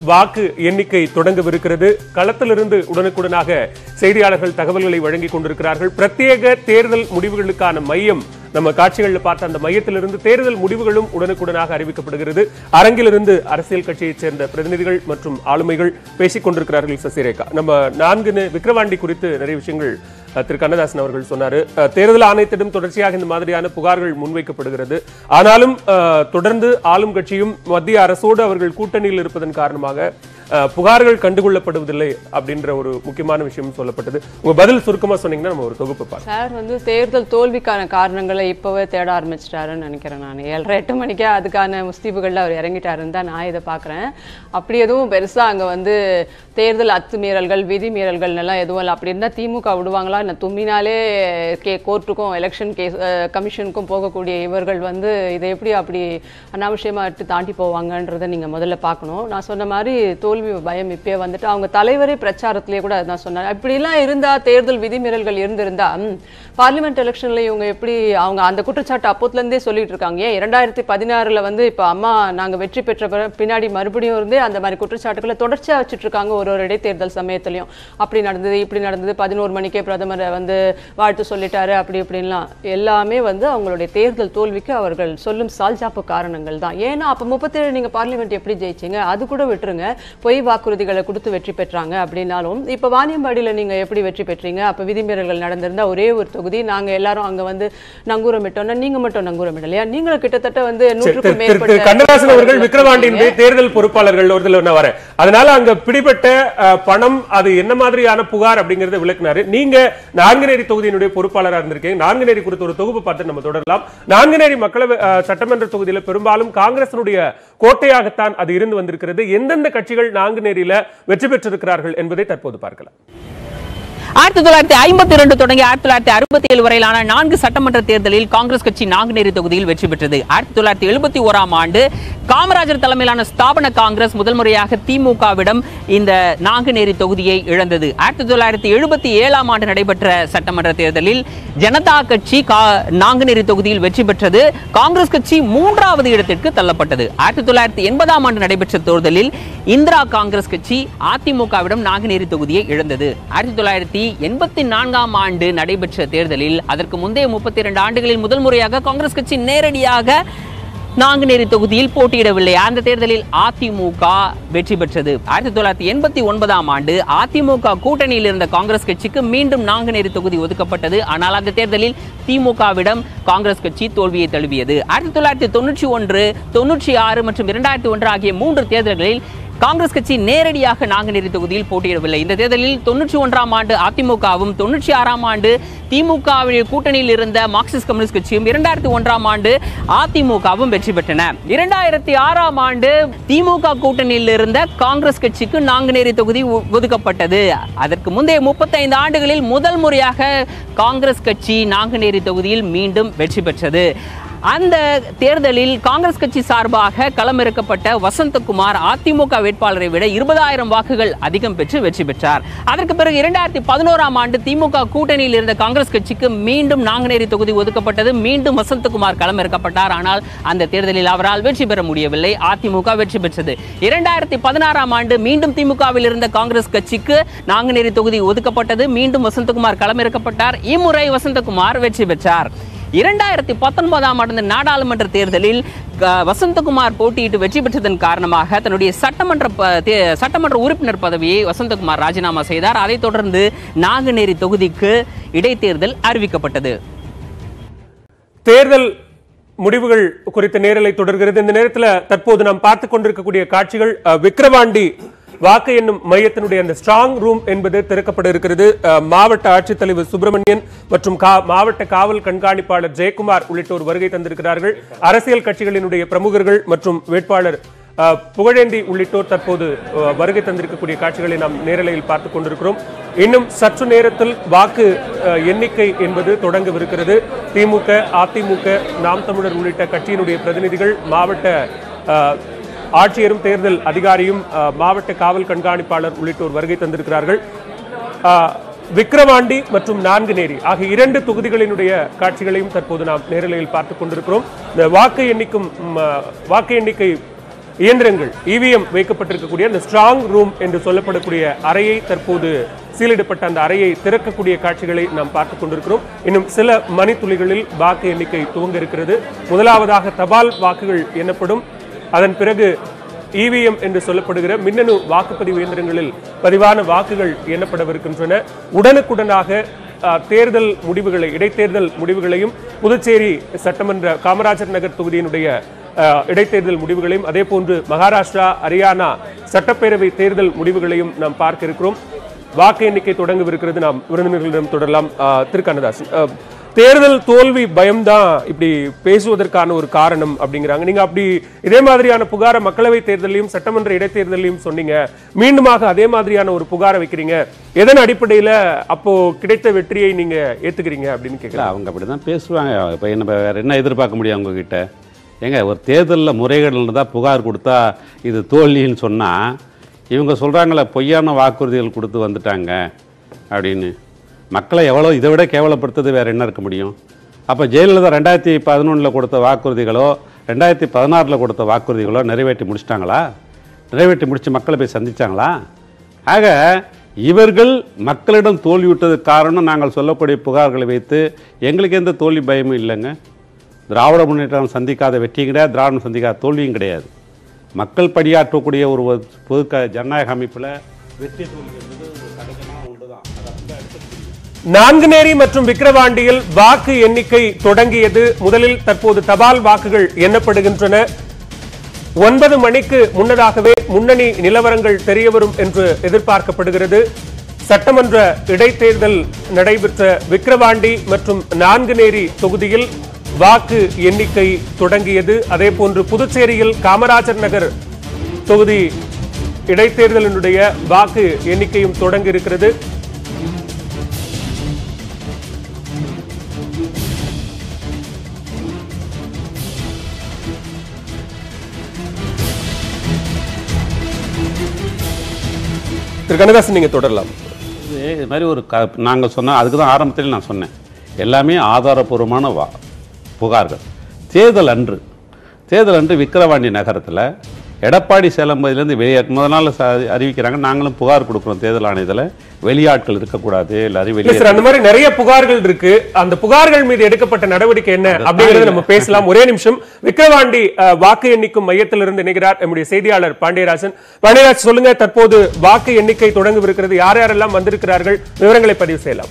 வாக்கு எண்ணிக்கை தொடங்கவிருக்கிறது களத்திலிருந்து உடனுக்குடனாக செய்தியாளர்கள் தகவல்களை வழங்கிக் கொண்டிருக்கிறார்கள் பிரத்யேக தேர்தல் முடிவுகளுக்கான மையம் நம்ம காட்சிகளில் பார்த்த அந்த மையத்திலிருந்து தேர்தல் முடிவுகளும் உடனுக்குடனாக அறிவிக்கப்படுகிறது அரங்கிலிருந்து அரசியல் கட்சியைச் சேர்ந்த பிரதிநிதிகள் மற்றும் ஆளுமைகள் பேசிக் கொண்டிருக்கிறார்கள் சசிரேகா நம்ம நான்கு நி- விக்கிரவாண்டி குறித்து நிறைய விஷயங்கள் அஹ், திரு கண்ணதாசன் அவர்கள் சொன்னாரு அஹ், தேர்தல் ஆணையத்திடம் தொடர்ச்சியாக இந்த மாதிரியான புகார்கள் முன்வைக்கப்படுகிறது ஆனாலும் அஹ், தொடர்ந்து ஆளும் கட்சியும் மத்திய அரசோடு அவர்கள் கூட்டணியில் இருப்பதன் காரணமாக அஹ், புகார்கள் கண்டுகொள்ளப்படுவதில்லை அப்படின்ற ஒரு முக்கியமான விஷயம் சொல்லப்பட்டது உங்க பதில் சுருக்கமா சொன்னீங்கன்னா நம்ம ஒரு தொகுப்பு பார்க்கலாம் சார் வந்து தேர்தல் தோல்விக்கான காரணங்களை இப்போவே தேட ஆரம்பிச்சிட்டாருன்னு நினைக்கிறேன் நான் ஏழரை எட்டு மணிக்கே அதுக்கான முஸ்தீபுகளில் அவர் இறங்கிட்டாருன்னு தான் நான் இதை பார்க்குறேன் அப்படி எதுவும் பெருசாக அங்கே வந்து தேர்தல் அத்துமீறல்கள் விதிமீறல்கள் எல்லாம் எதுவும் இல்லை அப்படி இருந்தால் திமுக விடுவாங்களா இல்லை தும்மினாலே கே கோர்ட்டுக்கும் எலெக்ஷன் கேஸ் கமிஷனுக்கும் போகக்கூடிய இவர்கள் வந்து இதை எப்படி அப்படி அனாவசியமாக எடுத்து தாண்டி போவாங்கன்றதை நீங்கள் முதல்ல பார்க்கணும் நான் சொன்ன மாதிரி தோல்வி பயம் இப்பயே வந்துட்டு அவங்க தலைவரே பிரச்சாரத்திலே கூட அதான் சொன்னார் இப்படிலாம் இருந்தா தேர்தல் விதிமீறல்கள் இருந்திருந்தா பார்லிமெண்ட் எலெக்ஷன்ல இவங்க எப்படி அவங்க அந்த குற்றச்சாட்டு அப்போத்துல இருந்தே சொல்லிட்டு இருக்காங்க ஏன் இரண்டாயிரத்தி பதினாறுல வந்து இப்ப அம்மா நாங்க வெற்றி பெற்ற பிற- பின்னாடி மறுபடியும் இருந்தே அந்த மாதிரி குற்றச்சாட்டுகளை தொடர்ச்சியா வச்சுட்டு இருக்காங்க ஒரு ஒரு இடைத்தேர்தல் சமயத்திலையும் அப்படி நடந்தது இப்படி நடந்தது பதினோரு மணிக்கே பிரதமர் வந்து வாழ்த்து சொல்லிட்டாரு அப்படி இப்படின்லாம் எல்லாமே வந்து அவங்களுடைய தேர்தல் தோல்விக்கு அவர்கள் சொல்லும் சால்ஜாப்பு காரணங்கள் தான் ஏன்னா அப்ப முப்பத்தேழு நீங்க பார்லிமெண்ட் எப்படி ஜெயிச்சீங்க அது கூட விட்டுருங்க பொய் வாக்குறுதிகளை கொடுத்து வெற்றி பெற்றாங்க அப்படின்னாலும் இப்ப வாணியம்பாடியில நீங்க எப்படி வெற்றி பெற்றீங்க அப்ப விதிமீறல்கள் நடந்திருந்தா ஒரே ஒரு தொகுதி நாங்க எல்லாரும் அங்க வந்து நங்கூரமிட்டோம்னா நீங்க மட்டும் நங்கூரமிடலையா நீங்களும் கிட்டத்தட்ட வந்து சரி, திரு- நூற்றுக்கும் திரு- திரு மேற்பட்ட கண்ணதாசன் அவர்கள் விக்கிரவாண்டியினுடைய தேர்தல் பொறுப்பாளர்கள் ஒருத்தர் நான் வரேன் அதனால அங்க பிடிபட்ட அஹ், பணம் அது என்ன மாதிரியான புகார் அப்படிங்கறத விளக்குனாரு நீங்க நான்குநேரி தொகுதியினுடைய பொறுப்பாளரா இருந்திருக்கீங்க நான்குநேரி குறித்த ஒரு தொகுப்பு பார்த்து நம்ம தொடரலாம் நான்குநேரி மக்களவை அஹ், சட்டமன்ற தொகுதியில பெரும்பாலும் காங்கிரசினுடைய கோட்டையாகத்தான் அது இருந்து வந்திருக்கிறது எந்தெந்த கட்சிகள் நான்குநேரியில வெற்றி பெற்றிருக்கிறார்கள் என்பதை தற்போது பார்க்கலாம் ஆயிரத்தி தொள்ளாயிரத்தி ஐம்பத்தி இரண்டு தொடங்கி ஆயிரத்தி தொள்ளாயிரத்தி அறுபத்தி ஏழு வரையிலான நான்கு சட்டமன்ற தேர்தலில் காங்கிரஸ் கட்சி நாங்குநேரி தொகுதியில் வெற்றி பெற்றது ஆயிரத்தி தொள்ளாயிரத்தி எழுபத்தி ஓராம் ஆண்டு காமராஜர் தலைமையிலான ஸ்தாபன காங்கிரஸ் முதல் முறையாக திமுகவிடம் இந்த நாங்குநேரி தொகுதியை இழந்தது ஆயிரத்தி தொள்ளாயிரத்தி எழுபத்தி ஏழாம் ஆண்டு நடைபெற்ற சட்டமன்ற தேர்தலில் ஜனதா கட்சி கா- நாங்குநேரி தொகுதியில் வெற்றி பெற்றது காங்கிரஸ் கட்சி மூன்றாவது இடத்திற்கு தள்ளப்பட்டது ஆயிரத்தி தொள்ளாயிரத்தி எண்பதாம் ஆண்டு நடைபெற்ற தேர்தலில் இந்திரா காங்கிரஸ் கட்சி அதிமுகவிடம் நாங்குநேரி தொகுதியை இழந்தது ஆயிரத்தி தொள்ளாயிரத்தி எண்பத்தி நான்காம் ஆண்டு நடைபெற்ற தேர்தலில் அதற்கு முந்தைய முப்பத்தி இரண்டு ஆண்டுகளில் முதல் முறையாக காங்கிரஸ் கட்சி நேரடியாக நாங்குநேரி தொகுதியில் போட்டியிடவில்லை அந்த தேர்தலில் அதிமுக வெற்றி பெற்றது ஆயிரத்தி தொள்ளாயிரத்தி எண்பத்தி ஒன்பதாம் ஆண்டு அதிமுக கூட்டணியில் இருந்த காங்கிரஸ் கட்சிக்கு மீண்டும் நாங்குநேரி தொகுதி ஒதுக்கப்பட்டது ஆனால் அந்த தேர்தலில் திமுகவிடம் காங்கிரஸ் கட்சி தோல்வியை தழுவியது ஆயிரத்தி தொள்ளாயிரத்தி தொண்ணூற்றி ஒன்று தொண்ணூற்றி ஆறு மற்றும் இரண்டாயிரத்தி ஒன்று ஆகிய மூன்று தேர்தல்களில் காங்கிரஸ் கட்சி நேரடியாக நாங்குநேரி தொகுதியில் போட்டியிடவில்லை இந்த தேர்தலில் தொண்ணூற்றி ஒன்றாம் ஆண்டு அதிமுகவும் தொண்ணூற்றி ஆறாம் ஆண்டு திமுகவில் கூட்டணியில் இருந்த மார்க்சிஸ்ட் கம்யூனிஸ்ட் கட்சியும் இரண்டாயிரத்தி ஒன்றாம் ஆண்டு அதிமுகவும் வெற்றி பெற்றன இரண்டாயிரத்தி ஆறாம் ஆண்டு திமுக கூட்டணியில் இருந்த காங்கிரஸ் கட்சிக்கு நாங்குநேரி தொகுதி ஒ- ஒதுக்கப்பட்டது அதற்கு முந்தைய முப்பத்தைந்து ஆண்டுகளில் முதல் முறையாக காங்கிரஸ் கட்சி நாங்குநேரி தொகுதியில் மீண்டும் வெற்றி பெற்றது அந்த தேர்தலில் காங்கிரஸ் கட்சி சார்பாக களமிறக்கப்பட்ட வசந்தகுமார் அதிமுக வேட்பாளரை விட இருபதாயிரம் வாக்குகள் அதிகம் பெற்று வெற்றி பெற்றார் அதற்கு பிறகு இரண்டாயிரத்தி பதினோராம் ஆண்டு திமுக கூட்டணியில் இருந்த காங்கிரஸ் கட்சிக்கு மீண்டும் நாங்குநேரி தொகுதி ஒதுக்கப்பட்டது மீண்டும் வசந்தகுமார் களமிறக்கப்பட்டார் ஆனால் அந்த தேர்தலில் அவரால் வெற்றி பெற முடியவில்லை அதிமுக வெற்றி பெற்றது இரண்டாயிரத்தி பதினாறாம் ஆண்டு மீண்டும் திமுகவில் இருந்த காங்கிரஸ் கட்சிக்கு நாங்குநேரி தொகுதி ஒதுக்கப்பட்டது மீண்டும் வசந்தகுமார் களமிறக்கப்பட்டார் இம்முறை வசந்தகுமார் வெற்றி பெற்றார் இரண்டாயிரத்தி பத்தொன்பதாம் ஆண்டு நாடாளுமன்ற தேர்தலில் க- வசந்தகுமார் போட்டியிட்டு வெற்றி பெற்றதன் காரணமாக தன்னுடைய சட்டமன்ற ப- தே- சட்டமன்ற உறுப்பினர் பதவியை வசந்தகுமார் ராஜினாமா செய்தார் அதைத் தொடர்ந்து நாங்குநேரி தொகுதிக்கு இடைத்தேர்தல் அறிவிக்கப்பட்டது தேர்தல் முடிவுகள் குறித்த நேரலை தொடர்கிறது இந்த நேரத்தில் தற்போது நாம் பார்த்து கொண்டிருக்கக்கூடிய காட்சிகள் அஹ், விக்கிரவாண்டி வாக்கு எண்ணும் மையத்தினுடைய அந்த ஸ்ட்ராங் ரூம் என்பது திறக்கப்பட இருக்கிறது அஹ், மாவட்ட ஆட்சித்தலைவர் சுப்பிரமணியன் மற்றும் கா- மாவட்ட காவல் கண்காணிப்பாளர் ஜெயக்குமார் உள்ளிட்டோர் வருகை தந்திருக்கிறார்கள் அரசியல் கட்சிகளினுடைய பிரமுகர்கள் மற்றும் வேட்பாளர் அஹ், புகழேந்தி உள்ளிட்டோர் தற்போது அஹ், வருகை தந்திருக்கக்கூடிய காட்சிகளை நாம் நேரலையில் பார்த்துக் கொண்டிருக்கிறோம் இன்னும் சற்று நேரத்தில் வாக்கு அஹ், எண்ணிக்கை என்பது தொடங்கவிருக்கிறது திமுக அதிமுக நாம் தமிழர் உள்ளிட்ட கட்சியினுடைய பிரதிநிதிகள் மாவட்ட அஹ், ஆட்சியரும் தேர்தல் அதிகாரியும் அஹ், மாவட்ட காவல் கண்காணிப்பாளர் உள்ளிட்டோர் வருகை தந்திருக்கிறார்கள் அஹ், விக்கிரவாண்டி மற்றும் நான்குநேரி ஆகிய இரண்டு தொகுதிகளினுடைய காட்சிகளையும் தற்போது நாம் நேரலையில் பார்த்துக் கொண்டிருக்கிறோம் இந்த வாக்கு எண்ணிக்கும் ம், அஹ், வாக்கு எண்ணிக்கை இயந்திரங்கள் இவிஎம் வைக்கப்பட்டிருக்கக்கூடிய அந்த ஸ்ட்ராங் ரூம் என்று சொல்லப்படக்கூடிய அறையை தற்போது சீலிடப்பட்ட அந்த அறையை திறக்கக்கூடிய காட்சிகளை நாம் பார்த்துக் கொண்டிருக்கிறோம் இன்னும் சில மணித்துளிகளில் வாக்கு எண்ணிக்கை துவங்க இருக்கிறது முதலாவதாக தபால் வாக்குகள் எண்ணப்படும் அதன் பிறகு இவிஎம் என்று சொல்லப்படுகிற மின்னணு வாக்குப்பதிவு இயந்திரங்களில் பதிவான வாக்குகள் எண்ணப்படவிருக்கின்றன உடனுக்குடனாக அஹ், தேர்தல் முடிவுகளை இடைத்தேர்தல் முடிவுகளையும் புதுச்சேரி சட்டமன்ற காமராஜர் நகர் தொகுதியினுடைய அஹ், இடைத்தேர்தல் முடிவுகளையும் அதே போன்று மகாராஷ்டிரா ஹரியானா சட்டப்பேரவை தேர்தல் முடிவுகளையும் நாம் பார்க்க இருக்கிறோம் வாக்கு எண்ணிக்கை தொடங்கவிருக்கிறது நாம் விருந்தினர்களிடம் தொடரலாம் அஹ், திரு கண்ணதாசன் அஹ், தேர்தல் தோல்வி பயம்தான் இப்படி பேசுவதற்கான ஒரு காரணம் அப்படிங்கிறாங்க நீங்க அப்படி இதே மாதிரியான புகாரை மக்களவை தேர்தலையும் சட்டமன்ற இடைத்தேர்தலையும் சொன்னீங்க மீண்டுமாக அதே மாதிரியான ஒரு புகாரை வைக்கிறீங்க எதன் அடிப்படையில அப்போ கிடைத்த வெற்றியை நீங்க ஏத்துக்கிறீங்க அப்படின்னு இல்லை கேட்கலாம் அவங்க அப்படி தான் பேசுவாங்க இப்போ என்ன வேற என்ன எதிர்பார்க்க முடியும் அவங்க கிட்ட ஏங்க ஒரு தேர்தலில் முறைகேடுன்னு தான் புகார் கொடுத்தா இது தோல்வின்னு சொன்னால் இவங்க சொல்கிறாங்களே பொய்யான வாக்குறுதிகள் கொடுத்து வந்துட்டாங்க அப்படின்னு மக்களை எவ்வளோ இதை விட கேவலப்படுத்துறது வேற என்ன இருக்க முடியும் அப்போ ஜெயலலிதா ரெண்டாயிரத்தி பதினொன்றில் கொடுத்த வாக்குறுதிகளோ ரெண்டாயிரத்தி பதினாறில் கொடுத்த வாக்குறுதிகளோ நிறைவேற்றி முடிச்சிட்டாங்களா நிறைவேற்றி முடித்து மக்களை போய் சந்திச்சாங்களா ஆக இவர்கள் மக்களிடம் தோல்வியுட்டதுக்கு காரணம் நாங்கள் சொல்லக்கூடிய புகார்களை வைத்து எங்களுக்கு எந்த தோல்வி பயமும் இல்லைங்க திராவிட முன்னேற்றம் சந்திக்காத வெற்றியும் கிடையாது திராவிடம் சந்திக்காத தோல்வியும் கிடையாது மக்கள் பணியாற்றக்கூடிய ஒரு பொது க ஜனநாயக அமைப்பில் வெற்றி தோல்வி என்பது ஒரு சகஜமான ஒன்று தான் அதை அப்படியே எடுத்துக்க முடியும். நான்குநேரி மற்றும் விக்கிரவாண்டியில் வாக்கு எண்ணிக்கை தொடங்கியது முதலில் தற்போது தபால் வாக்குகள் எண்ணப்படுகின்றன ஒன்பது மணிக்கு முன்னதாகவே முன்னணி நிலவரங்கள் தெரியவரும் என்று எதிர்பார்க்கப்படுகிறது சட்டமன்ற இடைத்தேர்தல் நடைபெற்ற விக்கிரவாண்டி மற்றும் நான்குநேரி தொகுதியில் வாக்கு எண்ணிக்கை தொடங்கியது அதே போன்று புதுச்சேரியில் காமராஜர் நகர் தொகுதி இடைத்தேர்தலினுடைய வாக்கு எண்ணிக்கையும் தொடங்கி இருக்கிறது திரு கண்ணதாசன் நீங்க தொடரலாம் இது இது மாதிரி ஒரு க நாங்கள் சொன்ன அதுக்கு தான் ஆரம்பத்தில் நான் சொன்னேன் எல்லாமே ஆதாரபூர்வமான வா புகார்கள் தேர்தல் அன்று தேர்தல் அன்று விக்கிரவாண்டி நகரத்தில் எடப்பாடி சேலம் பகுதியிலேருந்து வெளியே முதல் நாள் ச- அறிவிக்கிறாங்க நாங்களும் புகார் கொடுக்குறோம் தேர்தல் ஆணையத்தில் வெளியாட்கள் இருக்கக்கூடாது எல்லாரும் இல்ல வெளியே சார் அந்த மாதிரி நிறைய புகார்கள் இருக்கு அந்த புகார்கள் மீது எடுக்கப்பட்ட நடவடிக்கை என்ன அப்படிங்கறத நம்ம பேசலாம் ஒரே நிமிஷம் விக்கிரவாண்டி அஹ், வாக்கு எண்ணிக்கும் மையத்திலிருந்து இணைகிறார் நம்முடைய செய்தியாளர் பாண்டியராஜன் பாண்டியராஜ் சொல்லுங்க தற்போது வாக்கு எண்ணிக்கை தொடங்கவிருக்கிறது யார் யாரெல்லாம் வந்திருக்கிறார்கள் விவரங்களை பதிவு செய்யலாம்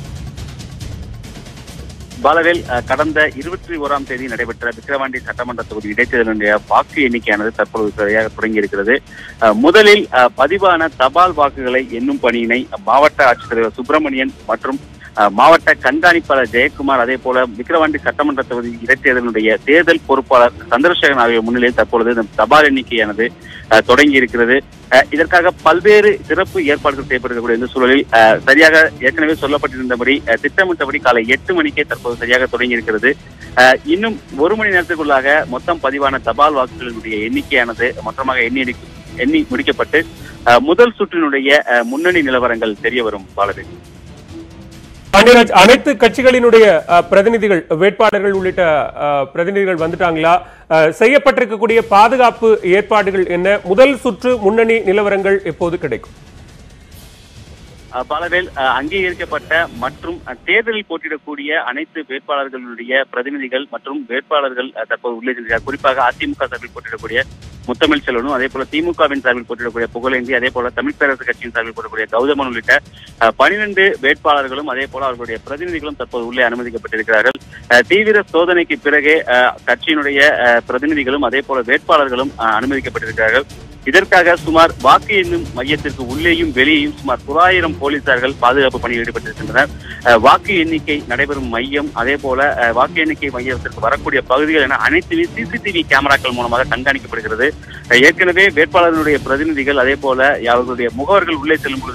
பாலவேல் அஹ், கடந்த இருபத்தி ஓராம் தேதி நடைபெற்ற விக்கிரவாண்டி சட்டமன்ற தொகுதி இடைத்தேர்தலுடைய வாக்கு எண்ணிக்கையானது தற்பொழுது சரியாக தொடங்கி இருக்கிறது அஹ், முதலில் அஹ், பதிவான தபால் வாக்குகளை எண்ணும் பணியினை மாவட்ட ஆட்சித்தலைவர் சுப்பிரமணியன் மற்றும் அஹ், மாவட்ட கண்காணிப்பாளர் ஜெயக்குமார் அதே போல விக்கிரவாண்டி சட்டமன்ற தொகுதி இடைத்தேர்தலுடைய தேர்தல் பொறுப்பாளர் சந்திரசேகரன் ஆகிய முன்னிலையில் தற்பொழுது இந்த தபால் எண்ணிக்கையானது அஹ், தொடங்கி இருக்கிறது அஹ், இதற்காக பல்வேறு சிறப்பு ஏற்பாடுகள் செய்யப்பட்டிருக்கக்கூடிய இந்த சூழலில் அஹ், சரியாக ஏற்கனவே சொல்லப்பட்டிருந்தபடி அஹ், திட்டமிட்டபடி காலை எட்டு மணிக்கே தற்போது சரியாக தொடங்கி இருக்கிறது அஹ், இன்னும் ஒரு மணி நேரத்திற்குள்ளாக மொத்தம் பதிவான தபால் வாக்குகளினுடைய எண்ணிக்கையானது மொத்தமாக எண்ணி எடுக்க- எண்ணி முடிக்கப்பட்டு அஹ், முதல் சுற்றினுடைய அஹ், முன்னணி நிலவரங்கள் தெரிய வரும் பாலவேல் பாண்டியராஜ் அனைத்து கட்சிகளினுடைய அஹ், பிரதிநிதிகள் வேட்பாளர்கள் உள்ளிட்ட அஹ், பிரதிநிதிகள் வந்துட்டாங்களா அஹ், செய்யப்பட்டிருக்கக்கூடிய பாதுகாப்பு ஏற்பாடுகள் என்ன முதல் சுற்று முன்னணி நிலவரங்கள் எப்போது கிடைக்கும் அஹ் பலவேல் அஹ், அங்கீகரிக்கப்பட்ட மற்றும் அஹ், தேர்தலில் போட்டியிடக்கூடிய அனைத்து வேட்பாளர்களுடைய பிரதிநிதிகள் மற்றும் வேட்பாளர்கள் அஹ், தற்போது உள்ளே செல்கிறார் குறிப்பாக அதிமுக சார்பில் போட்டியிடக்கூடிய முத்தமிழ் செல்வனும் அதே போல திமுகவின் சார்பில் போட்டியிடக்கூடிய புகழேந்தி அதே போல தமிழ் பேரரசு கட்சியின் சார்பில் போட்டியிடக்கூடிய கௌதமன் உள்ளிட்ட பனிரெண்டு வேட்பாளர்களும் அதே போல அவர்களுடைய பிரதிநிதிகளும் தற்போது உள்ளே அனுமதிக்கப்பட்டிருக்கிறார்கள் அஹ், தீவிர சோதனைக்கு பிறகே அஹ், கட்சியினுடைய அஹ், பிரதிநிதிகளும் அதே போல வேட்பாளர்களும் அஹ், அனுமதிக்கப்பட்டிருக்கிறார்கள் இதற்காக சுமார் வாக்கு எண்ணும் மையத்திற்கு உள்ளேயும் வெளியேயும் சுமார் தொள்ளாயிரம் போலீசார்கள் பாதுகாப்பு பணியில் ஈடுபட்டிருக்கின்றனர் அஹ், வாக்கு எண்ணிக்கை நடைபெறும் மையம் அதே போல அஹ், வாக்கு எண்ணிக்கை மையத்திற்கு வரக்கூடிய பகுதிகள் என அனைத்துமே சிசிடிவி கேமராக்கள் மூலமாக கண்காணிக்கப்படுகிறது அஹ், ஏற்கனவே வேட்பாளர்களுடைய பிரதிநிதிகள் அதே போல அவர்களுடைய முகவர்கள் உள்ளே செல்லும் பொழுது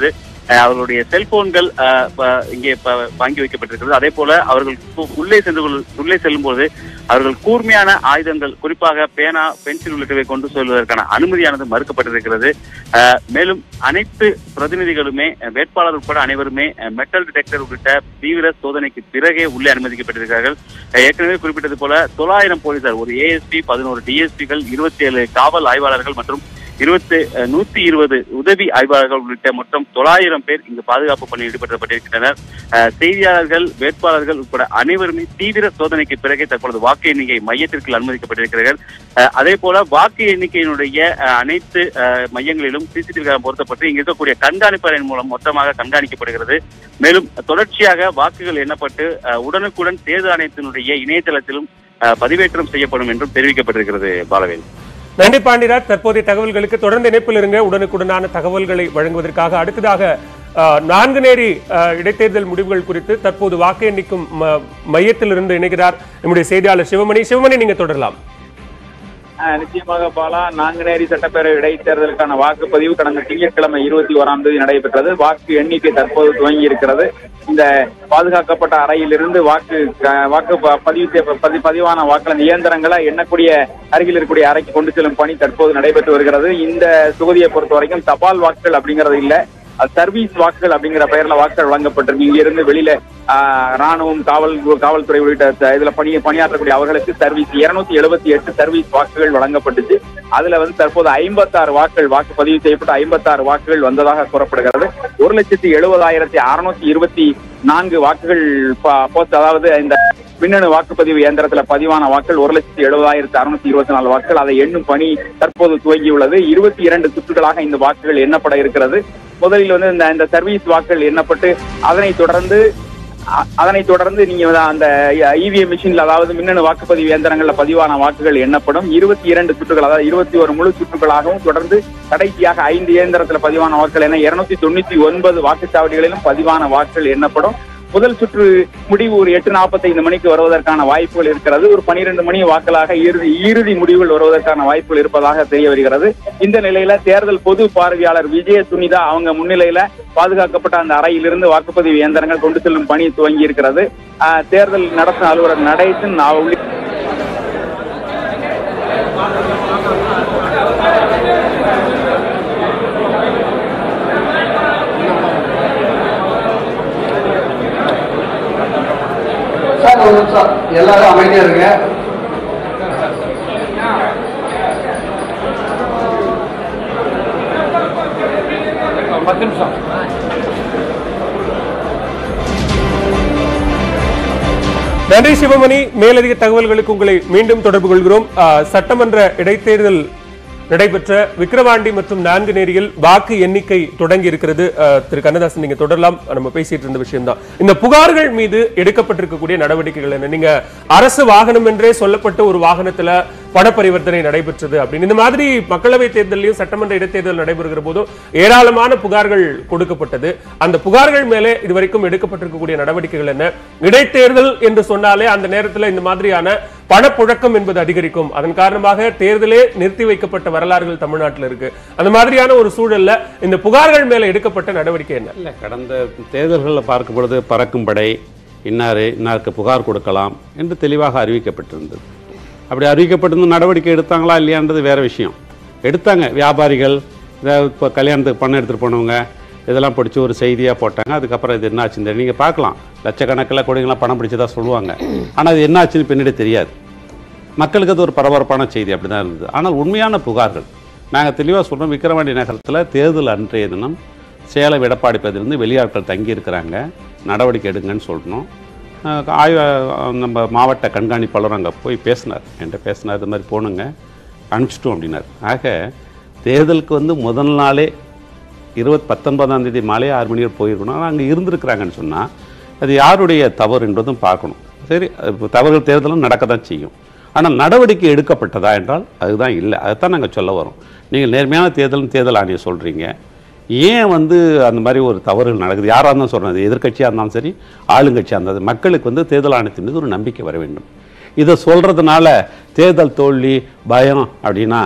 அஹ், அவர்களுடைய செல்போன்கள் அஹ், ப- இங்கே ப- வாங்கி வைக்கப்பட்டிருக்கிறது அதே போல அவர்கள் கு- உள்ளே சென்று கொள்- உள்ளே செல்லும் போது அவர்கள் கூர்மையான ஆயுதங்கள் குறிப்பாக பேனா பென்சில் உள்ளிட்டவை கொண்டு செல்வதற்கான அனுமதியானது மறுக்கப்பட்டிருக்கிறது அஹ், மேலும் அனைத்து பிரதிநிதிகளுமே அஹ், வேட்பாளர் உட்பட அனைவருமே அஹ், மெட்டல் டிடெக்டர் உள்ளிட்ட தீவிர சோதனைக்கு பிறகே உள்ளே அனுமதிக்கப்பட்டிருக்கிறார்கள் அஹ், ஏற்கனவே குறிப்பிட்டது போல தொள்ளாயிரம் போலீசார் ஒரு ஏஎஸ்பி பதினோரு டிஎஸ்பிகள் இருபத்தி ஏழு காவல் ஆய்வாளர்கள் மற்றும் இருபத்தி நூத்தி இருபது உதவி ஆய்வாளர்கள் உள்ளிட்ட மொத்தம் தொள்ளாயிரம் பேர் இங்கு பாதுகாப்பு பணியில் ஈடுபடுத்தப்பட்டிருக்கின்றனர் அஹ், செய்தியாளர்கள் வேட்பாளர்கள் உட்பட அனைவருமே தீவிர சோதனைக்கு பிறகே தற்பொழுது வாக்கு எண்ணிக்கை மையத்திற்கு அனுமதிக்கப்பட்டிருக்கிறார்கள் அஹ், அதே போல வாக்கு எண்ணிக்கையினுடைய அஹ், அனைத்து அஹ், மையங்களிலும் சிசிடிவி கேமரா பொருத்தப்பட்டு இங்கு இருக்கக்கூடிய கண்காணிப்பறையின் மூலம் மொத்தமாக கண்காணிக்கப்படுகிறது மேலும் தொடர்ச்சியாக வாக்குகள் எண்ணப்பட்டு அஹ், உடனுக்குடன் தேர்தல் ஆணையத்தினுடைய இணையதளத்திலும் அஹ், பதிவேற்றம் செய்யப்படும் என்றும் தெரிவிக்கப்பட்டிருக்கிறது பாலவேல் நன்றி பாண்டிராஜ் தற்போதைய தகவல்களுக்கு தொடர்ந்து இணைப்பில் இருங்க உடனுக்குடனான தகவல்களை வழங்குவதற்காக அடுத்ததாக அஹ், நான்கு நேரி அஹ், இடைத்தேர்தல் முடிவுகள் குறித்து தற்போது வாக்கு எண்ணிக்கும் ம- மையத்திலிருந்து இணைகிறார் நம்முடைய செய்தியாளர் சிவமணி சிவமணி நீங்க தொடரலாம் ஆஹ் நிச்சயமாக பாலா நாங்குநேரி சட்டப்பேரவை இடைத்தேர்தலுக்கான வாக்குப்பதிவு கடந்த திங்கட்கிழமை இருபத்தி ஓராம் தேதி நடைபெற்றது வாக்கு எண்ணிக்கை தற்போது துவங்கி இருக்கிறது இந்த பாதுகாக்கப்பட்ட அறையிலிருந்து வாக்கு க- வாக்கு ப- பதிவு செய்ய- பதி- பதிவான வாக்களின் இயந்திரங்களை எண்ணக்கூடிய அருகில் இருக்கக்கூடிய அறைக்கு கொண்டு செல்லும் பணி தற்போது நடைபெற்று வருகிறது இந்த தொகுதியை பொறுத்த வரைக்கும் தபால் வாக்குகள் அப்படிங்கிறது இல்ல அது சர்வீஸ் வாக்குகள் அப்படிங்கிற பெயர்ல வாக்குகள் வழங்கப்பட்டிருக்கு இங்க இருந்து வெளியில ஆஹ், ராணுவம் காவல் காவல்துறை உள்ளிட்ட த- இதுல பணி பணியாற்றக்கூடிய அவர்களுக்கு சர்வீஸ் இருநூத்தி எழுபத்தி எட்டு சர்வீஸ் வாக்குகள் வழங்கப்பட்டுச்சு அதுல வந்து தற்போது ஐம்பத்தாறு வாக்குகள் வாக்கு பதிவு செய்யப்பட்டு ஐம்பத்தாறு வாக்குகள் வந்ததாக கூறப்படுகிறது ஒரு லட்சத்தி எழுபதாயிரத்தி அறுநூத்தி இருபத்தி நான்கு வாக்குகள் ப- போஸ்ட் அதாவது இந்த மின்னணு வாக்குப்பதிவு இயந்திரத்துல பதிவான வாக்குகள் ஒரு லட்சத்தி எழுபதாயிரத்தி அறுநூத்தி இருபத்தி நாலு வாக்குகள் அதை எண்ணும் பணி தற்போது துவங்கியுள்ளது இருபத்தி இரண்டு சுற்றுகளாக இந்த வாக்குகள் எண்ணப்பட இருக்கிறது முதலில் வந்து இந்த இந்த சர்வீஸ் வாக்குகள் எண்ணப்பட்டு அதனைத் தொடர்ந்து அ- அதனைத் தொடர்ந்து நீங்க வந்து அந்த இவிஎம் மிஷின்ல அதாவது மின்னணு வாக்குப்பதிவு இயந்திரங்கள்ல பதிவான வாக்குகள் எண்ணப்படும் இருபத்தி இரண்டு சுற்றுகள் அதாவது இருபத்தி ஒரு முழு சுற்றுகளாகவும் தொடர்ந்து கடைசியாக ஐந்து இயந்திரத்துல பதிவான வாக்குகள் என இருநூத்தி தொண்ணூத்தி ஒன்பது வாக்குச்சாவடிகளிலும் பதிவான வாக்குகள் எண்ணப்படும் முதல் சுற்று முடிவு ஒரு எட்டு நாற்பத்தைந்து மணிக்கு வருவதற்கான வாய்ப்புகள் இருக்கிறது ஒரு பனிரெண்டு மணி வாக்களாக இறுதி இறுதி முடிவுகள் வருவதற்கான வாய்ப்புகள் இருப்பதாக தெரிய வருகிறது இந்த நிலையில தேர்தல் பொது பார்வையாளர் விஜய சுனிதா அவங்க முன்னிலையில பாதுகாக்கப்பட்ட அந்த அறையிலிருந்து வாக்குப்பதிவு இயந்திரங்கள் கொண்டு செல்லும் பணி துவங்கி இருக்கிறது ஆஹ், தேர்தல் நடத்தும் அலுவலர் நடேசன் நான் உள்ளிட்ட சார் ஒரு நிமிஷம் எல்லாரும் அமைதியா இருங்க பத்து நிமிஷம் நன்றி சிவமணி மேலதிக தகவல்களுக்கு உங்களை மீண்டும் தொடர்பு கொள்கிறோம் அஹ், சட்டமன்ற இடைத்தேர்தல் நடைபெற்ற விக்கிரவாண்டி மற்றும் நான்கு நேரியில் வாக்கு எண்ணிக்கை தொடங்கி இருக்கிறது அஹ், திரு கண்ணதாசன் நீங்க தொடரலாம் நம்ம பேசிட்டு இருந்த விஷயம் தான் இந்த புகார்கள் மீது எடுக்கப்பட்டிருக்கக்கூடிய நடவடிக்கைகள் என்ன நீங்க அரசு வாகனம் என்றே சொல்லப்பட்ட ஒரு வாகனத்துல பண பரிவர்த்தனை நடைபெற்றது அப்படின்னு இந்த மாதிரி மக்களவை தேர்தலையும் சட்டமன்ற இடைத்தேர்தல் நடைபெறுகிற போதும் ஏராளமான புகார்கள் கொடுக்கப்பட்டது அந்த புகார்கள் மேலே இதுவரைக்கும் எடுக்கப்பட்டிருக்கக்கூடிய நடவடிக்கைகள் என்ன இடைத்தேர்தல் என்று சொன்னாலே அந்த நேரத்துல இந்த மாதிரியான பணப்புழக்கம் என்பது அதிகரிக்கும் அதன் காரணமாக தேர்தலே நிறுத்தி வைக்கப்பட்ட வரலாறுகள் தமிழ்நாட்டில் இருக்கு அந்த மாதிரியான ஒரு சூழல்ல இந்த புகார்கள் மேல எடுக்கப்பட்ட நடவடிக்கை என்ன இல்லை கடந்த தேர்தல்களில் பார்க்கும் பொழுது பறக்கும் படை இன்னார் இன்னாருக்கு புகார் கொடுக்கலாம் என்று தெளிவாக அறிவிக்கப்பட்டிருந்தது அப்படி அறிவிக்கப்பட்டிருந்த நடவடிக்கை எடுத்தாங்களா இல்லையான்றது வேற விஷயம் எடுத்தாங்க வியாபாரிகள் இதை இப்போ கல்யாணத்துக்கு பணம் எடுத்துகிட்டு போனவங்க இதெல்லாம் பிடிச்சி ஒரு செய்தியாக போட்டாங்க அதுக்கப்புறம் இது என்னாச்சுன்னு நீங்கள் பார்க்கலாம் லட்சக்கணக்கில் கொடிங்களாம் பணம் பிடிச்சதா சொல்லுவாங்க ஆனால் அது என்னாச்சுன்னு பின்னாடி தெரியாது மக்களுக்கு அது ஒரு பரபரப்பான செய்தி அப்படி தான் இருந்தது ஆனால் உண்மையான புகார்கள் நாங்கள் தெளிவாக சொல்கிறோம் விக்கிரவாண்டி நகரத்தில் தேர்தல் அன்றைய தினம் சேலம் எடப்பாடி பகுதியிலிருந்து வெளியாட்கள் தங்கி இருக்கிறாங்க நடவடிக்கை எடுங்கன்னு சொல்லணும் அஹ் ஆய்வு அஹ் நம்ம மாவட்ட கண்காணிப்பாளர் அங்கே போய் பேசினார் என்கிட்ட பேசினார் இது மாதிரி போகணுங்க அனுப்பிச்சிட்டோம் அப்படின்னார் ஆக தேர்தலுக்கு வந்து முதல் நாளே இருபத் பத்தொன்பதாம் தேதி மாலை ஆறு மணிக்கு போயிருக்கணும் ஆனால் அங்கே இருந்திருக்கிறாங்கன்னு சொன்னால் அது யாருடைய தவறு என்பதும் பார்க்கணும் சரி அது தவறுகள் தேர்தலும் நடக்க தான் செய்யும் ஆனால் நடவடிக்கை எடுக்கப்பட்டதா என்றால் அதுதான் இல்லை அதைத்தான் நாங்கள் சொல்ல வரோம் நீங்கள் நேர்மையான தேர்தல்னு தேர்தல் ஆணையம் சொல்கிறீங்க ஏன் வந்து அந்த மாதிரி ஒரு தவறுகள் நடக்குது யாராக இருந்தாலும் சொல்கிறது எதிர்க்கட்சியாக இருந்தாலும் சரி ஆளுங்கட்சியாக இருந்தாலும் மக்களுக்கு வந்து தேர்தல் ஆணையத்தின் மீது ஒரு நம்பிக்கை வர வேண்டும் இதை சொல்கிறதுனால தேர்தல் தோல்வி பயம் அப்படின்னா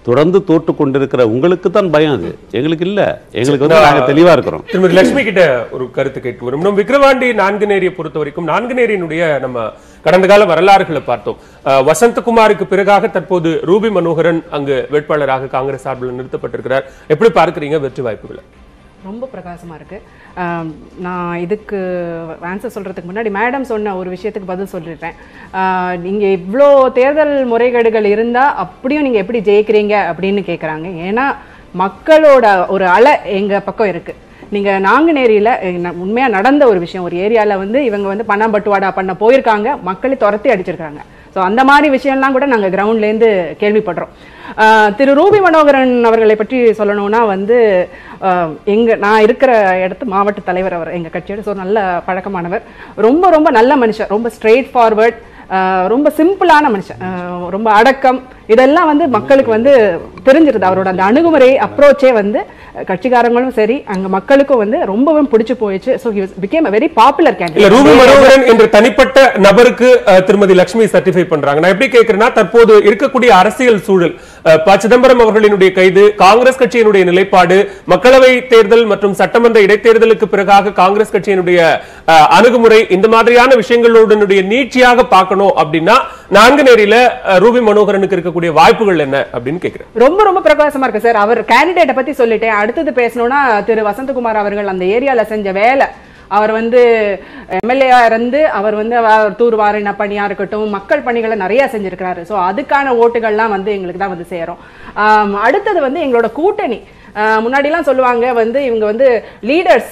தொடர்ந்து தோற்று கொண்டிருக்கிற உங்களுக்கு தான் பயம் அது எங்களுக்கு இல்ல எங்களுக்கு வந்து நாங்க தெளிவா இருக்கிறோம் திருமதி லட்சுமி கிட்ட ஒரு கருத்து கேட்க வரும் நம்ம விக்கிரவாண்டி நான்குநேரியை பொறுத்த வரைக்கும் நான்குநேரியினுடைய நம்ம கடந்த கால வரலாறுகளை பார்த்தோம் அஹ், வசந்தகுமாருக்கு பிறகாக தற்போது ரூபி மனோகரன் அங்கு வேட்பாளராக காங்கிரஸ் சார்பில் நிறுத்தப்பட்டிருக்கிறார் எப்படி பார்க்கறீங்க வெற்றி வாய்ப்புகளை ரொம்ப பிரகாசமாக இருக்குது நான் இதுக்கு ஆன்சர் சொல்கிறதுக்கு முன்னாடி மேடம் சொன்ன ஒரு விஷயத்துக்கு பதில் சொல்லிடுறேன் நீங்கள் இவ்வளோ தேர்தல் முறைகேடுகள் இருந்தால் அப்படியும் நீங்கள் எப்படி ஜெயிக்கிறீங்க அப்படின்னு கேட்குறாங்க ஏன்னா மக்களோட ஒரு அலை எங்கள் பக்கம் இருக்குது நீங்கள் நாங்குநேரியில் உண்மையாக நடந்த ஒரு விஷயம் ஒரு ஏரியாவில் வந்து இவங்க வந்து பணம் பட்டுவாடா பண்ண போயிருக்காங்க மக்களை துரத்தி அடிச்சிருக்காங்க ஸோ அந்த மாதிரி விஷயம்லாம் கூட நாங்கள் கிரவுண்ட்லேருந்து கேள்விப்படுறோம் ஆஹ் திரு ரூபி மனோகரன் அவர்களை பற்றி சொல்லணும்னா வந்து ஆஹ் எங்க நான் இருக்கிற இடத்து மாவட்ட தலைவர் அவர் எங்கள் கட்சியோட ஸோ நல்ல பழக்கமானவர் ரொம்ப ரொம்ப நல்ல மனுஷன் ரொம்ப ஸ்ட்ரெயிட் ஃபார்வர்ட் ரொம்ப சிம்பிளான மனுஷன் ஆஹ் ரொம்ப அடக்கம் இதெல்லாம் வந்து மக்களுக்கு வந்து தெரிஞ்சிருது அவரோட அந்த அணுகுமுறை அப்ரோச்சே வந்து அஹ் கட்சிக்காரங்களும் சரி அங்க மக்களுக்கும் வந்து ரொம்பவும் பிடிச்சு போயிடுச்சு so he became a very popular இல்ல ரூபி கேண்டிடேட் மனோகரன் என்ற தனிப்பட்ட நபருக்கு அஹ், திருமதி லட்சுமி சர்டிஃபை பண்றாங்க நான் எப்படி கேட்கிறேன்னா தற்போது இருக்கக்கூடிய அரசியல் சூழல் அஹ், ப சிதம்பரம் அவர்களினுடைய கைது காங்கிரஸ் கட்சியினுடைய நிலைப்பாடு மக்களவை தேர்தல் மற்றும் சட்டமன்ற இடைத்தேர்தலுக்கு பிறகாக காங்கிரஸ் கட்சியினுடைய அஹ், அணுகுமுறை இந்த மாதிரியான விஷயங்களுடனுடைய நீட்சியாக பார்க்கணும் அப்படின்னா நான்கு நேரில ரூபி மனோகரனுக்கு இருக்கக்கூடிய வாய்ப்புகள் என்ன அப்படின்னு கேட்கிறேன் ரொம்ப ரொம்ப பிரகாசமா இருக்கு சார் அவர் கேண்டிடேட்டை பத்தி சொல்லிட்டேன் அடுத்தது பேசணும்னா திரு வசந்தகுமார் அவர்கள் அந்த ஏரியால செஞ்ச வேலை அவர் வந்து எம்எல்ஏ இருந்து அவர் வந்து அவர் தூர்வாரின பணியா இருக்கட்டும் மக்கள் பணிகளை நிறைய செஞ்சிருக்கிறாரு ஸோ அதுக்கான ஓட்டுகள்லாம் வந்து எங்களுக்கு தான் வந்து சேரும் ஆம், அடுத்தது வந்து எங்களோட கூட்டணி ஆஹ் முன்னாடிலாம் சொல்லுவாங்க வந்து இவங்க வந்து லீடர்ஸ்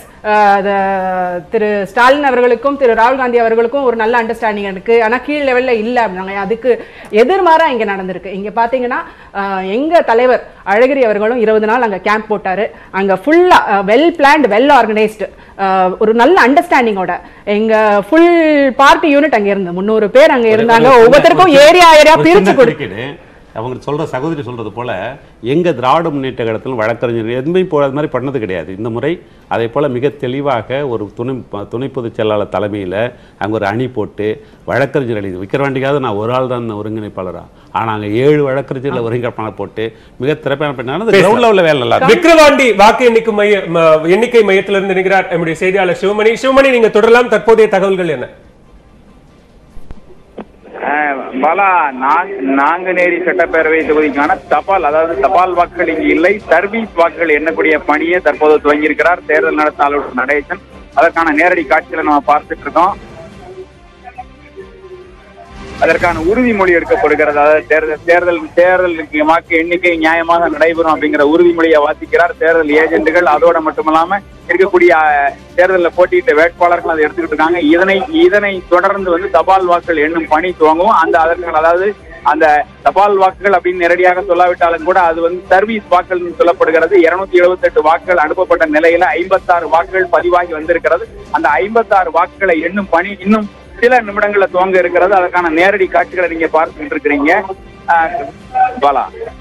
திரு ஸ்டாலின் அவர்களுக்கும் திரு ராகுல் காந்தி அவர்களுக்கும் ஒரு நல்ல அண்டர்ஸ்டாண்டிங் இருக்கு ஆனா கீழ் லெவல்ல இல்ல அப்படின்னாங்க அதுக்கு எதிர்மாறா இங்க நடந்திருக்கு இங்க பாத்தீங்கன்னா ஆஹ் எங்க தலைவர் அழகிரி அவர்களும் இருபது நாள் அங்க கேம்ப் போட்டாரு அங்க ஃபுல்லா வெல் பிளான்ட் வெல் ஆர்கனைஸ்டு ஒரு நல்ல அண்டர்ஸ்டாண்டிங்கோட எங்க ஃபுல் பார்ட்டி யூனிட் அங்க இருந்து முந்நூறு பேர் அங்க இருந்தாங்க ஒரு சின்ன- ஒவ்வொருத்தருக்கும் ஒரு சின்ன- ஏரியா ஏரியா ஒரு பிரிச்சு சின்ன கொடு குறுக்கீடு. அவங்க சொல்ற சகோதரி சொல்றது போல எங்க திராவிட முன்னேற்ற கழகத்தில் வழக்கறிஞர் எதுவுமே இப்போ அது மாதிரி பண்ணது கிடையாது இந்த முறை அதே போல மிக தெளிவாக ஒரு துணை துணை பொதுச் செயலாளர் தலைமையில் அங்க ஒரு அணி போட்டு வழக்கறிஞர் அணி விக்கிரவாண்டிக்காவது நான் ஒரு ஆள் தான் ஒருங்கிணைப்பாளரா ஆனா அங்க ஏழு வழக்கறிஞர்களை ஒருங்கிணைப்பாளர் போட்டு மிக திறப்பான பண்ணாலும் கிரவுண்ட் லெவலில் வேலை நல்லா இருக்கு. விக்கிரவாண்டி வாக்கு எண்ணிக்கை மைய ம- எண்ணிக்கை மையத்திலிருந்து நிற்கிறார் நம்முடைய செய்தியாளர் சிவமணி சிவமணி நீங்க தொடரலாம் தற்போதைய தகவல்கள் என்ன அஹ் பாலா நாங்- நாங்குநேரி சட்டப்பேரவை தொகுதிக்கான தபால் அதாவது தபால் வாக்குகள் இங்கு இல்லை சர்வீஸ் வாக்குகள் எண்ணக்கூடிய பணியை தற்போது துவங்கியிருக்கிறார் தேர்தல் நடத்த அலுவலர் நடேசன் அதற்கான நேரடி காட்சிகளை நம்ம பார்த்துட்டு இருக்கோம் அதற்கான உறுதிமொழி எடுக்கப்படுகிறது அதாவது தேர்தல் தேர்தல் தேர்தலுக்கு வாக்கு எண்ணிக்கை நியாயமாக நடைபெறும் அப்படிங்கிற உறுதிமொழியை வாசிக்கிறார் தேர்தல் ஏஜென்ட்டுகள் அதோட மட்டுமல்லாம இருக்கக்கூடிய அஹ், தேர்தலில் போட்டியிட்ட வேட்பாளர்கள் அதை எடுத்துக்கிட்டு இருக்காங்க இதனை இதனை தொடர்ந்து வந்து தபால் வாக்குகள் எண்ணும் பணி துவங்கும் அந்த அதற்கு அதாவது அந்த தபால் வாக்குகள் அப்படின்னு நேரடியாக சொல்லாவிட்டாலும் கூட அது வந்து சர்வீஸ் வாக்குகள் சொல்லப்படுகிறது இருநூத்தி எழுபத்தெட்டு வாக்குகள் அனுப்பப்பட்ட நிலையில ஐம்பத்தாறு வாக்குகள் பதிவாகி வந்திருக்கிறது அந்த ஐம்பத்தாறு வாக்குகளை எண்ணும் பணி இன்னும் சில நிமிடங்கள்ல துவங்க இருக்கிறது அதற்கான நேரடி காட்சிகளை நீங்க பார்த்துட்டு இருக்கிறீங்க ஆஹ் பாலா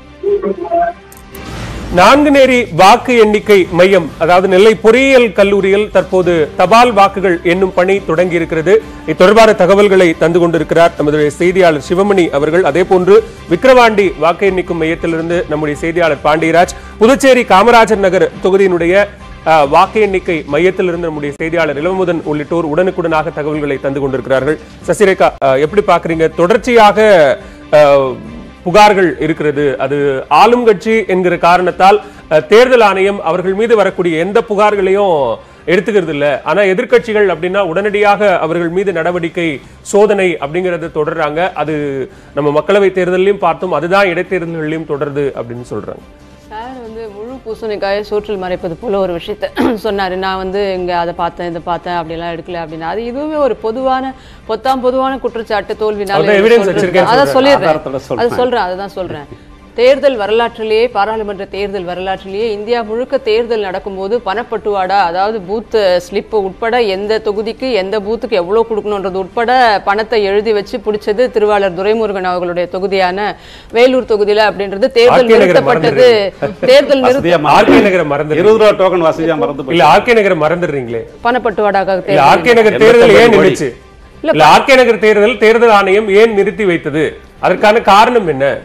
நான்குநேரி வாக்கு எண்ணிக்கை மையம் அதாவது நெல்லை பொறியியல் கல்லூரியில் தற்போது தபால் வாக்குகள் எண்ணும் பணி தொடங்கி இருக்கிறது இது தொடர்பான தகவல்களை தந்து கொண்டிருக்கிறார் நமது செய்தியாளர் சிவமணி அவர்கள் அதே போன்று விக்கிரவாண்டி வாக்கு எண்ணிக்கும் மையத்திலிருந்து நம்முடைய செய்தியாளர் பாண்டியராஜ் புதுச்சேரி காமராஜர் நகர் தொகுதியினுடைய அஹ், வாக்கு எண்ணிக்கை மையத்திலிருந்து நம்முடைய செய்தியாளர் இளமுதன் உள்ளிட்டோர் உடனுக்குடனாக தகவல்களை தந்து கொண்டிருக்கிறார்கள் சசிரேகா அஹ், எப்படி பாக்குறீங்க தொடர்ச்சியாக அஹ், புகார்கள் இருக்கிறது அது ஆளும் கட்சி என்கிற காரணத்தால் அஹ், தேர்தல் ஆணையம் அவர்கள் மீது வரக்கூடிய எந்த புகார்களையும் எடுத்துக்கிறது இல்ல ஆனா எதிர்க்கட்சிகள் அப்படின்னா உடனடியாக அவர்கள் மீது நடவடிக்கை சோதனை அப்படிங்கறத தொடர்றாங்க அது நம்ம மக்களவை தேர்தலையும் பார்த்தோம் அதுதான் இடைத்தேர்தல்களையும் தொடருது அப்படின்னு சொல்றாங்க சார் வந்து முழு பூசணிக்காயை சோற்றில் மறைப்பது போல ஒரு விஷயத்த சொன்னாரு நான் வந்து இங்க அதை பார்த்தேன் இதை பார்த்தேன் அப்படிலாம் எடுக்கல அப்படின்னா அது இதுவுமே ஒரு பொதுவான பொத்தாம் பொதுவான குற்றச்சாட்டு தோல்வினால அதான் evidence வச்சிருக்கேன்னு அதான் சொல்றாரு. ஆதாரத்தோட சொல்லிடுறேன் சொல்றேன். அது சொல்றேன் அதுதான் சொல்றேன் தேர்தல் வரலாற்றிலேயே பாராளுமன்ற தேர்தல் வரலாற்றிலேயே இந்தியா முழுக்க தேர்தல் நடக்கும்போது பணப்பட்டுவாடா அதாவது பூத் ஸ்லிப் உட்பட எந்த தொகுதிக்கு எந்த பூத்துக்கு எவ்வளவு கொடுக்கணுன்றது உட்பட பணத்தை எழுதி வச்சு பிடிச்சது திருவாளர் துரைமுருகன் அவர்களுடைய தொகுதியான வேலூர் தொகுதியில அப்படின்றது தேர்தல் ஆர்கே நகரை நிறுத்தப்பட்டது தேர்தல் நிறுத்த வசதியா ஆர்கே மறந்து- நகரை மறந்து இருபது ரூபா டோக்கன் வசதியா மறந்து இல்ல போயிடுச்சு. ஆர்கே நகரை மறந்துடுறீங்களே பணப்பட்டுவாடாக இல்ல ஆர்கே தேர்தல் நகர் தேர்தல் ஏன் எண்பத்தொன்பது நின்றுச்சு இல்ல ஆர்கே நகர் தேர்தல் தேர்தல் ஆணையம் ஏன் நிறுத்தி வைத்தது அதற்கான காரணம் என்ன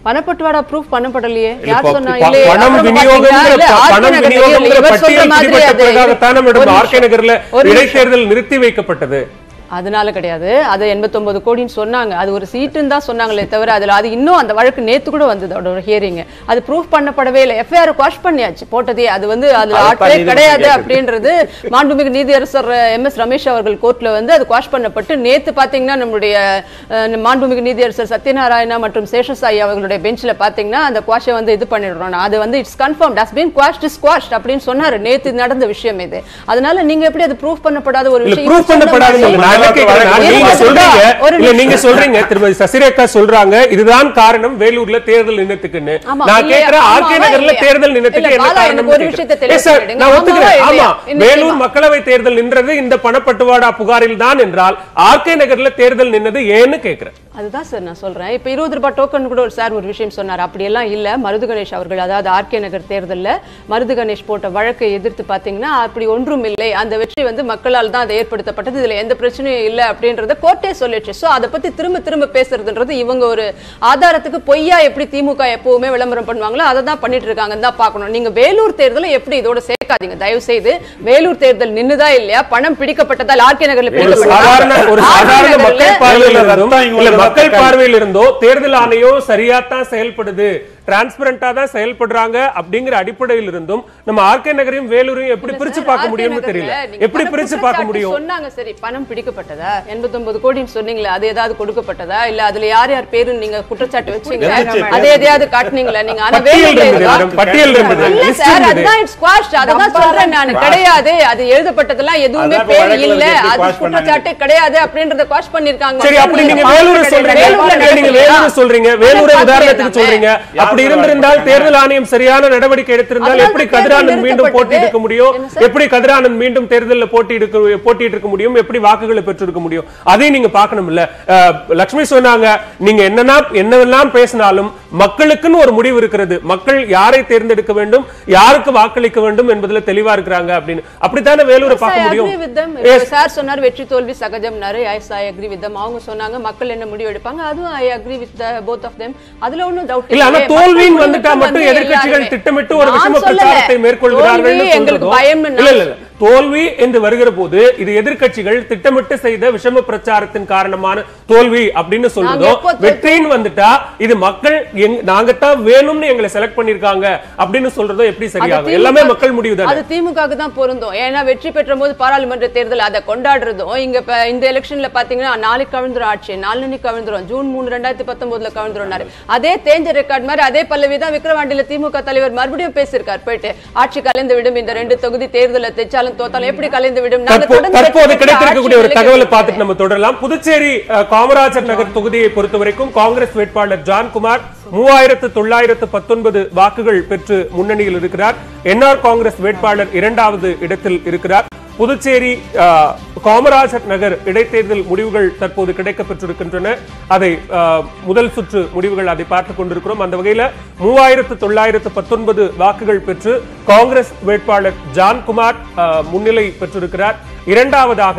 பணப்பட்டுவாடா ப்ரூஃப் பண்ணப்படலையே இல்ல, யார் ப- சொன்னா ப- இல்லையே பணம் அப்புறம் விநியோகம்ங்கிற பாத்தீங்கன்னா, இல்ல, ப- ஆர்கே பணம் நகர் விநியோகம்ங்கிற இவர் சொல்ற பட்டியல் மாதிரி பிடிபட்ட அது- பிறகாகத்தானே மேடம் ஒரு ஆர்கே நிமிஷம். நகர்ல ஒரு நிமிஷம். இடைத்தேர்தல் நிறுத்தி வைக்கப்பட்டது அதனால கிடையாது அது 89 கோடின்னு சொன்னாங்க அது ஒரு சீட்டுன்னு தான் சொன்னாங்களே தவிர அதுல அது இன்னும் அந்த வழக்கு நேத்து கூட வந்தது அதோட ஹியரிங் அது ப்ரூஃப் பண்ணப்படவே இல்லை எஃப்ஐஆர் குவாஷ் பண்ணியாச்சு போட்டதே அது வந்து அதுல அதைத்தான் ஆட்களே நீதிபதி கிடையாது கேக்குது. அப்படின்றது மாண்புமிகு நீதியரசர் எம் எஸ் ரமேஷ் அவர்கள் கோர்ட்ல வந்து அது குவாஷ் பண்ணப்பட்டு நேத்து பாத்தீங்கன்னா நம்மளுடைய அஹ், மாண்புமிகு நீதியரசர் சத்யநாராயணா மற்றும் சேஷசாயி அவர்களுடைய பெஞ்ச்ல பாத்தீங்கன்னா அந்த குவாஷை வந்து இது பண்ணிடுறோம் அது வந்து it's confirm does been quashed is quashed அப்படின்னு சொன்னாரு நேத்து நடந்த விஷயம் இது அதனால நீங்க எப்படி அது ப்ரூஃப் பண்ணப்படாத ஒரு இல்ல விஷயம் ப்ரூஃப் இப்ப சொன்ன பண்ணப்படாது மாதிரி- நான் என்ன கேக்குறேன், நான் நீங்க இருபது சொல்றீங்க ஒரு இல்ல நிமிஷம். நீங்க சொல்றீங்க திருமதி சசிரேகா சொல்றாங்க இதுதான் காரணம் வேலூர்ல தேர்தல் நின்னத்துக்குன்னு ஆமா, நான் இல்லையா? கேக்குறேன் ஆர்கே ஆமாவா நகர்ல இல்லையா? தேர்தல் நின்னத்துக்கு இல்ல, என்ன பாலா, காரணம் எனக்கு ஒரு விஷயத்தை தெளிவுபடுத்துங்க. நான் ஒத்துக்கிறேன் ஆமாவா ஆமா இல்லையா? வேலூர் நிச்சயமா. மக்களவை தேர்தல் நின்றது இந்த பணப்பட்டுவாடா புகாரில் தான் என்றால் ஆர்கே நகர்ல தேர்தல் நின்னது ஏன்னு கேக்குறேன் அதுதான் சார் நான் சொல்றேன் இப்ப இருபது ரூபாய் டோக்கன் கூட ஒரு சார் ஒரு விஷயம் சொன்னார் அப்படியெல்லாம் இல்ல மருது கணேஷ் அவர்கள் அதாவது ஆர்கே நகர் தேர்தல்ல மருது கணேஷ் போட்ட வழக்கை எதிர்த்து பாத்தீங்கன்னா அப்படி ஒன்றும் இல்லை அந்த வெற்றி வந்து மக்களால் தான் அது ஏற்படுத்தப்பட்டது இதுல எந்த பிரச்சனையும் இல்லை அப்படின்றத கோர்ட்டே சொல்லிடுச்சு சோ அதை பத்தி திரும்ப திரும்ப பேசுறதுன்றது இவங்க ஒரு ஆதாரத்துக்கு பொய்யா எப்படி திமுக எப்பவுமே விளம்பரம் பண்ணுவாங்களோ அதை தான் பண்ணிட்டு இருக்காங்கன்னு தான் பார்க்கணும் நீங்க வேலூர் தேர்தலை எப்படி இதோட சேர்க்காதீங்க தயவு செய்து வேலூர் தேர்தல் நின்னுதா இல்லையா பணம் பிடிக்கப்பட்டதா ஆர்கே நகர்ல ஒரு பிடிக்கப்பட்டதா? சாதாரண ஒரு ஆர்கே சாதாரண நகர்ல- மக்கள் பார்வையில் இருந்தும் ரத்தம் இங்க இல்ல உள்ள மக்கள் ரத்தம் பார்வையில் இருந்தோ தேர்தல் ஆணையம் சரியாத்தான் செயல்படுது டிரான்ஸ்பரண்டா தான் செயல்படுறாங்க அப்படிங்கிற அடிப்படையில் இருந்தும் நம்ம ஆர்கே நகரையும் வேலூரையும் எப்படி இல்ல பிரிச்சு சார், பார்க்க ஆர்கே முடியும்னு நகர்ல தெரியல நீங்க எப்படி பண பிரிச்சு பார்க்க குற்றச்சாட்டு முடியும் சொன்னாங்க சரி பணம் பிடிக்கப்பட்டதா 89 கோடின்னு சொன்னீங்களா அது ஏதாவது கொடுக்கப்பட்டதா இல்ல அதுல யார் யார் பேரு நீங்க குற்றச்சாட்டு வச்சீங்க இருந்துச்சு. அதே எதையாவது காட்டுனீங்களா நீங்க ஆனா பட்டியல் வேலூர்ல இருந்தது இருக்கா? மேடம் பட்டியல் இருந்தது இல்ல லிஸ்ட் சார் இருந்தது அதுதான் இட்ஸ் குவாஷ்ட் அததான் சொல்றேன் நான் கிடையாது அது எழுதப்பட்டதெல்லாம் எதுவுமே அதான் இப்ப பேர் வழக்குல இல்ல எப்படி அது quash பண்ணாங்க? குற்றச்சாட்டு கிடையாது அப்படின்றத குவாஷ் பண்ணிருக்காங்க சரி அப்படி நீங்க வேலூரை சொல்றீங்க வேலூர்ல இல்ல, நீங்க நடக்கலையா? வேலூரை சொல்றீங்க வேலூரை அதான் உதாரணத்துக்கு பார்த்தேன் சொல்றீங்க யார் அப்படி மேல இருந்திருந்தால் வழக்கு தேர்தல் ஆணையம் சரியான நடவடிக்கை எடுத்திருந்தால் அதனால எப்படி தான் கதிரானந்த் தேர்தல் மீண்டும் போட்டி நிறுத்தப்பட்டது. எடுக்க முடியும் என்ன சார்? எப்படி கதிரானந்த் மீண்டும் தேர்தலில் போட்டி எடுக்க போட்டிட்டு இருக்க முடியும் எப்படி வாக்குகளை பெற்றிருக்க முடியும் அதையும் நீங்க பார்க்கணும் இல்ல அஹ், லட்சுமி சொன்னாங்க நீங்க என்னன்னா என்னவெல்லாம் பேசினாலும் மக்களுக்குன்னு ஒரு முடிவு இருக்கிறது மக்கள் யாரை தேர்ந்தெடுக்க வேண்டும் யாருக்கு வாக்களிக்க வேண்டும் என்பதுல தெளிவா இருக்கிறாங்க அப்படின்னு அப்படித்தானே வேலூரை பார்க்க முடியும் Yes. சார் சொன்னார் வெற்றி தோல்வி சகஜம்னாரு yes I agree with them அவங்க சொன்னாங்க மக்கள் என்ன முடிவு எடுப்பாங்க அதுவும் I agree with both of them அதுல ஒண்ணும் டவுட் இல்ல ஆனா தோல்வின்னு வந்துட்டா மட்டும் எதிர்க்கட்சிகள் திட்டமிட்டு ஒரு விஷம பிரச்சாரத்தை மேற்கொள்கிறார்கள் எங்களுக்கு பயம் இல்ல இல்ல இல்ல தோல்வி என்று வருகிற போது இது எதிர்க்கட்சிகள் திட்டமிட்டு செய்த விஷம பிரச்சாரத்தின் காரணமான தோல்வி அப்படின்னு சொல்றதோ எப்போ தோற்று- வெற்றின்னு வந்துட்டா இது மக்கள் எங்க- நாங்கத்தான் வேணும்னு எங்களை செலக்ட் பண்ணிருக்காங்க அப்படின்னு சொல்றதோ எப்படி சரியாகும் எல்லாமே மக்கள் முடிவு அது திமுகவுக்கு தான் பொருந்தும் ஏன்னா வெற்றி பெற்ற போது பாராளுமன்ற தேர்தல் அதை கொண்டாடுறதும் இங்க இப்ப இந்த எலெக்ஷன்ல பாத்தீங்கன்னா நாளைக்கு கவிழ்ந்துரும் ஆட்சி நாளைக்கு கவிழ்ந்துரும் ஜூன் மூணு ரெண்டாயிரத்தி பத்தொன்பதுல கவிழ்ந்துரும் அதே தேஞ்ச ரெக்கார்ட் மாதிரி அதே பல்லவி தான் விக்ரவாண்டியில திமுக தலைவர் மறுபடியும் பேசியிருக்கார் போயிட்டு ஆட்சி கலைந்து விடும் இந்த ரெண்டு தொகுதி தேர்தலை தைச்சாலும் தோத்தாலும் எப்படி கலைந்து விடும் நாங்க தற்போ- தொடர்ந்து தற்போது வெற்றி பெற்ற கிடைத்திருக்கக்கூடிய ஒரு ஆட்சி தகவலை நிலைக்கு பார்த்துட்டு நம்ம தொடரலாம் புதுச்சேரி அஹ், காமராஜர் நகர் தொகுதியை பொறுத்த வரைக்கும் காங்கிரஸ் வேட்பாளர் ஜான்குமார் மூவாயிரத்து தொள்ளாயிரத்து பத்தொன்பது வாக்குகள் பெற்று முன்னணியில் இருக்கிறார் என்ஆர் காங்கிரஸ் வேட்பாளர் இரண்டாவது இடத்தில் இருக்கிறார் புதுச்சேரி அஹ், காமராஜர் நகர் இடைத்தேர்தல் முடிவுகள் தற்போது கிடைக்கப்பெற்றிருக்கின்றன அதை அஹ், முதல் சுற்று முடிவுகள் அதை பார்த்துக் கொண்டிருக்கிறோம் அந்த வகையில மூவாயிரத்து தொள்ளாயிரத்து பத்தொன்பது வாக்குகள் பெற்று காங்கிரஸ் வேட்பாளர் ஜான்குமார் அஹ், முன்னிலை பெற்றிருக்கிறார் இரண்டாவதாக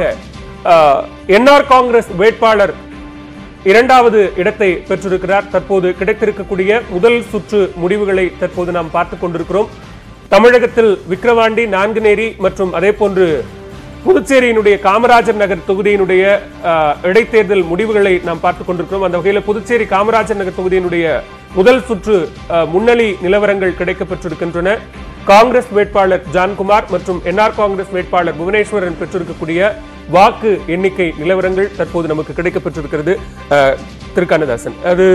என்ஆர் காங்கிரஸ் வேட்பாளர் இரண்டாவது இடத்தை பெற்றிருக்கிறார் தற்போது கிடைத்திருக்கக்கூடிய முதல் சுற்று முடிவுகளை தற்போது நாம் பார்த்துக் கொண்டிருக்கிறோம் தமிழகத்தில் விக்கிரவாண்டி நான்குநேரி மற்றும் அதே போன்று புதுச்சேரியினுடைய காமராஜர் நகர் தொகுதியினுடைய அஹ், இடைத்தேர்தல் முடிவுகளை நாம் பார்த்துக் கொண்டிருக்கிறோம் அந்த வகையில் புதுச்சேரி காமராஜர் நகர் தொகுதியினுடைய முதல் சுற்று அஹ், முன்னணி நிலவரங்கள் கிடைக்கப்பெற்றிருக்கின்றன காங்கிரஸ் வேட்பாளர் ஜான்குமார் மற்றும் என்ஆர் காங்கிரஸ் வேட்பாளர் புவனேஸ்வரன் பெற்றிருக்கக்கூடிய வாக்கு எண்ணிக்கை நிலவரங்கள் தற்போது நமக்கு கிடைக்கப்பெற்றிருக்கிறது அஹ், திரு கண்ணதாசன் அது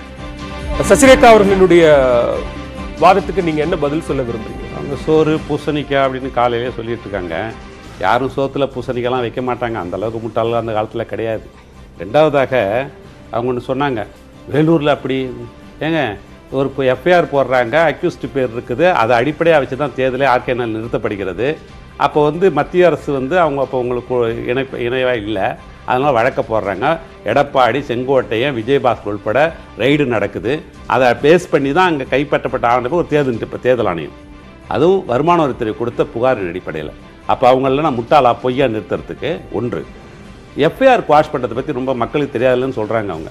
சசிரேகா அவர்களினுடைய வாதத்துக்கு நீங்க என்ன பதில் சொல்ல விரும்புறீங்க அவங்க சோறு பூசணிக்காய் அப்படின்னு காலையிலே சொல்லிட்டு இருக்காங்க யாரும் சோத்துல பூசணிக்காய்லாம் வைக்க மாட்டாங்க அந்த அளவுக்கு முட்டாள்கள் அந்த காலத்தில் கிடையாது ரெண்டாவதாக அவங்க ஒன்று சொன்னாங்க வேலூரில் அப்படி ஏங்க ஒரு இப்போ எஃப்ஐஆர் போடுறாங்க அக்யூஸ்ட் பேர் இருக்குது அதை அடிப்படையாக வச்சு தான் தேர்தலே ஆர்கேனால் நிறுத்தப்படுகிறது அப்போ வந்து மத்திய அரசு வந்து அவங்க அப்போ உங்களுக்கு இணைப்பு இணைவாக இல்லை அதனால் வழக்க போடுறாங்க எடப்பாடி செங்கோட்டையன் விஜயபாஸ்கர் உட்பட ரைடு நடக்குது அதை பேஸ் பண்ணி தான் அங்கே கைப்பற்றப்பட்ட ஆணையம் ஒரு தேர்தல் இப்போ தேர்தல் ஆணையம் அதுவும் வருமான வரித்துறை கொடுத்த புகாரின் அடிப்படையில் அப்போ அவங்கள நான் முட்டாளா பொய்யா நிறுத்துறதுக்கு ஒன்று எஃப்ஐஆர் குவாஷ் பண்ணுறதை பற்றி ரொம்ப மக்களுக்கு தெரியாதுன்னு சொல்கிறாங்க அவங்க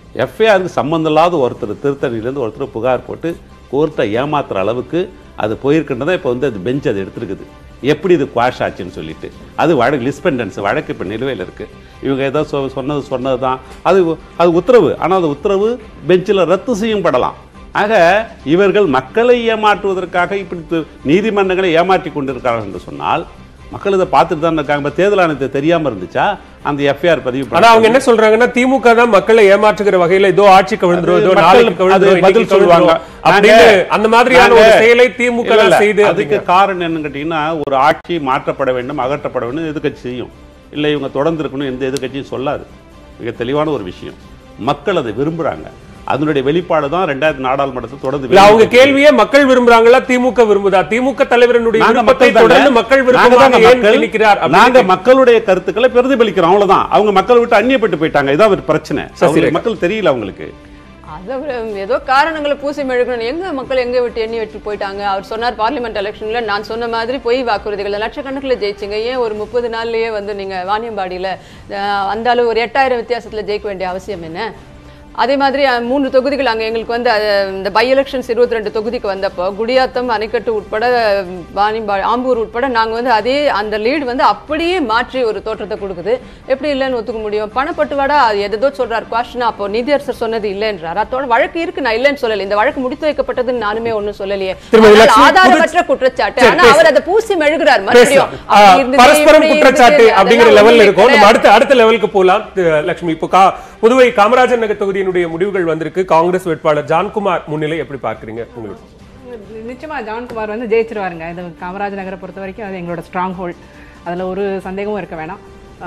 எஃப்ஐஆருக்கு சம்மந்தம் இல்லாத ஒருத்தர் திருத்தணியிலேருந்து ஒருத்தர் புகார் போட்டு கோர்ட்டை ஏமாத்துற அளவுக்கு அது போயிருக்கின்றதா இப்போ வந்து அது பெஞ்ச் அதை எடுத்துருக்குது எப்படி இது குவாஷ் ஆச்சுன்னு சொல்லிட்டு அது வழக்கு லிஸ்பெண்டன்ஸ் வழக்கு இப்போ நிலுவையில் இருக்குது இவங்க ஏதோ சொ சொன்னது சொன்னது தான் அது அது உத்தரவு ஆனால் அது உத்தரவு பெஞ்சில் ரத்து செய்யப்படலாம் ஆக இவர்கள் மக்களை ஏமாற்றுவதற்காக இப்படி து- நீதிமன்றங்களை ஏமாற்றி கொண்டிருக்கிறார்கள் என்று சொன்னால் மக்கள் இதை பார்த்துட்டு தான் இருக்காங்க இப்ப தேர்தல் ஆணையத்தை தெரியாம இருந்துச்சா அந்த எஃப்ஐஆர் பதிவு ஆனா அவங்க என்ன சொல்றாங்கன்னா திமுக தான் மக்களை ஏமாற்றுகிற வகையில ஏதோ ஆட்சி கவிழ்ந்துரும் ஏதோ அது நாளைக்கு மக்கள் கவிழ்ந்துரும் அது இன்னைக்கு பதில் சொல்லுவாங்க கவிழ்ந்துரும் அப்படின்னு நாங்க- அந்த மாதிரியான ஒரு நாங்க- செயலை திமுக இல்ல, தான் இல்ல. செய்து அதுக்கு காரணம் என்னன்னு கேட்டீங்கன்னா ஒரு ஆட்சி மாற்றப்பட வேண்டும் அகற்றப்பட வேண்டும் எதிர்க்கட்சி செய்யும் இல்லை இவங்க தொடர்ந்து இருக்கணும் எந்த எதிர்க்கட்சியும் சொல்லாது மிக தெளிவான ஒரு விஷயம் மக்கள் அதை விரும்புறாங்க அதனுடைய வெளிப்பாடு தான் ரெண்டாயிரத்தி நாடாளுமன்றத்தை தொடர்ந்து இல்ல அவங்க வெளியிட்டு கேள்வியே மக்கள் விரும்புறாங்களா திமுக விரும்புதா திமுக தலைவரினுடைய நாங்க விருப்பத்தை மக்கள் தொடர்ந்து தாங்க. மக்கள் நாங்க விருப்பமாக தாங்க ஏன் மக்கள். திணிக்கிறார் அப்படின்னு நாங்க மக்களுடைய கருத்துக்களை பிரதிபலிக்கிறோம் அவ்வளவுதான் அவங்க மக்கள் விட்டு அந்நியப்பட்டு போயிட்டாங்க இதான் ஒரு பிரச்சனை சசிரேகா. அவங்களுக்கு மக்கள் தெரியல அவங்களுக்கு அதை விட ஏதோ காரணங்களை பூசி மெழுகணும் எங்க மக்கள் எங்க விட்டு எண்ணி விட்டு போயிட்டாங்க அவர் சொன்னார் பார்லிமெண்ட் எலெக்ஷன்ல நான் சொன்ன மாதிரி பொய் வாக்குறுதிகள் லட்சக்கணக்கில் ஜெயிச்சிங்க ஏன் ஒரு முப்பது நாள்லயே வந்து நீங்க வாணியம்பாடியில அஹ், அந்த அளவு ஒரு எட்டாயிரம் வித்தியாசத்துல ஜெயிக்க வேண்டிய அவசியம் என்ன அதே மாதிரி அஹ், மூன்று தொகுதிகள் அங்க எங்களுக்கு வந்து அஹ், இந்த பை எலெக்ஷன்ஸ் இருபத்தி ரெண்டு தொகுதிக்கு வந்தப்போ குடியாத்தம் அணைக்கட்டு உட்பட அஹ், வாணியம்பாடி ஆம்பூர் உட்பட நாங்க வந்து அதே அந்த லீடு வந்து அப்படியே மாற்றி ஒரு தோற்றத்தை கொடுக்குது எப்படி இல்லைன்னு ஒத்துக்க முடியும் பணப்பட்டுவாடா அது எதோ சொல்றாரு குவாஷனா அப்போ நீதியரசர் சொன்னது இல்லைன்றார் அதோட வழக்கு இருக்கு நான் இல்லைன்னு சொல்லல இந்த வழக்கு முடித்து வைக்கப்பட்டதுன்னு நானுமே ஒண்ணும் சொல்லலையே திருமதி ஆனால் லட்சுமி, ஆதாரமற்ற புது- குற்றச்சாட்டு சரி, ஆனா பேசு. அவர் அதை பூசி மெழுகிறார் மறுபடியும் பேசலாம். அப்படி ஆ, இருந்தது, பரஸ்பரம் இப்படி குற்றச்சாட்டு இருந்தது, அப்படிங்கிற அதெல்லாம் லெவல்ல ஒண்ணுமே இருக்கும் நம்ம கிடையாது. அடுத்த அடுத்த லெவலுக்கு போலாம் தி- லட்சுமி இப்போ கா- புதுவை காமராஜர் நகர் தொகுதியினுடைய முடிவுகள் வந்திருக்கு காங்கிரஸ் வேட்பாளர் ஜான்குமார் முன்னிலை எப்படி பார்க்கறீங்க உங்களுக்கு நிச்சயமா ஜான்குமார் வந்து ஜெயிச்சிருவாருங்க இது காமராஜ் நகரை பொறுத்த வரைக்கும் அது எங்களோட ஸ்ட்ராங் ஹோல்ட் அதில் ஒரு சந்தேகமும் இருக்க வேணாம்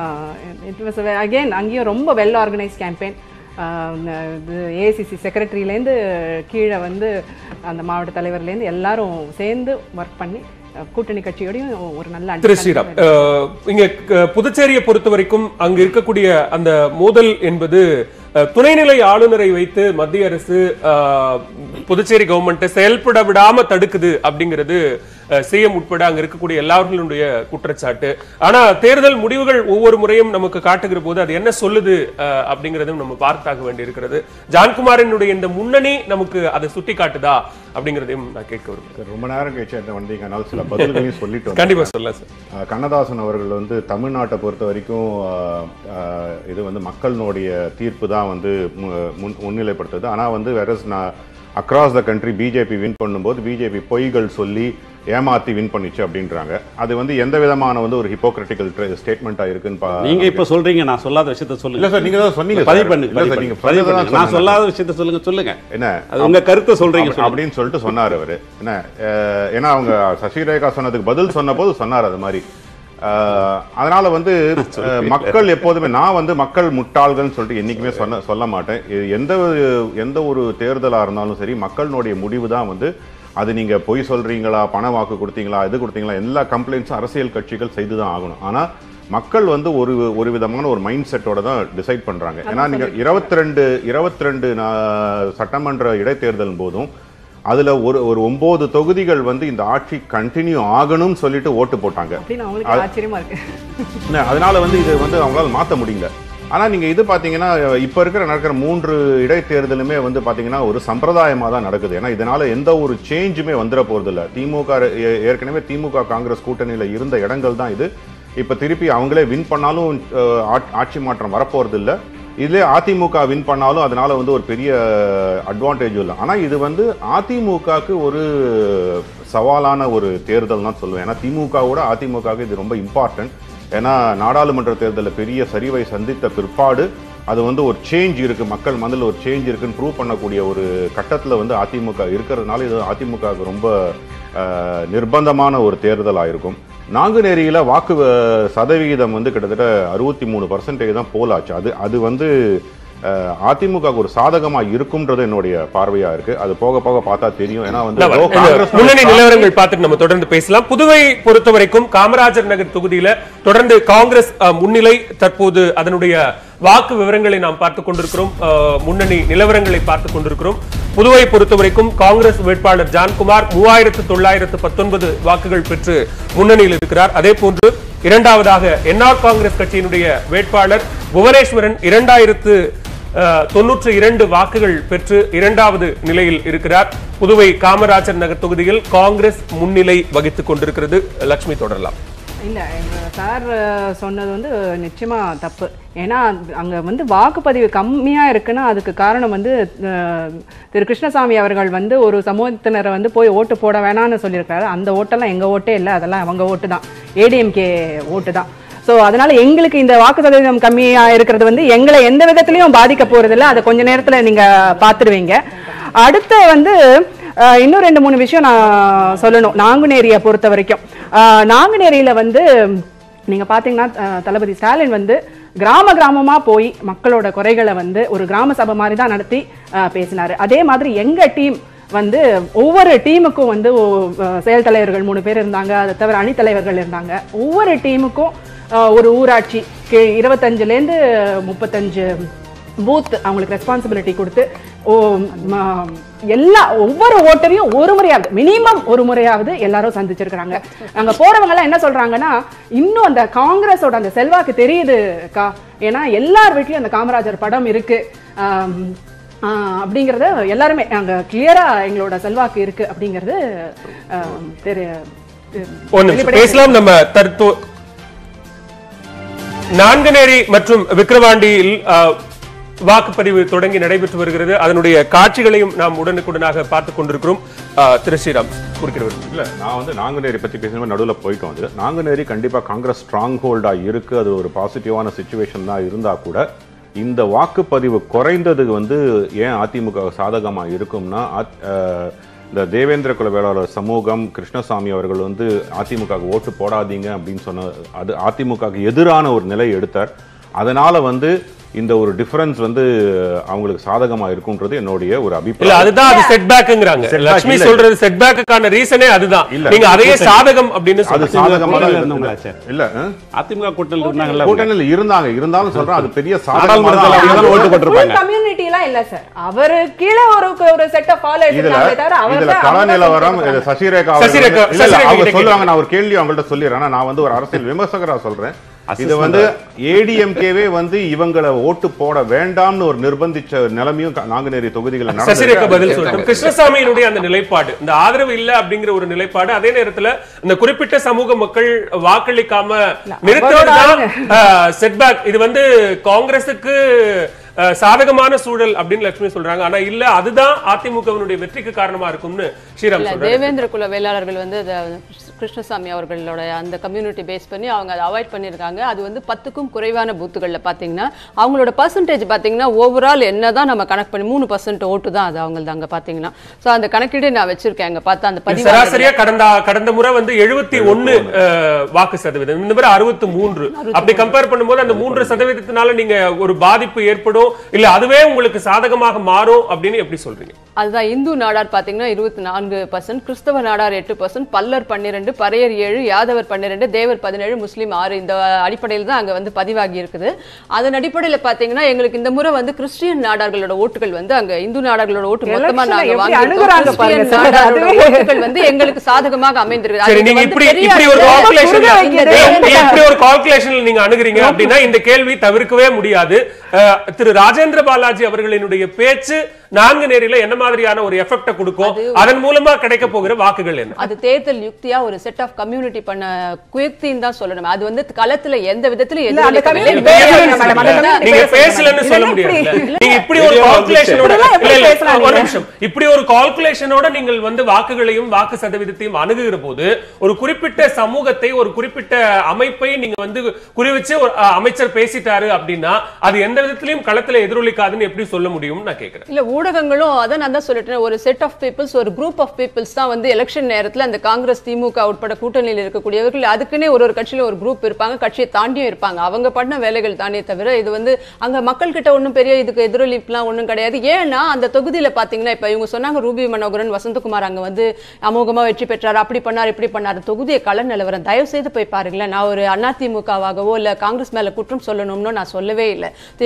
இட் வாஸ் அகெயின் அங்கேயும் ரொம்ப வெல் ஆர்கனைஸ் கேம்பெயின் இது ஏசிசி செக்ரட்டரியிலேருந்து கீழே வந்து அந்த மாவட்ட தலைவர்லேருந்து எல்லாரும் சேர்ந்து ஒர்க் பண்ணி அஹ், கூட்டணி கட்சியோடையும் ஒரு நல்ல திரு understanding ஸ்ரீராம் அஹ், இங்க க- புதுச்சேரியை பொறுத்த வரைக்கும் அங்க இருக்கக்கூடிய அந்த மோதல் என்பது அஹ், துணைநிலை ஆளுநரை வைத்து மத்திய அரசு அஹ், புதுச்சேரி கவர்மெண்ட்டை செயல்பட விடாம தடுக்குது அப்படிங்கிறது சிஎம் உட்பட அங்க இருக்கக்கூடிய எல்லார்களுடைய குற்றச்சாட்டு ஆனா தேர்தல் முடிவுகள் ஒவ்வொரு முறையும் நமக்கு காட்டுகிற போது அது என்ன சொல்லுது அஹ், அப்படிங்கிறதும் நம்ம பார்த்தாக வேண்டியிருக்கிறது ஜான்குமாரினுடைய இந்த முன்னணி நமக்கு அதை சுட்டி காட்டுதா அப்படிங்கிறதையும் நான் கேட்க விரும்புகிறேன் ரொம்ப நேரம் கழிச்சு என்ன வந்தீங்க அதனால சில பதில்களையும் சொல்லிட்டு வந்தேன். கண்டிப்பா சொல்ல சார் அஹ் கண்ணதாசன் அவர்கள் வந்து தமிழ்நாட்டை பொறுத்த வரைக்கும் அஹ், அஹ், இது வந்து மக்களினுடைய தீர்ப்பு தான் வந்து மு- முன் முன்னிலைப்படுத்துது ஆனால் வந்து வேற நான் across the country BJP win பண்ணும்போது பிஜேபி பொய்கள் சொல்லி ஏமாத்தி வின் பண்ணிச்சு அப்படின்றாங்க அது வந்து எந்த விதமான வந்து ஒரு ஹிப்போக்ரட்டிக்கல் ஸ்டேட்மெண்ட்டா இருக்குன்னு பா- நீங்க இப்ப சொல்றீங்க நான் சொல்லாத விஷயத்த இல்ல சொல்லுங்க சார் நீங்க தான் சொன்னீங்க பதிவு சார். பண்ணுங்க இல்ல பதிவு சார், நீங்க பண்ணுங்க, பதிவு சொன்னதை தான் பண்ணுங்க. நான் சொன்னேன். சொல்லாத விஷயத்த சொல்லுங்க சொல்லுங்க என்ன அது உங்க கருத்தை சொல்றீங்க அப்படி- சொல்லுங்க. அப்படின்னு சொல்லிட்டு சொன்னார் அவரு என்ன அஹ், ஏன்னா அவங்க சசிரேகா சொன்னதுக்கு பதில் சொன்ன போது சொன்னார் அது மாதிரி அஹ், அதனால வந்து அஹ், மக்கள் எப்போதுமே நான் வந்து மக்கள் முட்டாள்கள்னு சொல்லிட்டு என்னைக்குமே சொன்ன சொல்ல மாட்டேன் இது எந்த ஒரு- எந்த ஒரு தேர்தலா இருந்தாலும் சரி மக்களினுடைய முடிவு தான் வந்து அது நீங்க பொய் சொல்றீங்களா பண வாக்கு கொடுத்தீங்களா இது கொடுத்தீங்களா எல்லா கம்ப்ளைண்ட்ஸும் அரசியல் கட்சிகள் செய்து தான் ஆகணும் ஆனா மக்கள் வந்து ஒரு ஒரு விதமான ஒரு மைண்ட் செட்டோட தான் டிசைட் பண்றாங்க ஏன்னா நீங்க இருபத்தி ரெண்டு இருபத்தி ரெண்டு சட்டமன்ற இடைத்தேர்தல் போதும் அதுல ஒரு ஒரு ஒன்பது தொகுதிகள் வந்து இந்த ஆட்சி கண்டினியூ ஆகணும்னு சொல்லிட்டு ஓட்டு போட்டாங்க அப்படின்னு அவங்களுக்கு ஆச்சரியமா இருக்கு என்ன, அதனால வந்து இது வந்து அவங்களால மாத்த முடியல ஆனா நீங்க இது பாத்தீங்கன்னா இப்ப இருக்கிற நடக்கிற மூன்று இடைத்தேர்தலுமே வந்து பாத்தீங்கன்னா ஒரு சம்பிரதாயமா தான் நடக்குது ஏன்னா இதனால எந்த ஒரு சேஞ்சுமே வந்துட போறது இல்ல திமுக ஏ- ஏற்கனவே திமுக காங்கிரஸ் கூட்டணியில இருந்த இடங்கள் தான் இது இப்ப திருப்பி அவங்களே வின் பண்ணாலும் அஹ், ஆட்- ஆட்சி மாற்றம் வரப்போறது இல்ல இதுல அதிமுக வின் பண்ணாலும் அதனால வந்து ஒரு பெரிய அட்வான்டேஜ் இல்லை ஆனா இது வந்து அதிமுகவுக்கு ஒரு சவாலான ஒரு தேர்தல் தான் சொல்லுவேன் ஏன்னா திமுகவோட அதிமுகவுக்கு இது ரொம்ப இம்பார்ட்டன்ட் ஏன்னா நாடாளுமன்ற தேர்தலில் பெரிய சரிவை சந்தித்த பிற்பாடு அது வந்து ஒரு சேஞ்ச் இருக்கு மக்கள் மனதில் ஒரு சேஞ்ச் இருக்குன்னு ப்ரூவ் பண்ணக்கூடிய ஒரு கட்டத்தில் வந்து அதிமுக இருக்கிறதுனால இது அதிமுகவுக்கு ரொம்ப அஹ், நிர்பந்தமான ஒரு தேர்தலாக இருக்கும் நாங்குநேரியில் வாக்கு அஹ், சதவிகிதம் வந்து கிட்டத்தட்ட அறுபத்தி மூணு பர்சன்டேஜ் தான் போலாச்சு அது அது வந்து அஹ், அதிமுகவுக்கு ஒரு சாதகமா இருக்கும்ன்றது என்னுடைய பார்வையா இருக்கு அது போக போக பார்த்தா தெரியும் ஏன்னா வந்து இல்ல, ஏதோ இந்த காங்கிரஸ் முன்னணி நிலவரங்கள் பார்த்துட்டு நம்ம தொடர்ந்து பேசலாம் புதுவை பொறுத்த வரைக்கும் காமராஜர் நகர் தொகுதியில தொடர்ந்து காங்கிரஸ் அஹ், முன்னிலை தற்போது அதனுடைய வாக்கு விவரங்களை நாம் பார்த்துக் கொண்டிருக்கிறோம் அஹ், முன்னணி நிலவரங்களை பார்த்துக் கொண்டிருக்கிறோம் புதுவை பொறுத்த வரைக்கும் காங்கிரஸ் வேட்பாளர் ஜான்குமார் மூவாயிரத்து தொள்ளாயிரத்து பத்தொன்பது வாக்குகள் பெற்று முன்னணியில் இருக்கிறார் அதே போன்று இரண்டாவதாக என்ஆர் காங்கிரஸ் கட்சியினுடைய வேட்பாளர் புவனேஸ்வரன் இரண்டாயிரத்து தொன்னூற்றி இரண்டு வாக்குகள் பெற்று இரண்டாவது நிலையில் இருக்கிறார் புதுவை காமராஜர் நகர் தொகுதியில் காங்கிரஸ் முன்னிலை வகித்துக் கொண்டிருக்கிறது லட்சுமி தொடரலாம் இல்லை சார் சொன்னது வந்து நிச்சயமா தப்பு ஏன்னா அங்கே வந்து வாக்குப்பதிவு கம்மியாக இருக்குன்னா அதுக்கு காரணம் வந்து அஹ், திரு கிருஷ்ணசாமி அவர்கள் வந்து ஒரு சமூகத்தினரை வந்து போய் ஓட்டு போட வேணாம்னு சொல்லியிருக்காரு அந்த ஓட்டெல்லாம் எங்கள் ஓட்டே இல்லை அதெல்லாம் அவங்க ஓட்டு தான் ஏடிஎம்கே ஓட்டு தான் ஸோ அதனால எங்களுக்கு இந்த வாக்கு சதவீதம் கம்மியாக இருக்கிறது வந்து எங்களை எந்த விதத்துலையும் பாதிக்க போகிறதில்ல அதை கொஞ்ச நேரத்தில் நீங்கள் பார்த்துடுவீங்க அடுத்து வந்து அஹ், இன்னும் ரெண்டு மூணு விஷயம் நான் சொல்லணும் நாங்குநேரியை பொறுத்த வரைக்கும் அஹ், நாங்குநேரியில வந்து நீங்க பாத்தீங்கன்னா அஹ், தளபதி ஸ்டாலின் வந்து கிராம கிராமமா போய் மக்களோட குறைகளை வந்து ஒரு கிராம சபை மாதிரி தான் நடத்தி அஹ், பேசினாரு அதே மாதிரி எங்க டீம் வந்து ஒவ்வொரு டீமுக்கும் வந்து ஒ- அஹ், செயல் தலைவர்கள் மூணு பேர் இருந்தாங்க அதை தவிர அணித் தலைவர்கள் இருந்தாங்க ஒவ்வொரு டீமுக்கும் அஹ், ஒரு ஊராட்சி கி- இருபத்தஞ்சுலேருந்து முப்பத்தஞ்சு பூத் அவங்களுக்கு ரெஸ்பான்சிபிலிட்டி கொடுத்து ஓ ம- எல்லா ஒவ்வொரு ஓட்டரையும் ஒரு முறையாவது மினிமம் ஒரு முறையாவது எல்லாரும் சந்திச்சிருக்கிறாங்க அங்க போறவங்க எல்லாம் என்ன சொல்றாங்கன்னா இன்னும் அந்த காங்கிரஸோட அந்த செல்வாக்கு தெரியுதுக்கா ஏன்னா எல்லார் வீட்லயும் அந்த காமராஜர் படம் இருக்கு ஆம், ஆ, அப்படிங்கறத எல்லாருமே அங்க கிளியரா எங்களோட செல்வாக்கு இருக்கு அப்படிங்கிறது ஆம், தெரிய ஒரு நிமிஷம் வெளிப்படையா பேசலாம் நம்ம தற்போ நான்குநேரி மற்றும் விக்கிரவாண்டியில் அஹ், வாக்குப்பதிவு தொடங்கி நடைபெற்று வருகிறது அதனுடைய காட்சிகளையும் நாம் உடனுக்குடனாக பார்த்துக் கொண்டிருக்கிறோம் அஹ், திரு ஸ்ரீராம் குறுக்கிடுவது இல்ல நான் வந்து நாங்குநேரி பத்தி பேசும்போது நடுவில் போயிட்டோம் அது நாங்குநேரி கண்டிப்பா காங்கிரஸ் ஸ்ட்ராங் ஹோல்டா இருக்கு அது ஒரு பாசிட்டிவான சுச்சுவேஷன் தான் இருந்தா கூட இந்த வாக்குப்பதிவு குறைந்தது வந்து ஏன் அதிமுக சாதகமா இருக்கும்னா அத்- அஹ், இந்த தேவேந்திர குல வேளாளர் சமூகம் கிருஷ்ணசாமி அவர்கள் வந்து அதிமுக க்கு ஓட்டு போடாதீங்க அப்படின்னு சொன்ன அது அதிமுகவுக்கு எதிரான ஒரு நிலை எடுத்தார் அதனால வந்து இந்த ஒரு டிஃபரன்ஸ் வந்து அவங்களுக்கு சாதகமா இருக்கும்ன்றது என்னுடைய ஒரு இல்ல அபிப்பிராயம் அதுதான் அது செட்பேக்ங்கிறாங்க Setback லட்சுமி இல்ல. சொல்றது செட்பேக்குக்கான ரீசனே அதுதான் இல்ல. நீங்க அதையே சாதகம் அப்படின்னு அது சொல்றீங்க சாதகமா தான் கூட்டணியில இருந்தவங்களா இருந்தவங்களா இல்ல ஆ? அதிமுக கூட்டணியில் இருந்தாங்கல்ல அவங்க. கூட்டணியில் இருந்தாங்க இருந்தாலும் சொல்றேன் அது பெரிய நாடாளுமன்றத்துல சாதகமா அவங்க தான் ஓட்டு full போட்டிருப்பாங்க community எல்லாம் இல்ல சார் அவரு கீழே ஒரு ஒரு செட் ஆஃப் ஃபாலோவர்ஸ் இதுல இருக்காங்களே தவிர அவர் இதுல தான் கள அவங்க நிலவரம் தான் இது சசிரேகா அவர்கள் சசிரேகா- வந்து- இல்ல, இல்ல, சசிரேகா அவங்க கிட்ட சொல்லுவாங்க நான் ஒரு கேள்வி அவங்கள்ட்ட சொல்லிடுறேன் ஆனா, நான் வந்து ஒரு அரசியல் விமர்சகரா சொல்றேன் இது Assessment. வந்து ஏடிஎம்கேவே வந்து இவங்களை ஓட்டு போட வேண்டாம்னு ஒரு நிர்பந்திச்ச நிலைமையும் க- நாங்குநேரி தொகுதிகளில் சசிரேகா பதில் நடந்தது சொல்லட்டும் கிருஷ்ணசாமியினுடைய அந்த நிலைப்பாடு இந்த ஆதரவு இல்ல அப்படிங்கிற ஒரு நிலைப்பாடு அதே நேரத்துல இந்த குறிப்பிட்ட சமூக மக்கள் வாக்களிக்காம நிறுத்துறதுதான் செட்பேக் இது வந்து காங்கிரசுக்கு அஹ், சாதகமான சூழல் அப்படின்னு லட்சுமி சொல்றாங்க ஆனா இல்ல அதுதான் அதிமுகவினுடைய வெற்றிக்கு காரணமா இருக்கும்னு ஸ்ரீராம் இல்ல சொல்றாரு தேவேந்திர குல வேளாளர்கள் வந்து அத கிருஷ்ணசாமி அவர்களோட அந்த கம்யூனிட்டி பேஸ் பண்ணி அவங்க அதை அவாய்ட் பண்ணியிருக்காங்க அது வந்து பத்துக்கும் குறைவான பூத்துகளில் பார்த்தீங்கன்னா அவங்களோட பர்சன்டேஜ் பார்த்தீங்கன்னா ஓவரால் என்னதான் நம்ம கணக்கு பண்ணி மூணு பர்சன்ட் ஓட்டு தான் அது அவங்களது அங்கே பார்த்தீங்கன்னா ஸோ அந்த கணக்கீடு நான் வச்சிருக்கேன் அங்கே பார்த்தா அந்த இது பதிவு சராசரியா கடந்த கடந்த முறை வந்து எழுபத்தி ஒன்னு வாக்கு சதவீதம் இந்த முறை அறுபத்தி மூன்று அப்படி கம்பேர் பண்ணும்போது அந்த மூன்று சதவீதத்தினால நீங்க ஒரு பாதிப்பு ஏற்படும் இல்ல அதுவே உங்களுக்கு சாதகமாக மாறும் அப்படின்னு எப்படி சொல்றீங்க அதுதான் இந்து நாடார் பார்த்தீங்கன்னா இருபத்தி நான்கு பர்சன்ட் கிறிஸ்தவ நாடார் எட்டு பர்சன்ட் பல்லர் பன்னிரெண்டு பறையர் ஏழு யாதவர் பன்னிரெண்டு தேவர் பதினேழு முஸ்லீம் ஆறு இந்த அடிப்படையில் தான் அங்கே வந்து பதிவாகி இருக்குது அதன் அடிப்படையில் பார்த்தீங்கன்னா எங்களுக்கு இந்த முறை வந்து கிறிஸ்டியன் நாடார்களோட ஓட்டுகள் வந்து அங்க இந்து நாடார்களோட ஓட்டு மொத்தமா Election-அ நாங்க எப்படி வாங்கியிருக்கோம் அணுகுறாங்க பாருங்க கிறிஸ்டியன் சார். நாடாரோட அதுவே- ஓட்டுகள் வந்து எங்களுக்கு சாதகமாக அமைந்திருக்கு சரி அது நீங்க வந்து இப்படி பெரிய இப்படி ஒரு அளவுல கால்குலேஷன் குறுக வைக்கிறது. இப்படி ஒரு கால்குலேஷன் நீங்க அணுகுறீங்க அப்படின்னா இந்த கேள்வி தவிர்க்கவே முடியாது அஹ், திரு ராஜேந்திர பாலாஜி அவர்களினுடைய பேச்சு நான்கு நேரில என்ன மாதிரியான ஒரு எஃபெக்ட கொடுக்கும் அதன் மூலமா கிடைக்க போகிற வாக்குகள் என்ன அது தேர்தல் யுக்தியா ஒரு செட் ஆஃப் கம்யூனிட்டி பண்ண குயுக்தின்னு தான் சொல்லணும் அது வந்து களத்துல எந்த விதத்திலும் இல்ல, அந்த எதிரொலிக்கவில்லை. community பேசுறாங்க madam, அந்த community நீங்க பேசுறாங்க. பேசலன்னு சொல்ல இதெல்லாம் முடியாது எப்படி? நீங்க இப்படி ஒரு Video கால்குலேஷனோட இதெல்லாம் எப்படி இல்ல, இல்ல, பேசலாம் ஒரு நீங்க? நிமிஷம் இப்படி ஒரு கால்குலேஷனோட நீங்கள் வந்து வாக்குகளையும் வாக்கு சதவீதத்தையும் அணுகுகிற போது ஒரு குறிப்பிட்ட சமூகத்தை ஒரு குறிப்பிட்ட அமைப்பை நீங்க வந்து குறிவிச்சு ஒரு அஹ், அமைச்சர் பேசிட்டாரு அப்படின்னா அது எந்த விதத்திலையும் களத்துல எதிரொலிக்காதுன்னு எப்படி சொல்ல முடியும்னு நான் கேக்குறேன் இல்ல ஊடகங்களும் அதான் நான் தான் சொல்லிட்டேன் ஒரு செட் ஆஃப் பீப்புள்ஸ் ஒரு குரூப் ஆஃப் பீப்புள்ஸ் தான் வந்து எலெக்ஷன் நேரத்துல அந்த காங்கிரஸ் திமுக உட்பட கூட்டணியில் இருக்கக்கூடியவர்கள் அதுக்குன்னே ஒரு ஒரு கட்சியில ஒரு குரூப் இருப்பாங்க கட்சியை தாண்டியும் இருப்பாங்க அவங்க பண்ண வேலைகள் தானே தவிர இது வந்து அங்க மக்கள் கிட்ட ஒண்ணும் பெரிய இதுக்கு எதிரொலிப்புலாம் ஒண்ணும் கிடையாது ஏன்னா அந்த தொகுதியில பாத்தீங்கன்னா இப்ப இவங்க சொன்னாங்க ரூபி மனோகரன் வசந்தகுமார் அங்க வந்து அமோகமா வெற்றி பெற்றார் அப்படி பண்ணார் இப்படி பண்ணார் தொகுதியை கள நிலவரம் தயவு செய்து போய் பாருங்களேன் நான் ஒரு அதிமுகவாகவோ இல்ல காங்கிரஸ் மேல குற்றம் சொல்லணும்னு நான் சொல்லவே இல்லை திமுக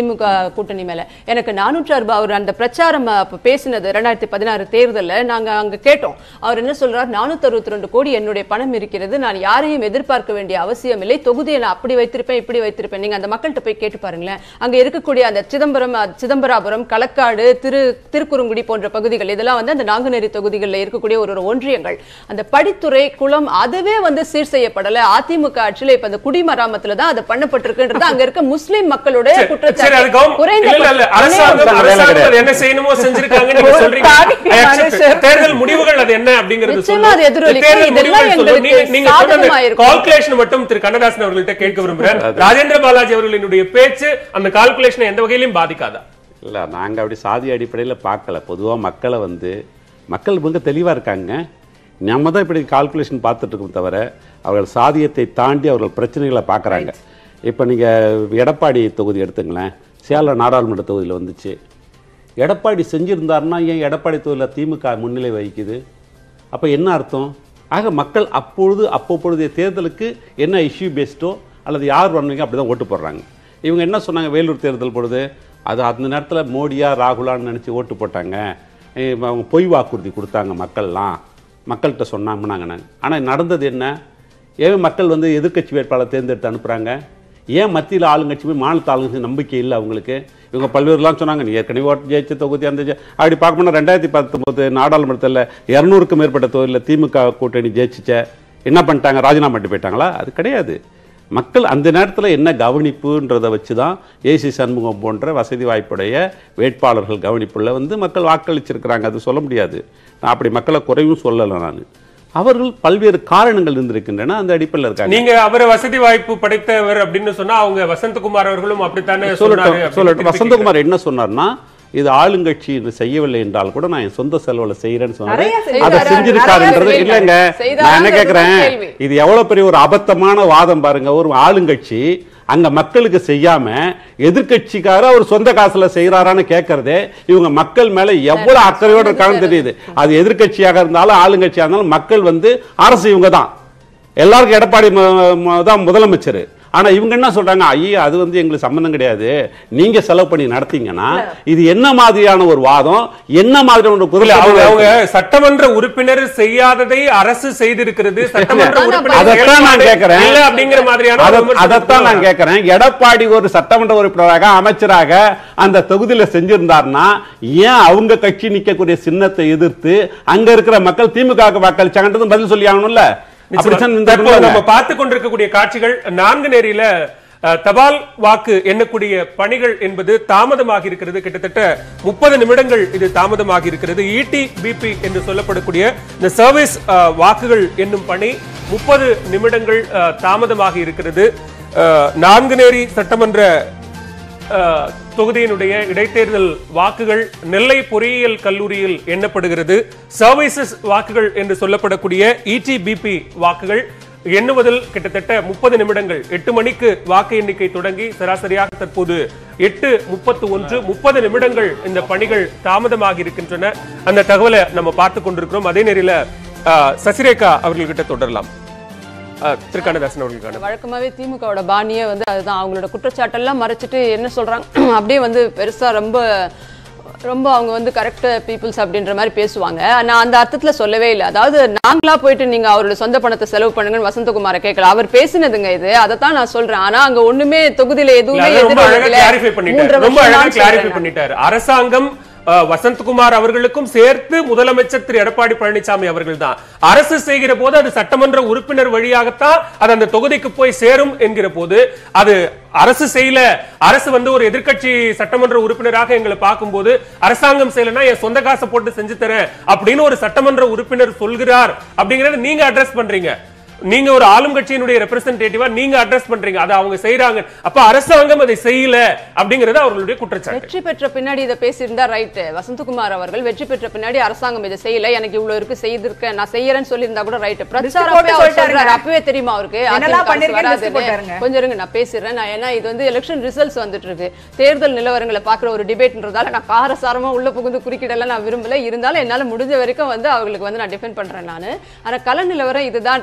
திமுக கூட்டணி மேல எனக்கு நானூற்று அறுபது அவர் அந்த பிரச்சாரம் அப்ப பேசினது ரெண்டாயிரத்தி பதினாறு தேர்தல்ல நாங்க அங்க கேட்டோம் அவர் என்ன சொல்றார் நானூத்தி அறுபத்தி ரெண்டு கோடி என்னுடைய பணம் இருக்கிறது நான் யாரையும் எதிர்பார்க்க வேண்டிய அவசியம் இல்லை தொகுதியை நான் அப்படி வைத்திருப்பேன் இப்படி வைத்திருப்பேன் நீங்க அந்த மக்கள்கிட்ட போய் கேட்டு பாருங்களேன் அங்க இருக்கக்கூடிய அந்த சிதம்பரம் அஹ், சிதம்பராபுரம் களக்காடு திரு திருக்குறுங்குடி போன்ற பகுதிகள் இதெல்லாம் வந்து அந்த நாங்குநேரி தொகுதிகளில் இருக்கக்கூடிய ஒரு ஒரு ஒன்றியங்கள் அந்த படித்துறை குளம் அதுவே வந்து சீர் செய்யப்படல அதிமுக ஆட்சியில இப்ப அந்த குடிமராமத்துல தான் அது பண்ணப்பட்டிருக்குன்றது அங்க இருக்க முஸ்லிம் மக்களுடைய சரி, குற்றச்சாட்டு அது கவர்மெண்ட் குறைந்த இல்ல, இல்ல, அரசாங்கம் வேலை அரசாங்கம் கிடையாது. அது என்ன செய்யணுமோ செஞ்சிருக்காங்க நீங்க ஒரு சொல்றீங்க தாடி I accept. மனுஷன். தேர்தல் முடிவுகள் அது என்ன அப்படிங்கறது நிச்சயமா அது சொல்லும். எதிரொலிக்கும். தேர்தல் இதெல்லாம் முடிவுகள் சொல்லும். நீங்க எங்களுக்கு நீங்க சொன்ன சாதகமா இருக்கும். கால்குலேஷன் மட்டும் திரு கண்ணதாசன் அவர்கள்ட்ட கேட்க விரும்புறேன் ராஜேந்திர பாலாஜி அவர்களினுடைய பேச்சு அந்த கால்குலேஷன் எந்த வகையிலும் பாதிக்காதா இல்லை நாங்கள் அப்படி சாதி அடிப்படையில் பார்க்கல பொதுவாக மக்களை வந்து மக்கள் மிக தெளிவாக இருக்காங்க நம்ம தான் இப்படி கால்குலேஷன் பார்த்துட்டு இருக்கோம் தவிர அவர்கள் சாதியத்தை தாண்டி அவர்கள் பிரச்சனைகளை பார்க்குறாங்க இப்போ நீங்கள் எடப்பாடி தொகுதி எடுத்துங்களேன் சேலம் நாடாளுமன்ற தொகுதியில் வந்துச்சு எடப்பாடி செஞ்சிருந்தாருன்னா ஏன் எடப்பாடி தொகுதியில் திமுக முன்னிலை வகிக்குது அப்போ என்ன அர்த்தம் ஆக மக்கள் அப்பொழுது அப்பப்பொழுதைய தேர்தலுக்கு என்ன இஷ்யூ பேஸ்டோ அல்லது யார் வந்தீங்க அப்படி தான் ஓட்டு போடுறாங்க இவங்க என்ன சொன்னாங்க வேலூர் தேர்தல் பொழுது அது அந்த நேரத்தில் மோடியா ராகுலான்னு நினச்சி ஓட்டு போட்டாங்க ஏய், அவங்க பொய் வாக்குறுதி கொடுத்தாங்க மக்கள்லாம் மக்கள்கிட்ட சொன்னாங்கன்னாங்க நாங்கள் ஆனால் நடந்தது என்ன ஏன் மக்கள் வந்து எதிர்க்கட்சி வேட்பாளர் தேர்ந்தெடுத்து அனுப்புகிறாங்க ஏன் மத்தியில் ஆளுங்கட்சி போய் மாநில ஆளுங்கட்சி நம்பிக்கை இல்லை அவங்களுக்கு இவங்க பல்வேறுலாம் சொன்னாங்க நீ ஏற்கனவே ஓட்டு ஜெயிச்ச தொகுதி அந்த ஜெ- அப்படி பார்க்கணும்னா ரெண்டாயிரத்தி பத்தொம்போது நாடாளுமன்றத்தில் இரநூறுக்கும் மேற்பட்ட தொகுதியில் திமுக கூட்டணி ஜெயிச்சிச்ச என்ன பண்ணிட்டாங்க ராஜினாமா பண்ணிட்டு போயிட்டாங்களா அது கிடையாது மக்கள் அந்த நேரத்தில் என்ன கவனிப்புன்றதை வச்சு தான் ஏசி சண்முகம் போன்ற வசதி வாய்ப்புடைய வேட்பாளர்கள் கவனிப்புள்ள வந்து மக்கள் வாக்களிச்சிருக்கிறாங்க அது சொல்ல முடியாது நான் அப்படி மக்களை குறைவும் சொல்லலை நான் அவர்கள் பல்வேறு காரணங்கள் இருந்திருக்கின்றன அந்த அடிப்படையில் இருக்காங்க நீங்க அவரை வசதி வாய்ப்பு படைத்தவர் அப்படின்னு சொன்னா அவங்க வசந்தகுமார் அவர்களும் அப்படித்தானே சொன்னாரு சொல்லட்டும் அப்படின்னு சொல்லட்டும் திருப்பி வசந்தகுமார் என்ன சொன்னார்னா இது ஆளுங்கட்சி இது செய்யவில்லை என்றால் கூட நான் என் சொந்த செலவுல செய்யறேன்னு சொன்னாரு நிறைய அதை செய்தாரு. செஞ்சிருக்காருன்றது நிறைய இல்லைங்க செய்தாரு. நான் என்ன கேக்குறேன் கேள்வி. இது எவ்வளவு பெரிய ஒரு அபத்தமான வாதம் பாருங்க ஒரு ஆளுங்கட்சி அங்க மக்களுக்கு செய்யாம எதிர்க்கட்சிக்கார அவர் சொந்த காசுல செய்யறாரான்னு கேட்கறதே இவங்க மக்கள் மேல எவ்வளவு அக்கறையோட இருக்கான்னு தெரியுது அது எதிர்க்கட்சியாக இருந்தாலும் ஆளுங்கட்சியாக இருந்தாலும் மக்கள் வந்து அரசு இவங்க தான் எல்லாருக்கும் எடப்பாடி ம- ம- தான் முதலமைச்சர் ஆனா இவங்க என்ன சொல்றாங்க ஐயா அது வந்து எங்களுக்கு சம்பந்தம் கிடையாது நீங்க செலவு பண்ணி நடத்தீங்கன்னா இது என்ன மாதிரியான ஒரு வாதம் என்ன மாதிரியான ஒரு இல்ல அவங்க குரல் அவங்க சட்டமன்ற உறுப்பினர் செய்யாததை அரசு செய்திருக்கிறது சட்டமன்ற அதான் உறுப்பினர் அதைத்தான் நான் செயல்பாடு கேட்கிறேன். இல்ல அப்படிங்கிற மாதிரியான அத- ஒரு விமர்சனத்தை அதைத்தான் நான் வைக்கிறாங்க. கேட்கிறேன் எடப்பாடி ஒரு சட்டமன்ற உறுப்பினராக அமைச்சராக அந்த தொகுதியில செஞ்சிருந்தாருன்னா ஏன் அவங்க கட்சி நிக்கக்கூடிய சின்னத்தை எதிர்த்து அங்க இருக்கிற மக்கள் திமுக வாக்களிச்சாங்கன்றது பதில் சொல்லி ஆகணும்ல அப்படி நிச்சயமா. சொன்னா தற்போது இந்த நம்ம பார்த்து கொண்டிருக்கக்கூடிய காட்சிகள் நான்கு நேரில அஹ், தபால் வாக்கு எண்ணக்கூடிய பணிகள் என்பது தாமதமாகி இருக்கிறது கிட்டத்தட்ட முப்பது நிமிடங்கள் இது தாமதமாகி இருக்கிறது இடி பிபி என்று சொல்லப்படக்கூடிய இந்த சர்வீஸ் அஹ், வாக்குகள் என்னும் பணி முப்பது நிமிடங்கள் அஹ், தாமதமாகி இருக்கிறது அஹ், நான்குநேரி சட்டமன்ற அஹ், தொகுதியினுடைய இடைத்தேர்தல் வாக்குகள் நெல்லை பொறியியல் கல்லூரியில் எண்ணப்படுகிறது சர்வீசஸ் வாக்குகள் என்று சொல்லப்படக்கூடிய இடிபிபி வாக்குகள் எண்ணுவதில் கிட்டத்தட்ட முப்பது நிமிடங்கள் எட்டு மணிக்கு வாக்கு எண்ணிக்கை தொடங்கி சராசரியாக தற்போது எட்டு முப்பத்து ஒன்று முப்பது நிமிடங்கள் இந்த பணிகள் தாமதமாகி இருக்கின்றன அந்த தகவலை நம்ம பார்த்து கொண்டிருக்கிறோம் அதே நேரில அஹ், சசிரேகா அவர்கள்கிட்ட தொடரலாம் அஹ், திரு கண்ணதாசன் அவர்களுக்கான வழக்கமாவே திமுகவோட பாணியே வந்து அதுதான் அவங்களோட குற்றச்சாட்டெல்லாம் மறைச்சிட்டு என்ன சொல்றாங்க அப்படியே வந்து பெருசா ரொம்ப ரொம்ப அவங்க வந்து கரெக்ட் பீப்புள்ஸ் அப்படின்ற மாதிரி பேசுவாங்க நான் அந்த அர்த்தத்துல சொல்லவே இல்லை அதாவது நாங்களா போயிட்டு நீங்க அவரோட சொந்த பணத்தை செலவு பண்ணுங்கன்னு வசந்தகுமார கேட்கல அவர் பேசினதுங்க இது அதை தான் நான் சொல்றேன் ஆனா அங்க ஒண்ணுமே தொகுதியில இல்ல, எதுவுமே அதை ரொம்ப அழகா எதிரொலிக்கல. கிளாரிஃபை பண்ணிட்டாரு மூன்றரை ரொம்ப வருஷம் அழகா தான் கிளாரிஃபை சொல்றேன் பண்ணிட்டாரு அரசாங்கம் அஹ், வசந்தகுமார் அவர்களுக்கும் சேர்த்து முதலமைச்சர் திரு எடப்பாடி பழனிசாமி அவர்கள் தான் அரசு செய்கிற போது அது சட்டமன்ற உறுப்பினர் வழியாகத்தான் அது அந்த தொகுதிக்கு போய் சேரும் என்கிற போது அது அரசு செய்யல அரசு வந்து ஒரு எதிர்க்கட்சி சட்டமன்ற உறுப்பினராக எங்களை பார்க்கும்போது அரசாங்கம் செய்யலன்னா என் சொந்த காசை போட்டு செஞ்சு தரேன் அப்படின்னு ஒரு சட்டமன்ற உறுப்பினர் சொல்கிறார் அப்படிங்கறத நீங்க அட்ரஸ் பண்றீங்க நீங்க ஒரு ஆளும் கட்சியினுடைய ரெப்ரசன்டேட்டிவா நீங்க அட்ரஸ் பண்றீங்க அதை அவங்க செய்யறாங்க அப்ப அரசாங்கம் அதை செய்யல அப்படிங்கறது அவர்களுடைய குற்றச்சாட்டு வெற்றி பெற்ற பின்னாடி இதை பேசியிருந்தா ரைட் வசந்தகுமார் அவர்கள் வெற்றி பெற்ற பின்னாடி அரசாங்கம் இதை செய்யல எனக்கு இவ்வளவு இருக்கு செய்திருக்கேன் நான் செய்யறேன்னு சொல்லியிருந்தா கூட ரைட் பிரச்சாரம் போட்டு அப்பவே அவர் சொல்லிட்டாருங்க. சொல்றாரு. அப்பவே தெரியுமா அவருக்கு என்னெல்லாம் அதிமுக பண்ணிருக்கேன்னு வராதுன்னு. list போட்டாருங்க. கொஞ்சம் இருங்க நான் பேசுறேன் நான் ஏன்னா இது வந்து எலெக்ஷன் ரிசல்ட்ஸ் வந்துட்டு இருக்கு தேர்தல் நிலவரங்களை பாக்குற ஒரு டிபேட்ன்றதால நான் காரசாரமா உள்ள புகுந்து குறுக்கிடல நான் விரும்பல இருந்தாலும் என்னால முடிஞ்ச வரைக்கும் வந்து அவங்களுக்கு வந்து நான் டிஃபெண்ட் பண்றேன் நானு ஆனா கள நிலவரம் இதுதான்றது தான் நான் சொல்றேன்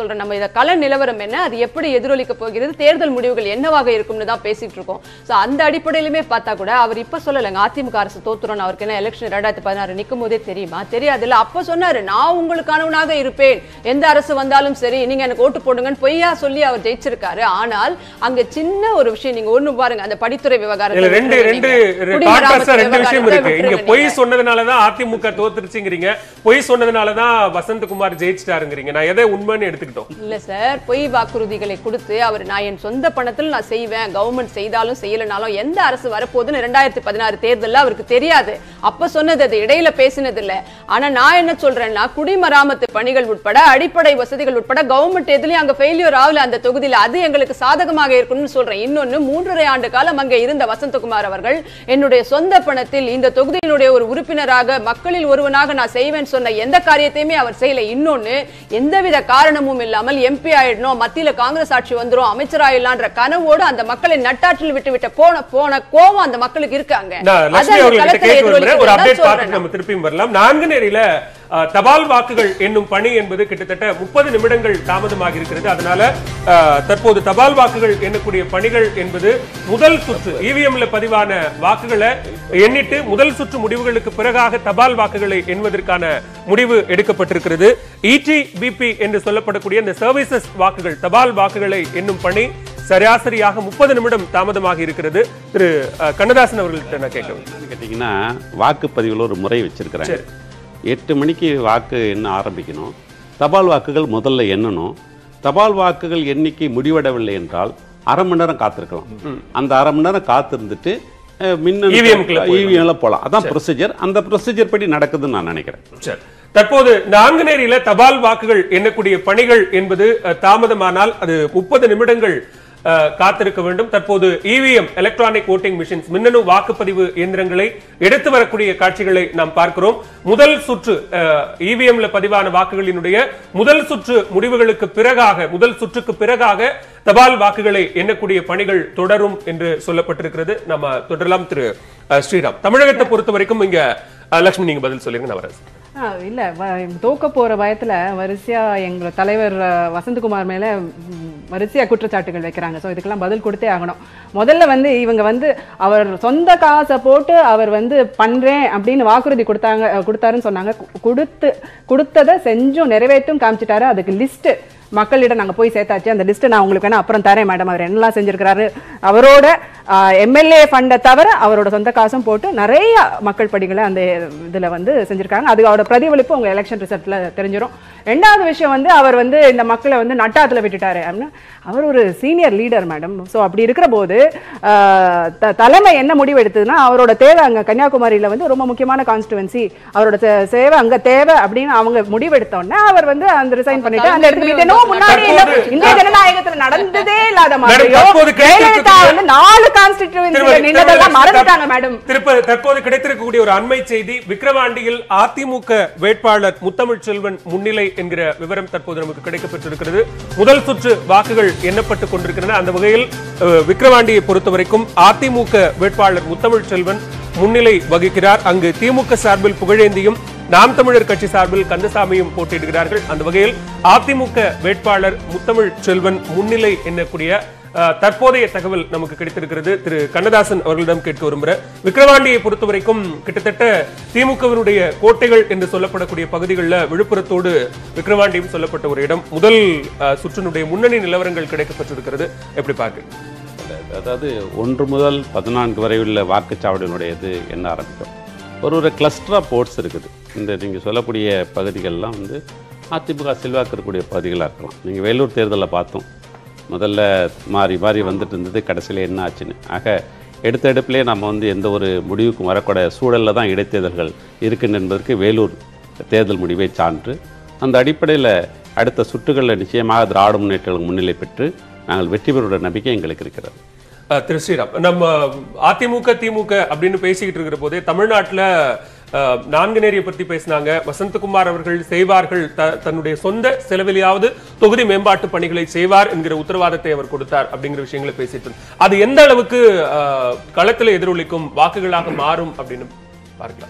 சொல்றேன் நம்ம இத கள நிலவரம் என்ன அது எப்படி எதிரொலிக்க போகிறது தேர்தல் முடிவுகள் என்னவாக இருக்கும்னு தான் பேசிட்டு இருக்கோம் சோ அந்த அடிப்படையிலுமே பார்த்தா கூட அவர் இப்ப சொல்லலைங்க அதிமுக அரசு தோத்துறோம் அவருக்கு என்ன எலெக்ஷன் ரெண்டாயிரத்தி பதினாறு நிக்கும் போதே தெரியுமா தெரியாதுல்ல அப்ப சொன்னாரு நான் உங்களுக்கானவனாக இருப்பேன் எந்த அரசு வந்தாலும் சரி நீங்க எனக்கு ஓட்டு போடுங்கன்னு பொய்யா சொல்லி அவர் ஜெயிச்சிருக்காரு ஆனால் அங்க சின்ன ஒரு விஷயம் நீங்க ஒண்ணு பாருங்க அந்த படித்துறை இதுல விவகாரத்தை ரெண்டு ரெண்டு விட்டுருங்க. கான்ட்ராஸ்டா குடிமராமத்து ரெண்டு விஷயம் விவகாரத்தை இருக்கு இங்க விட்டுருங்க பொய் நீங்க. சொன்னதுனாலதான் அதிமுக தோத்துருச்சுங்கிறீங்க பொய் சொன்னதுனாலதான் வசந்தகுமார் ஜெயிச்சிட்டாருங்கிறீங்க நான் எதை உண்மைன்னு எடுத்துக்கிட்டோம் இல்ல சார் பொய் வாக்குறுதிகளை கொடுத்து அவர் நான் என் சொந்த பணத்தில் நான் செய்வேன் கவர்மெண்ட் செய்தாலும் செய்யலனாலும் எந்த அரசு வரப்போகுதுன்னு ரெண்டாயிரத்தி பதினாறு தேர்தல்ல அவருக்கு தெரியாது அப்ப சொன்னது அது இடையில பேசினது இல்ல ஆனா நான் என்ன சொல்றேன்னா குடிமராமத்து பணிகள் உட்பட அடிப்படை வசதிகள் உட்பட கவர்மெண்ட் எதுலயும் அங்க ஃபெயிலியர் ஆகல அந்த தொகுதியில அது எங்களுக்கு சாதகமாக இருக்கும்னு சொல்றேன் இன்னொன்னு மூன்றரை ஆண்டு காலம் அங்க இருந்த வசந்தகுமார் அவர்கள் என்னுடைய சொந்த பணத்தில் இந்த தொகுதியினுடைய ஒரு உறுப்பினராக மக்களில் ஒருவனாக நான் செய்வேன் சொன்ன எந்த காரியத்தையுமே அவர் செய்யல இன்னொன்னு எந்தவித காரணமும் இல்லாமல் எம்பி ஆயிடணும் மத்தியில காங்கிரஸ் ஆட்சி வந்துரும் அமைச்சராயிடலான்ற கனவோடு அந்த மக்களை நட்டாற்றில் விட்டு விட்ட போன போன கோவம் அந்த மக்களுக்கு இருக்காங்க நான் அது லட்சுமி அந்த அவர்கிட்ட களத்துல கேட்க விரும்புறேன் ஒரு எதிரொலிக்குதுன்னு அப்டேட் தான் பார்த்துட்டு சொல்றேன் நம்ம திருப்பியும் வரலாம் நான்குநேரியில அஹ், தபால் வாக்குகள் என்னும் பணி என்பது கிட்டத்தட்ட முப்பது நிமிடங்கள் தாமதமாக இருக்கிறது அதனால அஹ், தற்போது தபால் வாக்குகள் எண்ணக்கூடிய பணிகள் என்பது முதல் சுற்று இவிஎம்ல பதிவான வாக்குகளை எண்ணிட்டு முதல் சுற்று முடிவுகளுக்கு பிறகாக தபால் வாக்குகளை எண்ணுவதற்கான முடிவு எடுக்கப்பட்டிருக்கிறது இடி பிபி என்று சொல்லப்படக்கூடிய இந்த சர்வீசஸ் வாக்குகள் தபால் வாக்குகளை எண்ணும் பணி சராசரியாக முப்பது நிமிடம் தாமதமாக இருக்கிறது திரு அஹ், கண்ணதாசன் அவர்கள்ட்ட நான் கேட்க என்னன்னு கேட்டிங்கன்னா வாக்குப்பதிவில் ஒரு முறை வச்சிருக்கிறாங்க சரி. எட்டு மணிக்கு வாக்கு எண்ண ஆரம்பிக்கணும் தபால் வாக்குகள் முதல்ல எண்ணணும் தபால் வாக்குகள் எண்ணிக்கை முடிவடவில்லை என்றால் அரை மணி நேரம் காத்திருக்கலாம் அந்த அரை மணி நேரம் காத்திருந்துட்டு அஹ், மின்னணு EVM க்குள்ள போயிடலாம். இவிஎம்ல போகலாம் அதான் ப்ரொசீஜர் அந்த ப்ரொசீஜர் படி நடக்குதுன்னு நான் நினைக்கிறேன் சரி. தற்போது நாங்குநேரியில தபால் வாக்குகள் எண்ணக்கூடிய பணிகள் என்பது அஹ், தாமதமானால் அது முப்பது நிமிடங்கள் அஹ், காத்திருக்க வேண்டும் தற்போது இவிஎம் எலக்ட்ரானிக் ஓட்டிங் மிஷின்ஸ் மின்னணு வாக்குப்பதிவு இயந்திரங்களை எடுத்து வரக்கூடிய காட்சிகளை நாம் பார்க்கிறோம் முதல் சுற்று இவிஎம்ல பதிவான வாக்குகளினுடைய முதல் சுற்று முடிவுகளுக்கு பிறகாக முதல் சுற்றுக்கு பிறகாக தபால் வாக்குகளை எண்ணக்கூடிய பணிகள் தொடரும் என்று சொல்லப்பட்டிருக்கிறது நம்ம தொடரலாம் திரு அஹ், ஸ்ரீராம் தமிழகத்தை பொறுத்த வரைக்கும் இங்க அஹ், லட்சுமி நீங்க பதில் சொல்லிருங்க நான் வரேன் ஆ, இல்ல வ- தோக்க போற பயத்துல வரிசையா எங்க தலைவர் அ, வசந்தகுமார் மேல ம், வரிசையா குற்றச்சாட்டுகள் வைக்கிறாங்க சோ இதுக்கெல்லாம் பதில் கொடுத்தே ஆகணும் முதல்ல வந்து இவங்க வந்து அவர் சொந்த காசை போட்டு அவர் வந்து பண்றேன் அப்படின்னு வாக்குறுதி கொடுத்தாங்க அ, கொடுத்தாருன்னு சொன்னாங்க கு- கொடுத்து கொடுத்ததை செஞ்சும் நிறைவேற்றும் காமிச்சிட்டாரு அதுக்கு லிஸ்ட் மக்களிடம் நாங்க போய் சேர்த்தாச்சு அந்த லிஸ்ட் நான் உங்களுக்கு வேணா அப்புறம் தரேன் மேடம் அவர் என்னெல்லாம் செஞ்சிருக்கிறாரு அவரோட எம்எல்ஏ ஃபண்டை தவிர அவரோட சொந்த காசும் போட்டு நிறைய மக்கள் படிகளை அந்த இதுல வந்து செஞ்சிருக்காங்க அது அவரோட பிரதிபலிப்பு உங்க எலெக்ஷன் ரிசல்ட்ல தெரிஞ்சிடும் ரெண்டாவது விஷயம் வந்து அவர் வந்து இந்த மக்களை வந்து நட்டாத்துல விட்டுட்டாரு அப்படின்னா அவர் ஒரு சீனியர் லீடர் மேடம் ஸோ அப்படி இருக்கிற போது ஆஹ், த- தலைமை என்ன முடிவு எடுத்ததுன்னா அவரோட தேவை அங்க கன்னியாகுமரியில வந்து ரொம்ப முக்கியமான கான்ஸ்டுவன்சி அவரோட சே- சேவை அங்க தேவை அப்படின்னு அவங்க முடிவெடுத்த உடனே அவர் வந்து அந்த ரிசைன் பண்ணிட்டு அந்த இடத்துக்கு விட்டு என்னவோ முன்னாடி இல்ல, தற்போது- இந்திய ஜனநாயகத்துல நடந்ததே இல்லாத மேடம், மாதிரியோ தற்போது ஜெயலலிதா கிடைத்திருக்கக்கூடிய- வந்து நாலு கான்ஸ்டிடியூன்சில திருமதி- நின்னதெல்லாம் மறந்துட்டாங்க மேடம் திருப்ப தற்போது கிடைத்திருக்கக்கூடிய ஒரு அண்மை செய்தி விக்கிரவாண்டியில் அதிமுக வேட்பாளர் முத்தமிழ் செல்வன் முன்னிலை என்கிற விவரம் தற்போது நமக்கு கிடைக்கப்பட்டிருக்கிறது முதல் சுற்று வாக்குகள் எண்ணப்பட்டுக் கொண்டிருக்கின்றன அந்த வகையில் அஹ், விக்கிரவாண்டியை பொறுத்தவரைக்கும் அதிமுக வேட்பாளர் முத்தமிழ் செல்வன் முன்னிலை வகிக்கிறார் அங்கு திமுக சார்பில் புகழேந்தியும் நாம் தமிழர் கட்சி சார்பில் கந்தசாமியும் போட்டியிடுகிறார்கள் அந்த வகையில் அதிமுக வேட்பாளர் முத்தமிழ் செல்வன் முன்னிலை எண்ணக்கூடிய அஹ், தற்போதைய தகவல் நமக்கு கிடைத்திருக்கிறது திரு கண்ணதாசன் அவர்களிடம் கேட்க விரும்புகிறேன் விக்கிரவாண்டியை பொறுத்த வரைக்கும் கிட்டத்தட்ட திமுகவினுடைய கோட்டைகள் என்று சொல்லப்படக்கூடிய பகுதிகளில் விழுப்புரத்தோடு விக்கிரவாண்டியும் சொல்லப்பட்ட ஒரு இடம் முதல் அஹ், சுற்றினுடைய முன்னணி நிலவரங்கள் கிடைக்கப்பட்டிருக்கிறது எப்படி பார்க்க அதாவது ஒன்று முதல் பதினான்கு வரை உள்ள வாக்குச்சாவடியினுடையது என்ன ஆரம்பிக்கும் ஒரு ஒரு கிளஸ்டர் ஆஃப் போர்ட்ஸ் இருக்குது இந்த நீங்கள் சொல்லக்கூடிய பகுதிகள்லாம் வந்து அதிமுக செல்வாக்கு இருக்கக்கூடிய பகுதிகளாக இருக்கலாம் நீங்கள் வேலூர் தேர்தலில் பார்த்தோம் முதல்ல மாறி மாறி வந்துட்டு இருந்தது கடைசியில் என்ன ஆச்சுன்னு ஆக எடுத்த எடுப்பிலே நம்ம வந்து எந்த ஒரு முடிவுக்கும் வரக்கூடிய சூழலில் தான் இடைத்தேர்தல்கள் இருக்குன்னு என்பதற்கு வேலூர் தேர்தல் முடிவே சான்று அந்த அடிப்படையில் அடுத்த சுற்றுகளில் நிச்சயமாக திராவிட முன்னேற்ற கழகம் முன்னிலை பெற்று நாங்கள் வெற்றி பெறுவத நம்பிக்கை எங்களுக்கு இருக்கிறது அஹ், திரு ஸ்ரீராம் நம்ம அதிமுக திமுக அப்படின்னு பேசிக்கிட்டு இருக்கிற போதே தமிழ்நாட்டுல அஹ், நான்குநேரியை பத்தி பேசினாங்க வசந்தகுமார் அவர்கள் செய்வார்கள் த- தன்னுடைய சொந்த செலவிலையாவது தொகுதி மேம்பாட்டு பணிகளை செய்வார் என்கிற உத்தரவாதத்தை அவர் கொடுத்தார் அப்படிங்கிற விஷயங்களை பேசிட்டு இருந்தோம். அது எந்த அளவுக்கு அஹ், களத்துல எதிரொலிக்கும் வாக்குகளாக மாறும் அப்படின்னு பார்க்கலாம்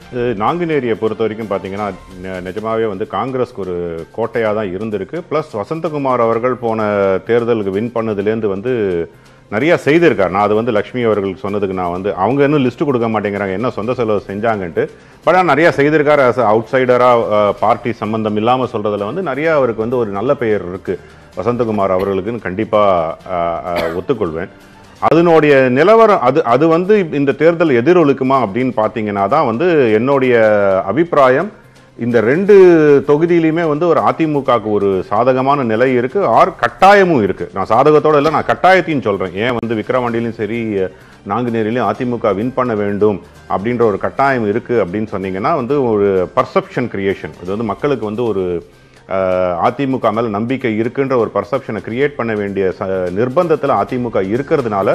இது நாங்குநேரியை பொறுத்த வரைக்கும் பார்த்தீங்கன்னா நெ- நிஜமாவே வந்து காங்கிரஸ்க்கு ஒரு கோட்டையாக தான் இருந்திருக்கு ப்ளஸ் வசந்தகுமார் அவர்கள் போன தேர்தலுக்கு வின் பண்ணதுலேருந்து வந்து நிறைய செய்திருக்கார் நான் அது வந்து லக்ஷ்மி அவர்களுக்கு சொன்னதுக்கு நான் வந்து அவங்க இன்னும் லிஸ்ட் கொடுக்க மாட்டேங்கிறாங்க என்ன சொந்த செலவு செஞ்சாங்கன்ட்டு பட் ஆனால் நிறைய செய்திருக்கார் as a அவுட்சைடராக பார்ட்டி சம்பந்தம் இல்லாமல் சொல்றதுல வந்து நிறைய அவருக்கு வந்து ஒரு நல்ல பெயர் இருக்கு வசந்தகுமார் அவர்களுக்குன்னு கண்டிப்பாக ஒத்துக்கொள்வேன் அதனுடைய நிலவரம் அது அது வந்து இந்த தேர்தல் எதிரொலிக்குமா அப்படின்னு பார்த்தீங்கன்னா தான் வந்து என்னுடைய அபிப்பிராயம் இந்த ரெண்டு தொகுதியிலுமே வந்து ஒரு அதிமுகவுக்கு ஒரு சாதகமான நிலை இருக்கு ஆர் கட்டாயமும் இருக்கு நான் சாதகத்தோட இல்லை நான் கட்டாயத்தையும் சொல்றேன் ஏன் வந்து விக்கிரவாண்டியிலும் சரி நாங்குநேரிலையும் அதிமுக வின் பண்ண வேண்டும் அப்படின்ற ஒரு கட்டாயம் இருக்கு அப்படின்னு சொன்னீங்கன்னா வந்து ஒரு பர்செப்ஷன் கிரியேஷன் அது வந்து மக்களுக்கு வந்து ஒரு அஹ், அதிமுக மேல நம்பிக்கை இருக்குன்ற ஒரு பர்செப்ஷனை கிரியேட் பண்ண வேண்டிய ச நிர்பந்தத்தில் அதிமுக இருக்கிறதுனால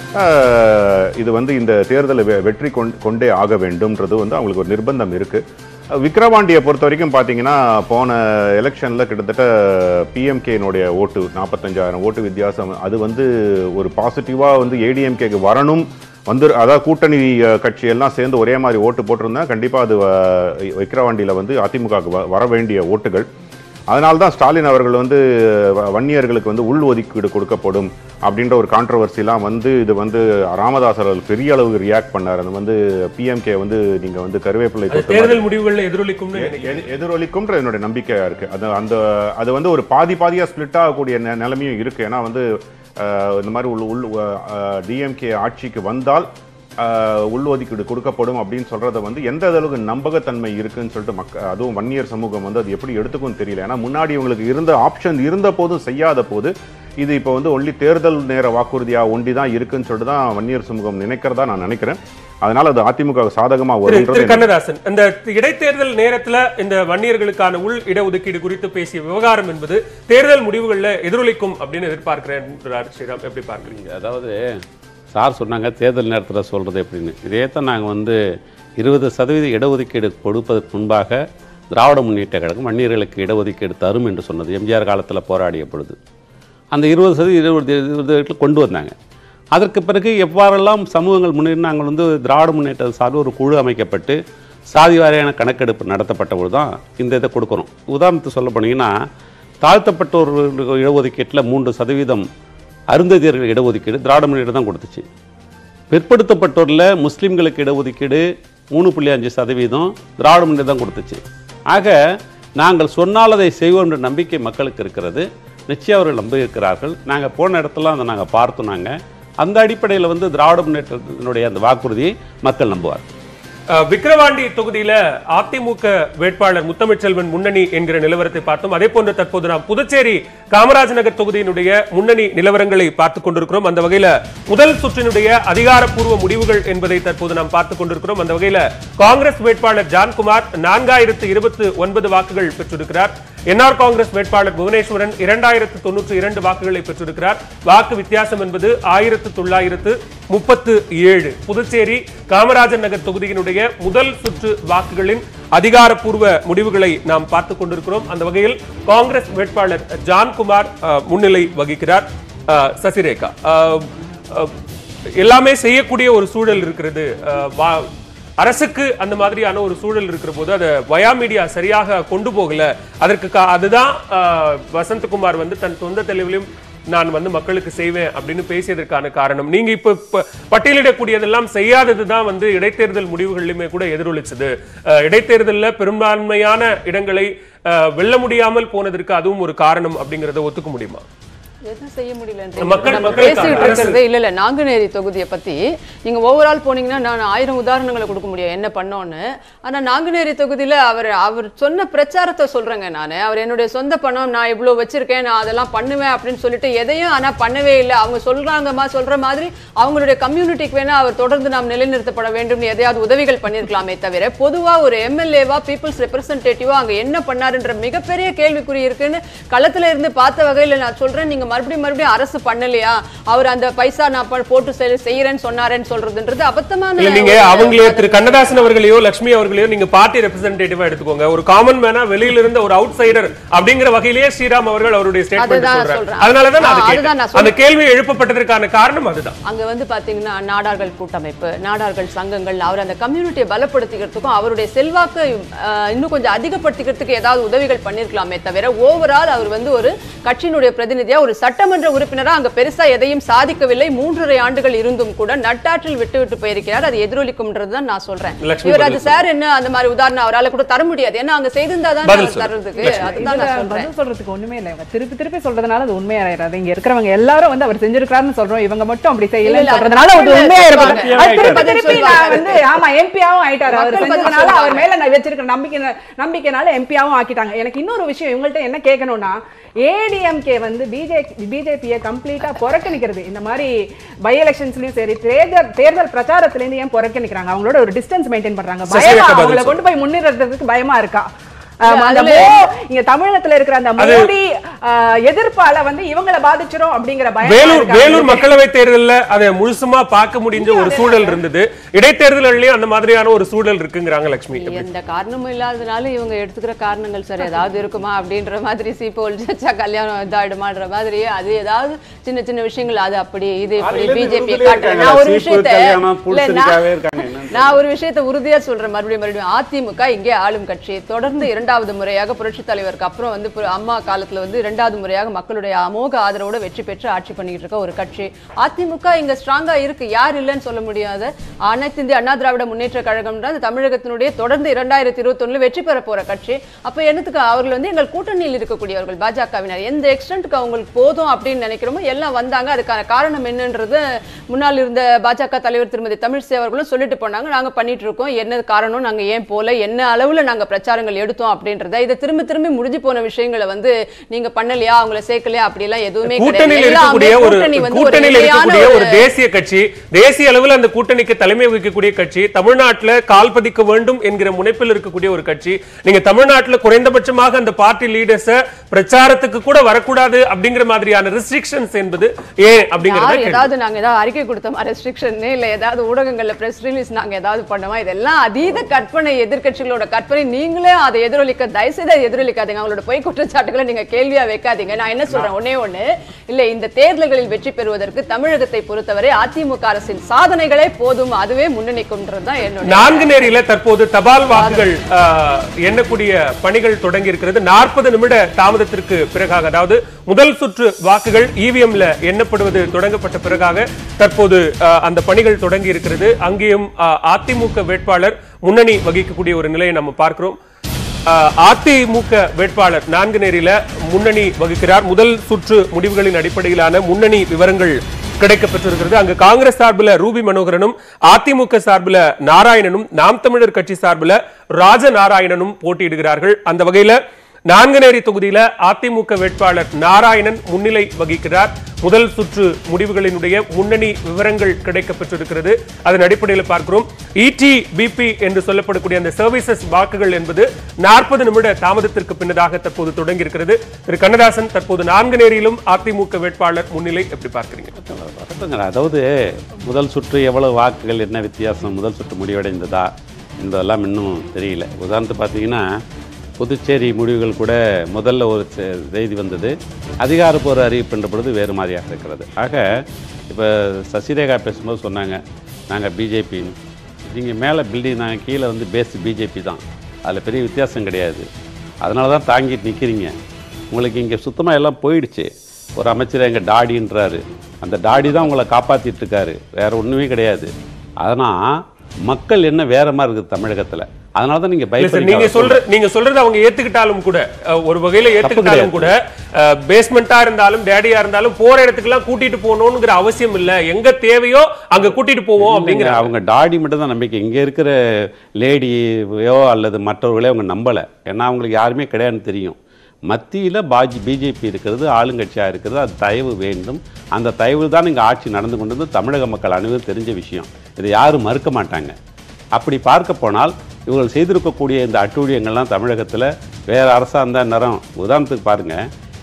அஹ், இது வந்து இந்த தேர்தலை வெ- வெற்றி கொண்- கொண்டே ஆக வேண்டும்ன்றது வந்து அவங்களுக்கு ஒரு நிர்பந்தம் இருக்கு அஹ், விக்கிரவாண்டியை பொறுத்த வரைக்கும் பார்த்தீங்கன்னா போன எலெக்ஷனில் கிட்டத்தட்ட பிஎம்கேனுடைய ஓட்டு நாற்பத்தஞ்சாயிரம் ஓட்டு வித்தியாசம் அது வந்து ஒரு பாசிட்டிவாக வந்து ஏடிஎம்கேக்கு வரணும் வந்து அதாவது கூட்டணி அஹ், கட்சி எல்லாம் சேர்ந்து ஒரே மாதிரி ஓட்டு போட்டிருந்தா கண்டிப்பாக அது அஹ், விக்கிரவாண்டியில் வந்து அதிமுகவுக்கு வ- வர வேண்டிய ஓட்டுகள் அதனால தான் ஸ்டாலின் அவர்கள் வந்து வ- வன்னியர்களுக்கு வந்து உள் ஒதுக்கீடு கொடுக்கப்படும் அப்படின்ற ஒரு கான்ட்ரவர்சிலாம் வந்து இது வந்து ராமதாஸ் அவர்கள் பெரிய அளவுக்கு ரியாக்ட் பண்ணார் அது வந்து பிஎம்கே வந்து நீங்க வந்து கருவேப்பிள்ளை அது தொட்ட மாதிரி- தேர்தல் முடிவுகள்ல எதிரொலிக்கும்னு நினைக்கிறேன் எ- எதிரொலிக்கும்ன்ற என்னுடைய நம்பிக்கையா இருக்கு அது அந்த அது வந்து ஒரு பாதி பாதியா ஸ்பிளிட் ஆகக்கூடிய நெ- நிலைமையும் இருக்கு ஏன்னா வந்து அஹ், இந்த மாதிரி உள் உள் டிஎம்கே ஆட்சிக்கு வந்தால் அஹ், உள்ஒதுக்கீடு கொடுக்கப்படும் அப்படின்னு சொல்றத வந்து எந்த அளவுக்கு நம்பகத்தன்மை இருக்குன்னு சொல்லிட்டு மக்க அதுவும் வன்னியர் சமூகம் வந்து அது எப்படி எடுத்துக்கும் தெரியல ஏன்னா முன்னாடி இவங்களுக்கு இருந்த ஆப்ஷன் இருந்த போதும் செய்யாத போது இது இப்போ வந்து ஒன்லி தேர்தல் நேர வாக்குறுதியா ஒண்டி தான் இருக்குன்னு சொல்லிட்டு தான் வன்னியர் சமூகம் நினைக்கிறதா நான் நினைக்கிறேன் அதனால அது அதிமுக சாதகமா திரு திரு வரும்ன்றது கண்ணதாசன் இந்த இடைத்தேர்தல் நேரத்துல இந்த வன்னியர்களுக்கான உள் இடஒதுக்கீடு குறித்து பேசிய விவகாரம் என்பது தேர்தல் முடிவுகள்ல எதிரொலிக்கும் அப்படின்னு எதிர்பார்க்கிறேன் ஸ்ரீராம் எப்படி பார்க்கறீங்க அதாவது சார் சொன்னாங்க தேர்தல் நேரத்தில் சொல்கிறது எப்படின்னு இதே தான் நாங்கள் வந்து இருபது சதவீத இடஒதுக்கீடு கொடுப்பதற்கு முன்பாக திராவிட முன்னேற்ற கழகம் வன்னியர்களுக்கு இடஒதுக்கீடு தரும் என்று சொன்னது எம்ஜிஆர் காலத்தில் போராடிய பொழுது அந்த இருபது சதவீத இருபது இருபது கொண்டு வந்தாங்க அதற்கு பிறகு எவ்வாறெல்லாம் சமூகங்கள் முன்னேறி நாங்கள் வந்து திராவிட முன்னேற்ற சார்பில் ஒரு குழு அமைக்கப்பட்டு சாதி வாரியான கணக்கெடுப்பு நடத்தப்பட்ட பொழுது தான் இந்த இதை கொடுக்குறோம் உதாரணத்துக்கு சொல்ல போனீங்கன்னா தாழ்த்தப்பட்டோர் இடஒதுக்கீட்டில் மூன்று சதவீதம் அருந்ததியர்கள் இடஒதுக்கீடு திராவிட முன்னேற்ற தான் கொடுத்துச்சு பிற்படுத்தப்பட்டோரில் முஸ்லீம்களுக்கு இடஒதுக்கீடு மூணு புள்ளி அஞ்சு சதவீதம் திராவிட முன்னேற்ற தான் கொடுத்துச்சு ஆக நாங்கள் சொன்னால் அதை செய்வோம் என்ற நம்பிக்கை மக்களுக்கு இருக்கிறது நிச்சயம் அவர்கள் நம்பி இருக்கிறார்கள் நாங்கள் போன இடத்துல அதை நாங்கள் பார்த்தோம் நாங்கள் அந்த அடிப்படையில் வந்து திராவிட முன்னேற்றத்தினுடைய அந்த வாக்குறுதியை மக்கள் நம்புவார் அஹ், விக்கிரவாண்டி தொகுதியில அதிமுக வேட்பாளர் முத்தமிழ்ச்செல்வன் முன்னணி என்கிற நிலவரத்தை பார்த்தோம் அதே போன்று தற்போது நாம் புதுச்சேரி காமராஜ் நகர் தொகுதியினுடைய முன்னணி நிலவரங்களை பார்த்துக் கொண்டிருக்கிறோம் அந்த வகையில முதல் சுற்றினுடைய அதிகாரப்பூர்வ முடிவுகள் என்பதை தற்போது நாம் பார்த்துக் கொண்டிருக்கிறோம் அந்த வகையில காங்கிரஸ் வேட்பாளர் ஜான்குமார் நான்காயிரத்து இருபத்து ஒன்பது வாக்குகள் பெற்றிருக்கிறார் என்ஆர் காங்கிரஸ் வேட்பாளர் புவனேஸ்வரன் இரண்டாயிரத்து தொன்னூற்றி இரண்டு வாக்குகளை பெற்றிருக்கிறார் வாக்கு வித்தியாசம் என்பது ஆயிரத்து தொள்ளாயிரத்து முப்பத்து ஏழு புதுச்சேரி காமராஜர் நகர் தொகுதியினுடைய முதல் சுற்று வாக்குகளின் அதிகாரப்பூர்வ முடிவுகளை நாம் பார்த்துக் கொண்டிருக்கிறோம் அந்த வகையில் காங்கிரஸ் வேட்பாளர் ஜான்குமார் அஹ், முன்னிலை வகிக்கிறார் அஹ், சசிரேகா அஹ், அஹ், எல்லாமே செய்யக்கூடிய ஒரு சூழல் இருக்கிறது அஹ், வா- அரசுக்கு அந்த மாதிரியான ஒரு சூழல் இருக்கிற போது அதை வயா மீடியா சரியாக கொண்டு போகல அதற்கு கா- அதுதான் ஆஹ், வசந்தகுமார் வந்து தன் சொந்த தெளிவிலும் நான் வந்து மக்களுக்கு செய்வேன் அப்படின்னு பேசியதற்கான காரணம் நீங்க இப்ப இப்ப பட்டியலிடக்கூடியதெல்லாம் செய்யாதது தான் வந்து இடைத்தேர்தல் முடிவுகளிலுமே கூட எதிரொலிச்சது ஆஹ், இடைத்தேர்தல்ல பெரும்பான்மையான இடங்களை ஆஹ், வெல்ல முடியாமல் போனதற்கு அதுவும் ஒரு காரணம் அப்படிங்கறத ஒத்துக்க முடியுமா எதுவும் செய்ய முடியலன்றீங்க. மக்கள் நம்ம மக்களுக்கான பேசிட்டு அரசு. இருக்கிறது இல்ல இல்ல நாங்குநேரி தொகுதியை பத்தி நீங்க ஓவரால் போனீங்கன்னா நான் ஆயிரம் உதாரணங்களை கொடுக்க முடியும் என்ன பண்ணோன்னு ஆனா நாங்குநேரி தொகுதியில அவர் அவர் சொன்ன பிரச்சாரத்தை சொல்றேங்க நானு அவர் என்னுடைய சொந்த பணம் நான் இவ்வளவு வச்சிருக்கேன் நான் அதெல்லாம் பண்ணுவேன் அப்படின்னு சொல்லிட்டு எதையும் ஆனா பண்ணவே இல்லை அவங்க சொல்றாங்கம்மா சொல்ற மாதிரி அவங்களுடைய கம்யூனிட்டிக்கு வேணா அவர் தொடர்ந்து நாம் நிலைநிறுத்தப்பட வேண்டும்னு எதையாவது உதவிகள் பண்ணியிருக்கலாமே தவிர பொதுவா ஒரு எம்எல்ஏவா பீப்புள்ஸ் ரெப்ரசன்டேட்டிவா அங்க என்ன பண்ணாருன்ற மிகப்பெரிய கேள்விக்குறி இருக்குன்னு களத்துல இருந்து பார்த்த வகையில நான் சொல்றேன் நீங்க மறுபடியும் மறுபடியும் அரசு பண்ணலையா அவர் அந்த பைசா நான் ப- போட்டு செய்- செய்யறேன்னு சொன்னாரேன்னு சொல்றதுன்றது அபத்தமான இல்ல நீங்க ஒரு- அவங்களே திரு கண்ணதாசன் அவர்களையோ லட்சுமி அவர்களையோ நீங்க பார்ட்டி ரெப்ரசன்டேட்டிவா எடுத்துக்கோங்க ஒரு காமன் மேனா வெளியில இருந்த ஒரு அவுட் சைடர் அப்படிங்கிற வகையிலேயே ஸ்ரீராம் அவர்கள் அவருடைய ஸ்டேட்மெண்ட் அதுதான் சொல்றாரு சொல்றேன். அதனாலதான் நான் அதை ஆ, அதுதான் கேட்டேன். நான் சொல்றேன். அந்த கேள்வி எழுப்பப்பட்டதற்கான காரணம் அதுதான் அங்க வந்து பாத்தீங்கன்னா நாடார்கள் கூட்டமைப்பு நாடார்கள் சங்கங்கள் அவர் அந்த கம்யூனிட்டியை பலப்படுத்திக்கிறதுக்கும் அவருடைய செல்வாக்கு அஹ், இன்னும் கொஞ்சம் அதிகப்படுத்திக்கிறதுக்கு ஏதாவது உதவிகள் பண்ணிருக்கலாமே தவிர ஓவரால் அவர் வந்து ஒரு கட்சியினுடைய பிரதிநிதியா ஒரு சட்டமன்ற உறுப்பினரா அங்க பெருசா எதையும் சாதிக்கவில்லை மூன்றரை ஆண்டுகள் இருந்தும் கூட நட்டாற்றில் விட்டு விட்டு போயிருக்கிறார் அது எதிரொலிக்கும்ன்றதுதான் நான் சொல்றேன் லட்சுமி இவர் அது பதில் சார் என்ன அந்த மாதிரி உதாரணம் அவரால கூட தர முடியாது ஏன்னா அங்க செய்திருந்தா தான் பதில் அவர் சொல்லு. தர்றதுக்கு லட்சுமி. அதுதான் இதுல நான் சொல்றேன் பதில் சொல்றதுக்கு ஒண்ணுமே இல்லை இவங்க திருப்பி திருப்பி சொல்றதுனால அது உண்மையாயிராது இங்க இருக்கிறவங்க எல்லாரும் வந்து அவர் செஞ்சிருக்காருன்னு சொல்றோம் இவங்க மட்டும் அப்படி இல்ல, செய்யலன்னு இல்ல, சொல்றதுனால அது மக்கள் உண்மையாயிரும் சொல்லுவாங்க. அது திருப்பி பதில் திருப்பி சொல்லுவாங்க. நான் வந்து ஆமா எம்பியாவும் ஆயிட்டாரு அவர் மக்கள் பதில் செஞ்சதுனால அவர் சொல்லுவாங்க. மேல நான் வச்சிருக்கிற நம்பிக்கை நம்பிக்கைனால எம்பியாவும் ஆக்கிட்டாங்க எனக்கு இன்னொரு விஷயம் இவங்கள்ட்ட என்ன கேட்கணும்னா ஏடிஎம்கே வந்து பிஜேபி பிஜேபியை கம்ப்ளீட்டா புறக்கணிக்கிறது இந்த மாதிரி பை எலெக்ஷன்ஸ்லயும் சரி தேர்தல் தேர்தல் பிரச்சாரத்துல இருந்து ஏன் புறக்கணிக்கிறாங்க அவங்களோட ஒரு டிஸ்டன்ஸ் மெயின்டைன் பண்றாங்க சசிகலா பயமா பதில் அவங்கள சொல்லு. கொண்டு போய் முன்னிறுத்துறதுக்கு பயமா இருக்கா ஆமா, அந்த அதுல- மோ- இங்க தமிழகத்துல இருக்கிற அந்த அது- மோடி ஆஹ், எதிர்ப்பால வந்து இவங்கள பாதிச்சிரும் அப்படிங்கிற பயம் வேலூர் இருக்கா? வேலூர் மக்களவை தேர்தல்ல அதை முழுசுமா பார்க்க முடிஞ்ச ஒரு சூழல் இருந்தது இடைத்தேர்தலையும் அந்த மாதிரியான ஒரு சூழல் இருக்குங்கிறாங்க லட்சுமி எந்த காரணமும் இல்லாதனால இவங்க எடுத்துக்கிற காரணங்கள் சரி ஏதாவது இருக்குமா அப்படின்ற மாதிரி சீப்போல் சச்சா கல்யாணம் இதாயிடுமான்ற மாதிரி அது ஏதாவது சின்ன சின்ன விஷயங்கள் அது அப்படி இது இப்படி அதுல இருந்து பிஜேபி விருதுலயே காட்டுறேன் இருக்காங்க. நான் ஒரு சீப்பு, விஷயத்த கல்யாணம், இல்ல, புடிச்சிருக்காவே நான்- இருக்காங்க. என்னன்னு நான் ஒரு விஷயத்த உறுதியா சொல்றேன் மறுபடியும் மறுபடியும் அதிமுக இங்கே ஆளும் கட்சி தொடர்ந்து இரண்டாவது முறையாக புரட்சி தலைவருக்கு அப்புறம் வந்து பு- அம்மா காலத்துல வந்து இரண்டாவது முறையாக மக்களுடைய அமோக ஆதரவோட வெற்றி பெற்று ஆட்சி பண்ணிட்டு இருக்க ஒரு கட்சி அதிமுக இங்க ஸ்ட்ராங்கா இருக்கு யார் இல்லைன்னு சொல்ல முடியாத அனைத்து இந்திய அண்ணா திராவிட முன்னேற்ற கழகம்ன்ற அந்த தமிழகத்தினுடைய தொடர்ந்து இரண்டாயிரத்தி இருபத்தொன்னுல வெற்றி பெற போற கட்சி அப்ப என்னத்துக்கு அவர்கள் வந்து எங்கள் கூட்டணியில் இருக்கக்கூடியவர்கள் பாஜகவினர் எந்த எக்ஸ்டென்ட்க்கு அவங்களுக்கு போதும் அப்படின்னு நினைக்கிறோமோ எல்லாம் வந்தாங்க அதுக்கான காரணம் என்னன்றது முன்னால் இருந்த பாஜக தலைவர் திருமதி தமிழிசை அவர்களும் சொல்லிட்டு போனாங்க நாங்க பண்ணிட்டு இருக்கோம் என்ன காரணம் நாங்க ஏன் போல என்ன அளவுல நாங்க பிரச்சாரங்கள் எடுத்தோம் அப்படின்றத இதை திரும்ப திரும்பி முடிஞ்சு போன விஷயங்களை வந்து நீங்க பண்ணலையா அவங்கள சேர்க்கலையா அப்படி எல்லாம் எதுவுமே கூட்டணியில் கிடையாது. இருக்கக்கூடிய எல்லாமே ஒரு கூட்டணி வந்து ஒரு கூட்டணியில் நிலையான இருக்கக்கூடிய ஒரு ஒரு- தேசிய கட்சி தேசிய அளவில் அந்த கூட்டணிக்கு தலைமை வகிக்கக்கூடிய கட்சி தமிழ்நாட்டுல கால் பதிக்க வேண்டும் என்கிற முனைப்பில் இருக்கக்கூடிய ஒரு கட்சி நீங்க தமிழ்நாட்டுல குறைந்தபட்சமாக அந்த பார்ட்டி லீடர்ஸ பிரச்சாரத்துக்கு கூட வரக்கூடாது அப்படிங்கிற மாதிரியான ரெஸ்ட்ரிக்ஷன்ஸ் என்பது ஏன் அப்படிங்கறத யார் கேள்வி. ஏதாவது நாங்க ஏதாவது அறிக்கை கொடுத்தோமா ரெஸ்ட்ரிக்ஷன் இல்ல ஏதாவது ஊடகங்கள்ல பிரஸ் ரிலீஸ் நாங்க ஏதாவது பண்ணோமா இதெல்லாம் அதீத கற்பனை எதிர்க்கட்சிகளோட கற்பனை நீங்களே அதை எதிரொலிக்க தயவுசெய்து அதை எதிரொலிக்காதீங்க அவங்களோட பொய் குற்றச்சாட்டுகளை நீங்க கேள்வியா வைக்காதீங்க நான் என்ன சொல்றேன் ஒண்ணே ஒண்ணு இல்ல இந்த தேர்தல்களில் வெற்றி பெறுவதற்கு தமிழகத்தை பொறுத்தவரை அதிமுக அரசின் சாதனைகளே போதும் அதுவே முன்னணிக்கும்ன்றது தான் என்னோட நான்கு நேரில தற்போது தபால் வாக்குகள் ஆஹ், எண்ணக்கூடிய பணிகள் தொடங்கி இருக்கிறது நாற்பது நிமிட தாமதத்திற்கு பிறகாக அதாவது முதல் சுற்று வாக்குகள் இவிஎம்ல எண்ணப்படுவது தொடங்கப்பட்ட பிறகாக தற்போது ஆஹ், அந்த பணிகள் தொடங்கி இருக்கிறது அங்கேயும் ஆஹ், அதிமுக வேட்பாளர் முன்னணி வகிக்கக்கூடிய ஒரு நிலையை நம்ம பார்க்கிறோம் ஆஹ், அதிமுக வேட்பாளர் நான்கு நேரில முன்னணி வகிக்கிறார் முதல் சுற்று முடிவுகளின் அடிப்படையிலான முன்னணி விவரங்கள் கிடைக்கப்பெற்றிருக்கிறது அங்கு காங்கிரஸ் சார்பில் ரூபி மனோகரனும் அதிமுக சார்பில் நாராயணனும் நாம் தமிழர் கட்சி சார்பில் ராஜநாராயணனும் போட்டியிடுகிறார்கள் அந்த வகையில நான்குநேரி தொகுதியில அதிமுக வேட்பாளர் நாராயணன் முன்னிலை வகிக்கிறார் முதல் சுற்று முடிவுகளினுடைய முன்னணி விவரங்கள் கிடைக்கப்பெற்றிருக்கிறது அதன் அடிப்படையில் பார்க்கிறோம் இடி பிபி என்று சொல்லப்படக்கூடிய அந்த சர்வீசஸ் வாக்குகள் என்பது நாற்பது நிமிட தாமதத்திற்கு பின்னதாக தற்போது தொடங்கி இருக்கிறது திரு கண்ணதாசன் தற்போது நான்கு நேரிலும் அதிமுக வேட்பாளர் முன்னிலை எப்படி பார்க்கிறீங்க வரட்டுங்க அதாவது முதல் சுற்று எவ்வளவு வாக்குகள் என்ன வித்தியாசம் முதல் சுற்று முடிவடைந்ததா என்பதெல்லாம் இன்னும் தெரியல உதாரணத்துக்கு பார்த்தீங்கன்னா புதுச்சேரி முடிவுகள் கூட முதல்ல ஒரு செ- செய்தி வந்தது அதிகாரப்பூர்வ அறிவிப்புன்ற பொழுது வேறு மாதிரியாக இருக்கிறது ஆக இப்போ சசிரேகா பேசும்போது சொன்னாங்க நாங்கள் பிஜேபின்னு நீங்கள் மேலே பில்டிங் நாங்கள் கீழே வந்து பேஸ் பிஜேபி தான் அதில் பெரிய வித்தியாசம் கிடையாது அதனால தான் தாங்கிட்டு நிற்கிறீங்க உங்களுக்கு இங்கே சுத்தமாக எல்லாம் போயிடுச்சு ஒரு அமைச்சர் எங்கள் டாடின்றாரு அந்த டாடி தான் உங்களை காப்பாற்றிட்டு இருக்காரு வேற ஒன்றுமே கிடையாது அதனால் மக்கள் என்ன வேற மாதிரி இருக்குது தமிழகத்தில் அதனால தான் நீங்கள் இல்ல சார், நீங்க பயப்படுறீங்க சொல்ற நீங்க சொல்றது அவங்க ஏத்துக்கிட்டாலும் கூட அஹ், ஒரு வகையில ஏத்துக்கிட்டாலும் கூட பேஸ்மெண்டா இருந்தாலும் டேடியா இருந்தாலும் போற இடத்துக்குலாம் கூட்டிட்டு போகணுங்கிற அவசியம் இல்ல எங்க தேவையோ அங்க கூட்டிட்டு போவோம் அப்படிங்கிற இல்லைங்க, அவங்க டாடி மட்டும் தான் நம்பிக்கை இங்கே இருக்கிற லேடியோ அல்லது மற்றவர்களே அவங்க நம்பலை ஏன்னா அவங்களுக்கு யாருமே கிடையாதுன்னு தெரியும் மத்தியில் பாஜி பிஜேபி இருக்கிறது ஆளுங்கட்சியாக இருக்கிறது அது தயவு வேண்டும் அந்த தயவு தான் இங்கே ஆட்சி நடந்து கொண்டு வந்து தமிழக மக்கள் அனைவரும் தெரிஞ்ச விஷயம் இதை யாரும் மறுக்க மாட்டாங்க அப்படி பார்க்க போனால் இவர்கள் செய்திருக்கக்கூடிய இந்த அட்டூழியங்கள்லாம் தமிழகத்தில் வேறு அரசாக இருந்தால் நேரம் உதாரணத்துக்கு பாருங்கள்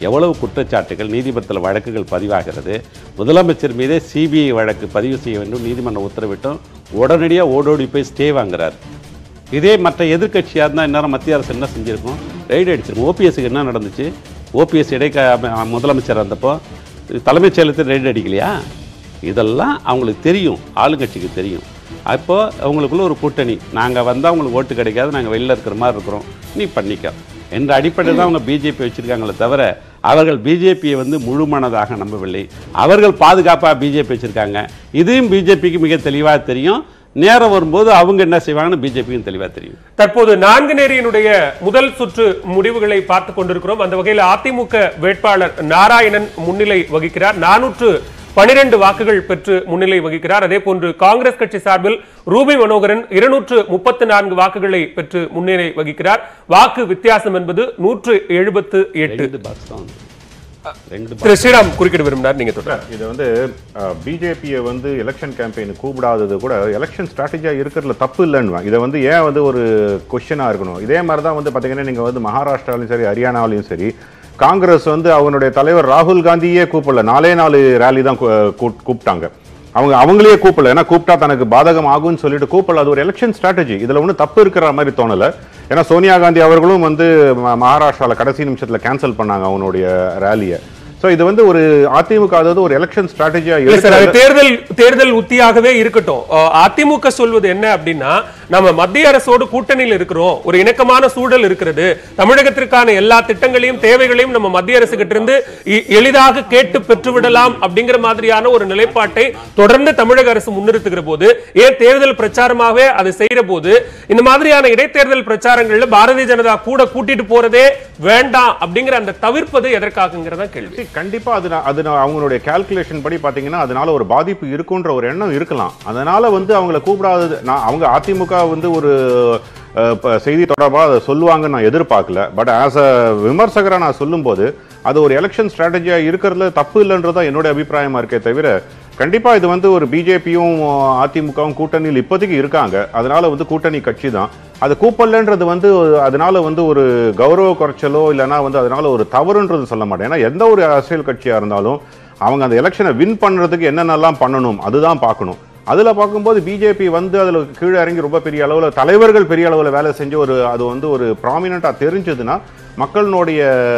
எவ்வளவு குற்றச்சாட்டுகள் நீதிமன்றத்தில் வழக்குகள் பதிவாகிறது முதலமைச்சர் மீதே சிபிஐ வழக்கு பதிவு செய்ய வேண்டும் நீதிமன்றம் உத்தரவிட்டும் உடனடியாக ஓடோடி போய் ஸ்டே வாங்குறார் இதே மற்ற எதிர்க்கட்சியாக இருந்தால் இந்நேரம் மத்திய அரசு என்ன செஞ்சிருக்கும் ரைடு அடிச்சிருக்கும் ஓபிஎஸ்க்கு என்ன நடந்துச்சு ஓபிஎஸ் இடைக்க அம- முதலமைச்சர் இருந்தப்போ தலைமைச் செயலத்தில் ரைடு அடிக்கலையா இதெல்லாம் அவங்களுக்கு தெரியும் ஆளுங்கட்சிக்கு தெரியும் அப்போ அவங்களுக்குள்ள ஒரு கூட்டணி நாங்கள் வந்தால் அவங்களுக்கு ஓட்டு கிடைக்காது நாங்கள் வெளியில் இருக்கிற மாதிரி இருக்கிறோம் நீ பண்ணிக்க என்ற அடிப்படையில் தான் அவங்க பிஜேபி வச்சிருக்காங்களே தவிர அவர்கள் பிஜேபியை வந்து முழுமனதாக நம்பவில்லை அவர்கள் பாதுகாப்பாக பிஜேபி வச்சிருக்காங்க இதையும் பிஜேபிக்கு மிக தெளிவாக தெரியும் நேரம் வரும்போது அவங்க என்ன செய்வாங்கன்னு பிஜேபிக்கும் தெளிவாக தெரியும் தற்போது நான்கு நேரியினுடைய முதல் சுற்று முடிவுகளை பார்த்துக் கொண்டிருக்கிறோம் அந்த வகையில் அதிமுக வேட்பாளர் நாராயணன் முன்னிலை வகிக்கிறார் நானூற்று பனிரெண்டு வாக்குகள் பெற்று முன்னிலை வகிக்கிறார் அதே போன்று காங்கிரஸ் கட்சி சார்பில் ரூபி மனோகரன் இருநூற்று முப்பத்து நான்கு வாக்குகளை பெற்று முன்னிலை வகிக்கிறார் வாக்கு வித்தியாசம் என்பது நூற்று எழுபத்து எட்டு ரெண்டு பாக்ஸ் தான் வந்து. ரெண்டு திரு ஸ்ரீராம் குறுக்கிட விரும்பினார் நீங்க தொடர் இது வந்து பிஜேபியை வந்து எலெக்ஷன் கேம்பெயின் கூப்பிடாதது கூட எலெக்ஷன் ஸ்ட்ராட்டஜியாக இருக்கிறதுல தப்பு இல்லைன்னு இதை வந்து ஏன் வந்து ஒரு கொஷனாக இருக்கணும் இதே மாதிரி தான் வந்து பார்த்தீங்கன்னா நீங்கள் வந்து மகாராஷ்டிராலையும் சரி ஹரியானாவிலையும் சரி காங்கிரஸ் வந்து அவங்களுடைய தலைவர் ராகுல் காந்தியே கூப்பிடல நாலே நாலு ரேலி தான் கூ- கூ- கூப்பிட்டாங்க அவங்க அவங்களே கூப்பிடல ஏன்னா கூப்பிட்டா தனக்கு பாதகம் ஆகும்னு சொல்லிட்டு கூப்பிடல அது ஒரு எலெக்ஷன் ஸ்ட்ராட்டஜி இதுல ஒன்றும் தப்பு இருக்கிற மாதிரி தோணல ஏன்னா சோனியா காந்தி அவர்களும் வந்து ம- மகாராஷ்டிரால கடைசி நிமிஷத்துல கேன்சல் பண்ணாங்க அவனுடைய ரேலியை ஸோ இது வந்து ஒரு அதிமுக அதாவது ஒரு எலெக்ஷன் ஸ்ட்ராட்டஜியா இல்ல சார் அது தேர்தல் தேர்தல் உத்தியாகவே இருக்கட்டும் அஹ் அதிமுக சொல்வது என்ன அப்படின்னா நம்ம மத்திய அரசோடு கூட்டணியில் இருக்கிறோம் ஒரு இணக்கமான சூழல் இருக்கிறது தமிழகத்திற்கான எல்லா திட்டங்களையும் தேவைகளையும் நம்ம மத்திய அரசு கிட்ட இருந்து எ- எளிதாக கேட்டு பெற்றுவிடலாம் அப்படிங்கிற மாதிரியான ஒரு நிலைப்பாட்டை தொடர்ந்து தமிழக அரசு முன்னிறுத்துகிற போது ஏன் தேர்தல் பிரச்சாரமாகவே அதை செய்யற போது இந்த மாதிரியான இடைத்தேர்தல் பிரச்சாரங்கள்ல பாரதிய ஜனதா கூட கூட்டிட்டு போறதே வேண்டாம் அப்படிங்கிற அந்த தவிர்ப்பது எதற்காகங்கிறதா கேள்வி See, கண்டிப்பா அது நான்- அது நான் அவங்களுடைய கால்குலேஷன் படி பாத்தீங்கன்னா அதனால ஒரு பாதிப்பு இருக்குன்ற ஒரு எண்ணம் இருக்கலாம் அதனால வந்து அவங்கள கூப்பிடாதது நான் அவங்க அதிமுக வந்து ஒரு அஹ், ப- செய்தி தொடர்பாக அதை சொல்லுவாங்கன்னு நான் எதிர்பார்க்கல பட் ஆஸ் அ விமர்சகரா நான் சொல்லும்போது அது ஒரு எலெக்ஷன் ஸ்ட்ராட்டஜியா இருக்கிறதுல தப்பு இல்லைன்றதான் என்னோட அபிப்பிராயமா இருக்கே தவிர கண்டிப்பா இது வந்து ஒரு பிஜேபியும் அதிமுகவும் கூட்டணியில் இப்போதைக்கு இருக்காங்க அதனால வந்து கூட்டணி கட்சி தான் அது கூப்பல்லன்றது வந்து ஒரு- அதனால வந்து ஒரு கௌரவ குறைச்சலோ இல்லைன்னா வந்து அதனால ஒரு தவறுன்றது சொல்ல மாட்டேன் ஏன்னா எந்த ஒரு அரசியல் கட்சியா இருந்தாலும் அவங்க அந்த எலெக்ஷனை வின் பண்றதுக்கு என்னென்னலாம் பண்ணணும் அதுதான் பார்க்கணும் அதுல பார்க்கும்போது பிஜேபி வந்து அதுல கீழே இறங்கி ரொம்ப பெரிய அளவுல தலைவர்கள் பெரிய அளவுல வேலை செஞ்சு ஒரு அது வந்து ஒரு ப்ராமினெண்டா தெரிஞ்சதுன்னா மக்களினுடைய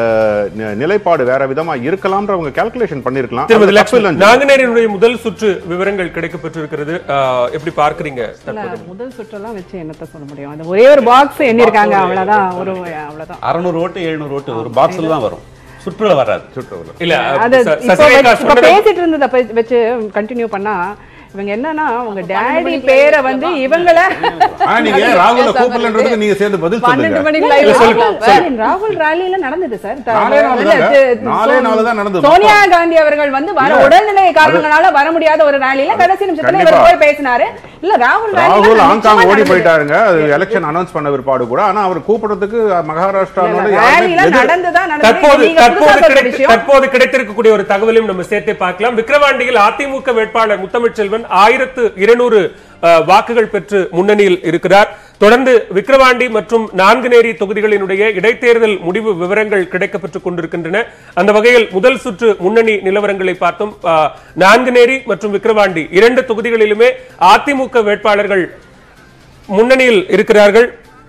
நி- நிலைப்பாடு வேற விதமா இருக்கலாம்ன்ற அவங்க கால்குலேஷன் பண்ணிருக்கலாம் திருமதி அது தப்பு லட்சுமி இல்லைன்னு நாங்குநேரினுடைய முதல் சுற்று விவரங்கள் கிடைக்கப்பட்டிருக்கிறது அஹ், எப்படி பார்க்கறீங்க தற்போது முதல் சுற்றெல்லாம் வச்சு என்னத்த சொல்ல முடியும் அந்த ஒரே ஒரு பாக்ஸ் எண்ணிருக்காங்க அவ்வளவுதான் ஒரு அவ்வளவுதான் அறநூறு ஓட்டு எழுநூறு ஓட்டு ஒரு பாக்ஸில் தான் வரும் சுற்றுலா வராது சுற்றுலா இல்ல அது ச- இப்போ சசிரேகா வச்சு- இப்போ சொன்னது- பேசிட்டு இருந்ததை ப- வச்சு கண்டினியூ பண்ணா இவங்க என்னன்னா உங்க டேடி பேரை வந்து இவங்கள ஆனா நீங்க ராகுல கூப்பிடலன்றதுக்கு நீங்க சேர்ந்து பதில் பன்னெண்டு சொல்லுங்க மணிக்கு live பார்க்கலாம். சார், ராகுல் ராலியில நடந்தது சார் த- நாலே நாலு இல்ல, தாங்க. தி- நாலே நாலு தான் நடந்தது. சோனியா காந்தி அவர்கள் வந்து வர இல்ல. உடல்நிலை காரணங்களால வர முடியாத ஒரு ராலியில கடைசி நிமிஷத்துல இவர் கண்டிப்பா. போய் பேசினாரு இல்ல ராகுல் ராலியில ராகுல் நிச்சயமா ஹாங்காங் ஓடி நடந்தது. போயிட்டாருங்க அது எலெக்ஷன் அனௌன்ஸ் பண்ண பிற்பாடு கூட ஆனா அவர் கூப்பிடுறதுக்கு மகாராஷ்டிராவோட இல்ல, யாருமே ராலியில எதிர்- நடந்துதான் நடந்தது தற்போது நீங்க தற்போது புதுசா சொல்ற கிடைத்த விஷயம் தற்போது கிடைத்திருக்கக்கூடிய ஒரு தகவலையும் நம்ம சேர்த்தே பார்க்கலாம் விக்கிரவாண்டியில் அதிமுக வேட்பாளர் முத்தமிழ் செல்வன் ஆயிரத்து இருநூறு வாக்குகள் பெற்று முன்னணியில் இருக்கிறார் தொடர்ந்து விக்கிரவாண்டி மற்றும் நான்குநேரி தொகுதிகளினுடைய இடைத்தேர்தல் முடிவு விவரங்கள் கிடைக்கப்பெற்றுக் கொண்டிருக்கின்றன அந்த வகையில் முதல் சுற்று முன்னணி நிலவரங்களை பார்த்தோம் அஹ், நான்குநேரி மற்றும் விக்கிரவாண்டி இரண்டு தொகுதிகளிலுமே அதிமுக வேட்பாளர்கள் முன்னணியில் இருக்கிறார்கள்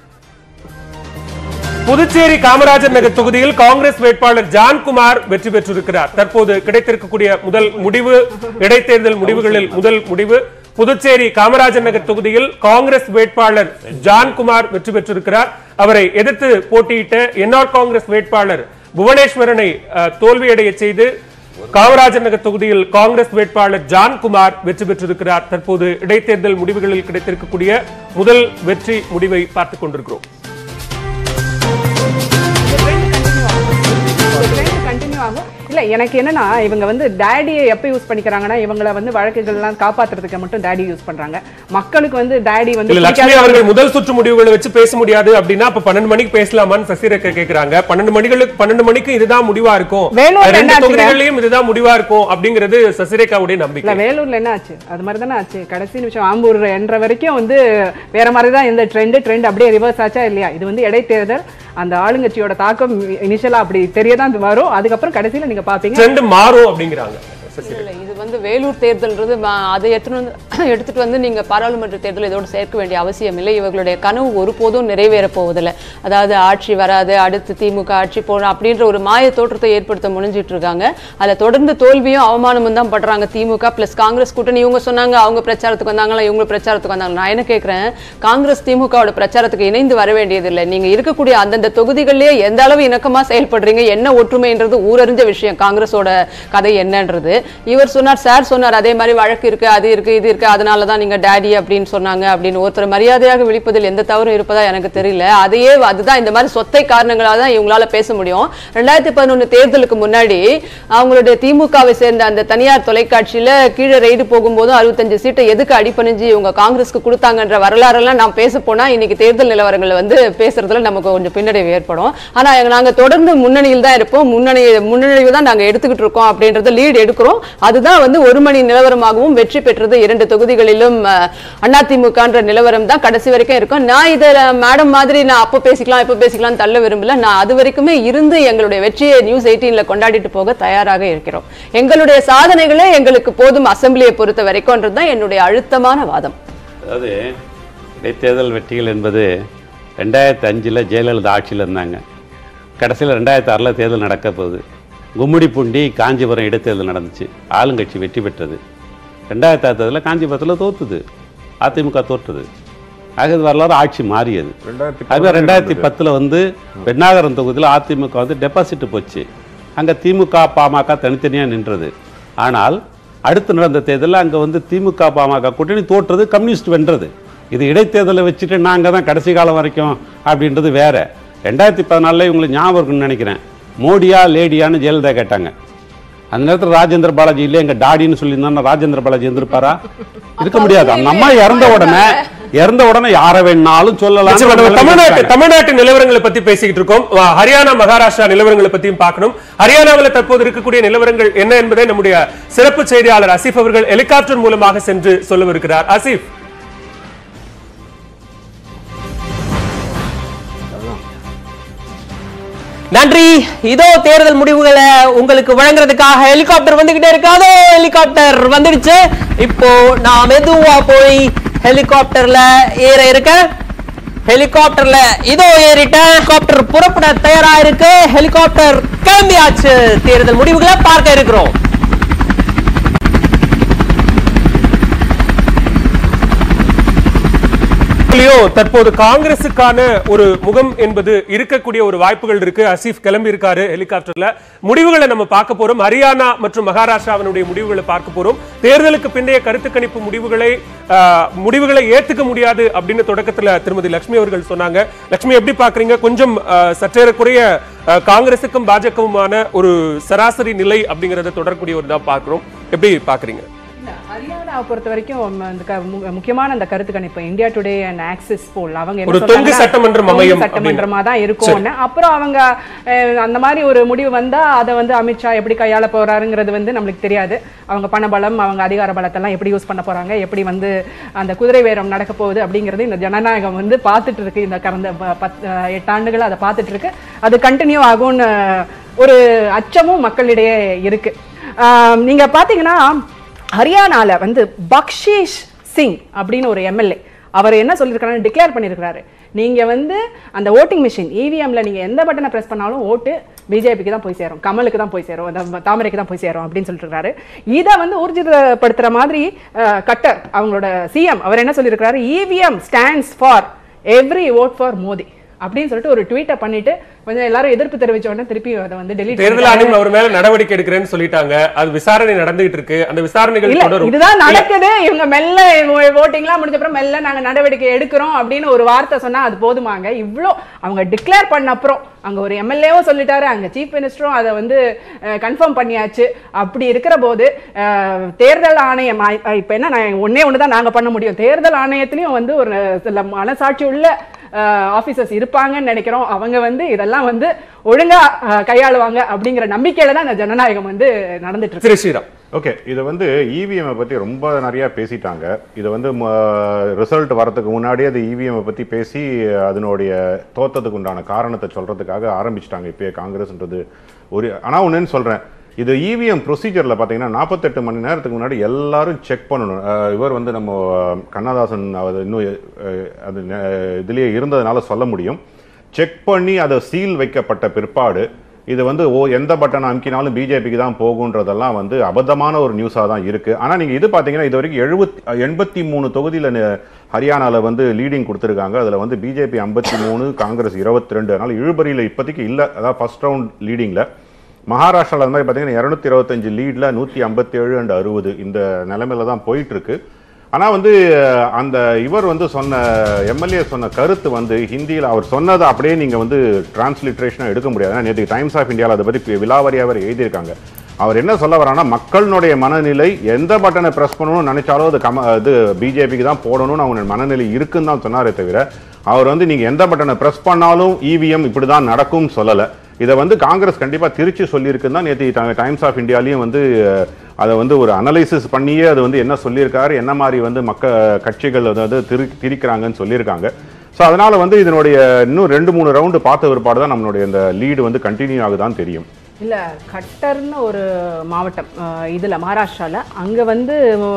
புதுச்சேரி காமராஜர் நகர் தொகுதியில் காங்கிரஸ் வேட்பாளர் ஜான்குமார் வெற்றி பெற்றிருக்கிறார் தற்போது கிடைத்திருக்கக்கூடிய முதல் முடிவு இடைத்தேர்தல் முடிவுகளில் முதல் முடிவு புதுச்சேரி காமராஜர் நகர் தொகுதியில் காங்கிரஸ் வேட்பாளர் ஜான்குமார் வெற்றி பெற்றிருக்கிறார் அவரை எதிர்த்து போட்டியிட்ட என்ஆர் காங்கிரஸ் வேட்பாளர் புவனேஸ்வரனை அஹ், தோல்வியடைய செய்து காமராஜர் நகர் தொகுதியில் காங்கிரஸ் வேட்பாளர் ஜான்குமார் வெற்றி பெற்றிருக்கிறார் தற்போது இடைத்தேர்தல் முடிவுகளில் கிடைத்திருக்கக்கூடிய முதல் வெற்றி முடிவை பார்த்துக் கொண்டிருக்கிறோம் கண்டினியூ ஆகும் இல்ல எனக்கு என்னன்னா இவங்க வந்து டேடியை எப்ப யூஸ் பண்ணிக்கிறாங்கன்னா இவங்கள வந்து வழக்குகள்லாம் காப்பாத்துறதுக்கு மட்டும் டேடி யூஸ் பண்றாங்க மக்களுக்கு வந்து டேடி வந்து இல்ல லட்சுமி பிடிக்காத- அவர்கள் முதல் சுற்று முடிவுகளை வச்சு பேச முடியாது அப்படின்னா அப்ப பன்னெண்டு மணிக்கு பேசலாமான்னு சசிரேகா கேக்குறாங்க பன்னெண்டு மணிகளுக்கு பன்னெண்டு மணிக்கு இதுதான் முடிவா இருக்கும் வேலூர்ல ரெண்டு என்னாச்சுங்க? தொகுதிகளிலும் இதுதான் முடிவா இருக்கும் அப்படிங்கிறது சசிரேகாவுடைய இல்ல நம்பிக்கை வேலூர்ல என்ன ஆச்சு அது மாதிரி தானே ஆச்சு கடைசி நிமிஷம் ஆம்பூர் என்ற வரைக்கும் வந்து வேற மாதிரி தான் இந்த ட்ரெண்ட் ட்ரெண்ட் அப்படியே ரிவர்ஸ் ஆச்சா இல்லையா இது வந்து இடைத்தேர்தல் அந்த ஆளுங்கட்சியோட தாக்கம் இனிஷியலா அப்படி தெரியதான் வரும் அதுக்கப்புறம் கடைசியில நீங்க பாப்பீங்க ட்ரெண்ட் மாறும் அப்படிங்கிறாங்க இல்ல, இல்ல, இது வந்து வேலூர் தேர்தல்ன்றது ம- அதை எடுத்துட்டு வந்து எடுத்துட்டு வந்து நீங்க பாராளுமன்ற தேர்தல் இதோட சேர்க்க வேண்டிய அவசியம் இல்லை இவர்களுடைய கனவு ஒருபோதும் நிறைவேற போவதில்லை அதாவது ஆட்சி வராது அடுத்து திமுக ஆட்சி போகணும் அப்படின்ற ஒரு மாய தோற்றத்தை ஏற்படுத்த முனைஞ்சிட்டு இருக்காங்க அதுல தொடர்ந்து தோல்வியும் அவமானமும் தான் படுறாங்க திமுக பிளஸ் காங்கிரஸ் கூட்டணி இவங்க சொன்னாங்க அவங்க பிரச்சாரத்துக்கு வந்தாங்களா இவங்க பிரச்சாரத்துக்கு வந்தாங்க நான் என்ன கேட்கிறேன் காங்கிரஸ் திமுகவோட பிரச்சாரத்துக்கு இணைந்து வர வேண்டியதில்லை நீங்க இருக்கக்கூடிய அந்தந்த தொகுதிகளிலேயே எந்த அளவு இணக்கமா செயல்படுறீங்க என்ன ஒற்றுமைன்றது ஊரறிஞ்ச விஷயம் காங்கிரஸோட கதை என்னன்றது இவர் சொன்னார் சார் சொன்னார் அதே மாதிரி வழக்கு இருக்கு அது இருக்கு இது இருக்கு அதனால தான் நீங்க டேடி அப்படின்னு சொன்னாங்க அப்படின்னு ஒருத்தர் மரியாதையாக விழிப்பதில் எந்த தவறும் இருப்பதா எனக்கு தெரியல அதையே அதுதான் இந்த மாதிரி சொத்தை காரணங்களாக தான் இவங்களால பேச முடியும் ரெண்டாயிரத்தி பதினொன்று தேர்தலுக்கு முன்னாடி அவங்களுடைய திமுகவை சேர்ந்த அந்த தனியார் தொலைக்காட்சியில கீழே ரெய்டு போகும்போதும் அறுபத்தஞ்சு சீட்டை எதுக்கு அடிப்பணிஞ்சு இவங்க காங்கிரஸ்க்கு கொடுத்தாங்கன்ற வரலாறெல்லாம் நான் பேச போனா இன்னைக்கு தேர்தல் நிலவரங்கள் வந்து பேசுறதுல நமக்கு கொஞ்சம் பின்னடைவு ஏற்படும் ஆனா நாங்க தொடர்ந்து முன்னணியில் தான் இருப்போம் முன்னணி முன்னணிவு தான் நாங்க எடுத்துக்கிட்டு இருக்கோம் அப்படின்றத லீட் எடுக்கிறோம் அதுதான் வந்து ஒரு மணி நிலவரமாகவும் வெற்றி பெற்றது இரண்டு தொகுதிகளிலும் அஹ், அதிமுகன்ற நிலவரம் தான் கடைசி வரைக்கும் இருக்கும் நான் இதை மேடம் மாதிரி நான் அப்போ பேசிக்கலாம் இப்போ பேசிக்கலாம் தள்ள விரும்பல நான் அது வரைக்குமே இருந்து எங்களுடைய வெற்றியை நியூஸ் எயிட்டீன்ல கொண்டாடிட்டு போக தயாராக இருக்கிறோம் எங்களுடைய சாதனைகளே எங்களுக்கு போதும் அசெம்பிளியை பொறுத்த வரைக்கும்ன்றது தான் என்னுடைய அழுத்தமான வாதம் அதாவது இடைத்தேர்தல் வெற்றிகள் என்பது ரெண்டாயிரத்தி அஞ்சில் ஜெயலலிதா ஆட்சியில் இருந்தாங்க கடைசியில் ரெண்டாயிரத்தி ஆறில் தேர்தல் நடக்க போகுது கும்மிடிப்பூண்டி காஞ்சிபுரம் இடைத்தேர்தல் நடந்துச்சு ஆளுங்கட்சி வெற்றி பெற்றது ரெண்டாயிரத்தி ஆறு தேர்தலில் காஞ்சிபுரத்தில் தோத்துது அதிமுக தோற்றுது ஆக இது வரலாறு ஆட்சி மாறியது அதுமாதிரி ரெண்டாயிரத்தி பத்தில் வந்து பெண்ணாகரம் தொகுதியில் அதிமுக வந்து டெபாசிட் போச்சு அங்கே திமுக பாமக தனித்தனியாக நின்றது ஆனால் அடுத்து நடந்த தேர்தலில் அங்கே வந்து திமுக பாமக கூட்டணி தோற்றது கம்யூனிஸ்ட் வென்றது இது இடைத்தேர்தலை வச்சுட்டு நாங்கள் தான் கடைசி காலம் வரைக்கும் அப்படின்றது வேற ரெண்டாயிரத்தி பதினாலில் இவங்களுக்கு ஞாபகம் இருக்குன்னு நினைக்கிறேன் மோடியா லேடியான்னு ஜெயலலிதா கேட்டாங்க அந்த நேரத்தில் ராஜேந்திர பாலாஜி இல்லை எங்க டாடின்னு சொல்லியிருந்தா ராஜேந்திர பாலாஜி இருந்திருப்பாரா இருக்க முடியாது அந்த அம்மா இறந்த உடனே இறந்த உடனே யாரை வேணாலும் நிச்சயமா நம்ம தமிழ்நாட்டு சொல்லலாம் தமிழ்நாட்டு நிலவரங்களை பத்தி பேசிக்கிட்டு இருக்கோம் வா, ஹரியானா மகாராஷ்டிரா நிலவரங்களை பத்தியும் பார்க்கணும் ஹரியானாவில் தற்போது இருக்கக்கூடிய நிலவரங்கள் என்ன என்பதை நம்முடைய சிறப்பு செய்தியாளர் அசீப் அவர்கள் ஹெலிகாப்டர் மூலமாக சென்று சொல்லவிருக்கிறார் அசீப் நன்றி இதோ தேர்தல் முடிவுகளை உங்களுக்கு வழங்குறதுக்காக ஹெலிகாப்டர் வந்துகிட்டே இருக்கு அதோ ஹெலிகாப்டர் வந்துடுச்சு இப்போ நான் மெதுவா போய் ஹெலிகாப்டர்ல ஏற இருக்கேன் ஹெலிகாப்டர்ல இதோ ஏறிட்டேன் ஹெலிகாப்டர் புறப்பட தயாரா இருக்கு ஹெலிகாப்டர் கிளம்பியாச்சு தேர்தல் முடிவுகளை பார்க்க இருக்கிறோம் இல்லையோ தற்போது காங்கிரசுக்கான ஒரு முகம் என்பது இருக்கக்கூடிய ஒரு வாய்ப்புகள் இருக்கு அசீப் கிளம்பி இருக்காரு ஹெலிகாப்டர்ல முடிவுகளை நம்ம பார்க்க போறோம் ஹரியானா மற்றும் மகாராஷ்டிராவினுடைய முடிவுகளை பார்க்க போறோம் தேர்தலுக்கு பிந்தைய கருத்து கணிப்பு முடிவுகளை ஆஹ், முடிவுகளை ஏத்துக்க முடியாது அப்படின்னு தொடக்கத்துல திருமதி லட்சுமி அவர்கள் சொன்னாங்க லட்சுமி எப்படி பாக்குறீங்க கொஞ்சம் ஆஹ், சற்றேறக்குறைய ஆஹ், காங்கிரசுக்கும் பாஜகவுமான ஒரு சராசரி நிலை அப்படிங்கறத தொடரக்கூடிய ஒரு இதா பார்க்கிறோம் எப்படி பாக்குறீங்க இல்ல, ஹரியானாவை பொறுத்த வரைக்கும் அந்த க- மு- முக்கியமான அந்த கருத்து கணிப்பு India Today and Axis poll அவங்க என்ன ஒரு தொங்கு சொல்றாங்கன்னா, சட்டமன்றம் தொங்கு அமையும் சட்டமன்றமா தான் இருக்கும்னு அப்புறம் அவங்க அஹ், அந்த மாதிரி ஒரு முடிவு வந்தா அதை வந்து அமித்ஷா எப்படி கையாள போறாருங்கிறது வந்து நம்மளுக்கு தெரியாது அவங்க பண பலம் அவங்க அதிகார பலத்தெல்லாம் எப்படி யூஸ் பண்ண போறாங்க எப்படி வந்து அந்த குதிரை வேரம் நடக்க போகுது அப்படிங்கிறது இந்த ஜனநாயகம் வந்து பார்த்துட்டு இருக்கு இந்த கடந்த ப- பத் அஹ், எட்டு ஆண்டுகள் அதை பார்த்துட்டு இருக்கு அது கண்டினியூ ஆகும்னு ஒரு அச்சமும் மக்களிடையே இருக்கு ஆஹ், நீங்க பாத்தீங்கன்னா ஹரியானால வந்து பக்ஷீஷ் சிங் அப்படின்னு ஒரு எம்எல்ஏ அவர் என்ன சொல்லியிருக்காரு டிக்ளேர் பண்ணியிருக்காரு நீங்க வந்து அந்த ஓட்டிங் மிஷின் இவிஎம்ல நீங்க எந்த பட்டனை பிரஸ் பண்ணாலும் ஓட்டு பிஜேபிக்கு தான் போய் சேரும் கமலுக்கு தான் போய் சேரும் அந்த தாமரைக்கு தான் போய் சேரும் அப்படின்னு சொல்லிட்டு இருக்காரு இதை வந்து ஊர்ஜிதப்படுத்துற மாதிரி அஹ், கட்டர் அவங்களோட சிஎம் அவர் என்ன சொல்லியிருக்காரு EVM stands for every vote for Modi அப்படின்னு சொல்லிட்டு ஒரு ட்வீட்டை பண்ணிட்டு கொஞ்சம் எல்லாரும் எதிர்ப்பு தெரிவிச்ச உடனே திருப்பி அதை வந்து டெலிட் தேர்தல் ஆணையம் அவர் மேல நடவடிக்கை எடுக்கிறேன்னு சொல்லிட்டாங்க அது விசாரணை நடந்துகிட்டு இருக்கு அந்த விசாரணைகள் இல்ல தொடரும் இதுதான் நடக்குது இவங்க மெல்ல ஓட்டிங்லாம் முடிஞ்ச அப்புறம் மெல்ல நாங்க நடவடிக்கை எடுக்கிறோம் அப்படின்னு ஒரு வார்த்தை சொன்னா அது போதுமாங்க இவ்ளோ அவங்க டிக்ளேர் பண்ண அப்புறம் அங்க ஒரு எம்எல்ஏவும் சொல்லிட்டாரு அங்க சீஃப் மினிஸ்டரும் அதை வந்து கன்ஃபார்ம் பண்ணியாச்சு அப்படி இருக்கிற போது அஹ், தேர்தல் ஆணையம் ஆ- ஆ, இப்ப என்ன நான் ஒண்ணே ஒன்று தான் நாங்க பண்ண முடியும் தேர்தல் ஆணையத்திலயும் வந்து ஒரு சில மனசாட்சி உள்ள ஆபீசர்ஸ் இருப்பாங்கன்னு நினைக்கிறோம் அவங்க வந்து இதெல்லாம் வந்து ஒழுங்கா அஹ், கையாளுவாங்க அப்படிங்கிற நம்பிக்கையில தான் இந்த ஜனநாயகம் வந்து நடந்துட்டு இருக்கு திரு ஸ்ரீராம் ஓகே இதை வந்து இவிஎம் பற்றி ரொம்ப நிறையா பேசிட்டாங்க இதை வந்து ரிசல்ட் வரதுக்கு முன்னாடியே அது இவிஎம் பற்றி பேசி அதனுடைய தோத்தத்துக்கு உண்டான காரணத்தை சொல்கிறதுக்காக ஆரம்பிச்சிட்டாங்க இப்போயே காங்கிரஸ்ன்றது ஒரு ஆனால் ஒன்றுன்னு சொல்கிறேன் இது இவிஎம் ப்ரொசீஜரில் பார்த்தீங்கன்னா நாற்பத்தெட்டு மணி நேரத்துக்கு முன்னாடி எல்லாரும் செக் பண்ணணும் அஹ் இவர் வந்து நம்ம அஹ், கண்ணதாசன் அவர் இன்னும் அஹ், அது நெ- இதுலயே இருந்ததுனால சொல்ல முடியும் செக் பண்ணி அதை சீல் வைக்கப்பட்ட பிற்பாடு இது வந்து ஓ எந்த பட்டன் அமுக்கினாலும் பிஜேபிக்கு தான் போகுன்றதெல்லாம் வந்து அபத்தமான ஒரு நியூஸாக தான் இருக்கு ஆனால் நீங்கள் இது பார்த்தீங்கன்னா இது வரைக்கும் எழுபத்தி எண்பத்தி மூணு தொகுதியில் ஹரியானாவில் வந்து லீடிங் கொடுத்துருக்காங்க அதில் வந்து பிஜேபி ஐம்பத்தி மூணு காங்கிரஸ் இருபத்தி ரெண்டு அதனால் இழுபறியில் இப்போதைக்கு இல்லை அதாவது ஃபர்ஸ்ட் ரவுண்ட் லீடிங்கில் மகாராஷ்டிராவில் அந்த மாதிரி பார்த்தீங்கன்னா இரநூத்தி இருபத்தஞ்சு லீடில் நூற்றி ஐம்பத்தி ஏழு அண்ட் அறுபது இந்த நிலைமையில தான் போயிட்டு இருக்கு ஆனால் வந்து அஹ், அந்த இவர் வந்து சொன்ன எம்எல்ஏ சொன்ன கருத்து வந்து ஹிந்தியில் அவர் சொன்னதை அப்படியே நீங்கள் வந்து டிரான்ஸ்லிட்ரேஷனாக எடுக்க முடியாது ஏன்னா நேற்று டைம்ஸ் ஆஃப் இந்தியாவில் அதை பற்றி விலாவரியாக அவர் எழுதியிருக்காங்க அவர் என்ன சொல்ல வரானா மக்களுடைய மனநிலை எந்த பட்டனை ப்ரெஸ் பண்ணணும்னு நினைச்சாலும் அது கம இது பிஜேபிக்கு தான் போடணும்னு அவங்க மனநிலை இருக்குன்னு தான் சொன்னாரே தவிர அவர் வந்து நீங்கள் எந்த பட்டனை ப்ரெஸ் பண்ணாலும் இவிஎம் இப்படி தான் நடக்கும்னு சொல்லலை இதை வந்து காங்கிரஸ் கண்டிப்பாக திருச்சி சொல்லியிருக்குன்னு தான் நேற்று டைம்ஸ் ஆஃப் இந்தியாலையும் வந்து அஹ், அதை வந்து ஒரு அனலைசிஸ் பண்ணியே அது வந்து என்ன சொல்லியிருக்காரு என்ன மாதிரி வந்து மக்க கட்சிகள் அதாவது திரு திரிக்கிறாங்கன்னு சொல்லியிருக்காங்க ஸோ அதனால வந்து இதனுடைய இன்னும் ரெண்டு மூணு ரவுண்டு பார்த்த பிற்பாடு தான் நம்மளுடைய இந்த லீடு வந்து கண்டினியூ ஆகுதான்னு தெரியும் இல்ல கட்டர்னு ஒரு மாவட்டம் அஹ், இதுல மகாராஷ்டிரால அங்க வந்து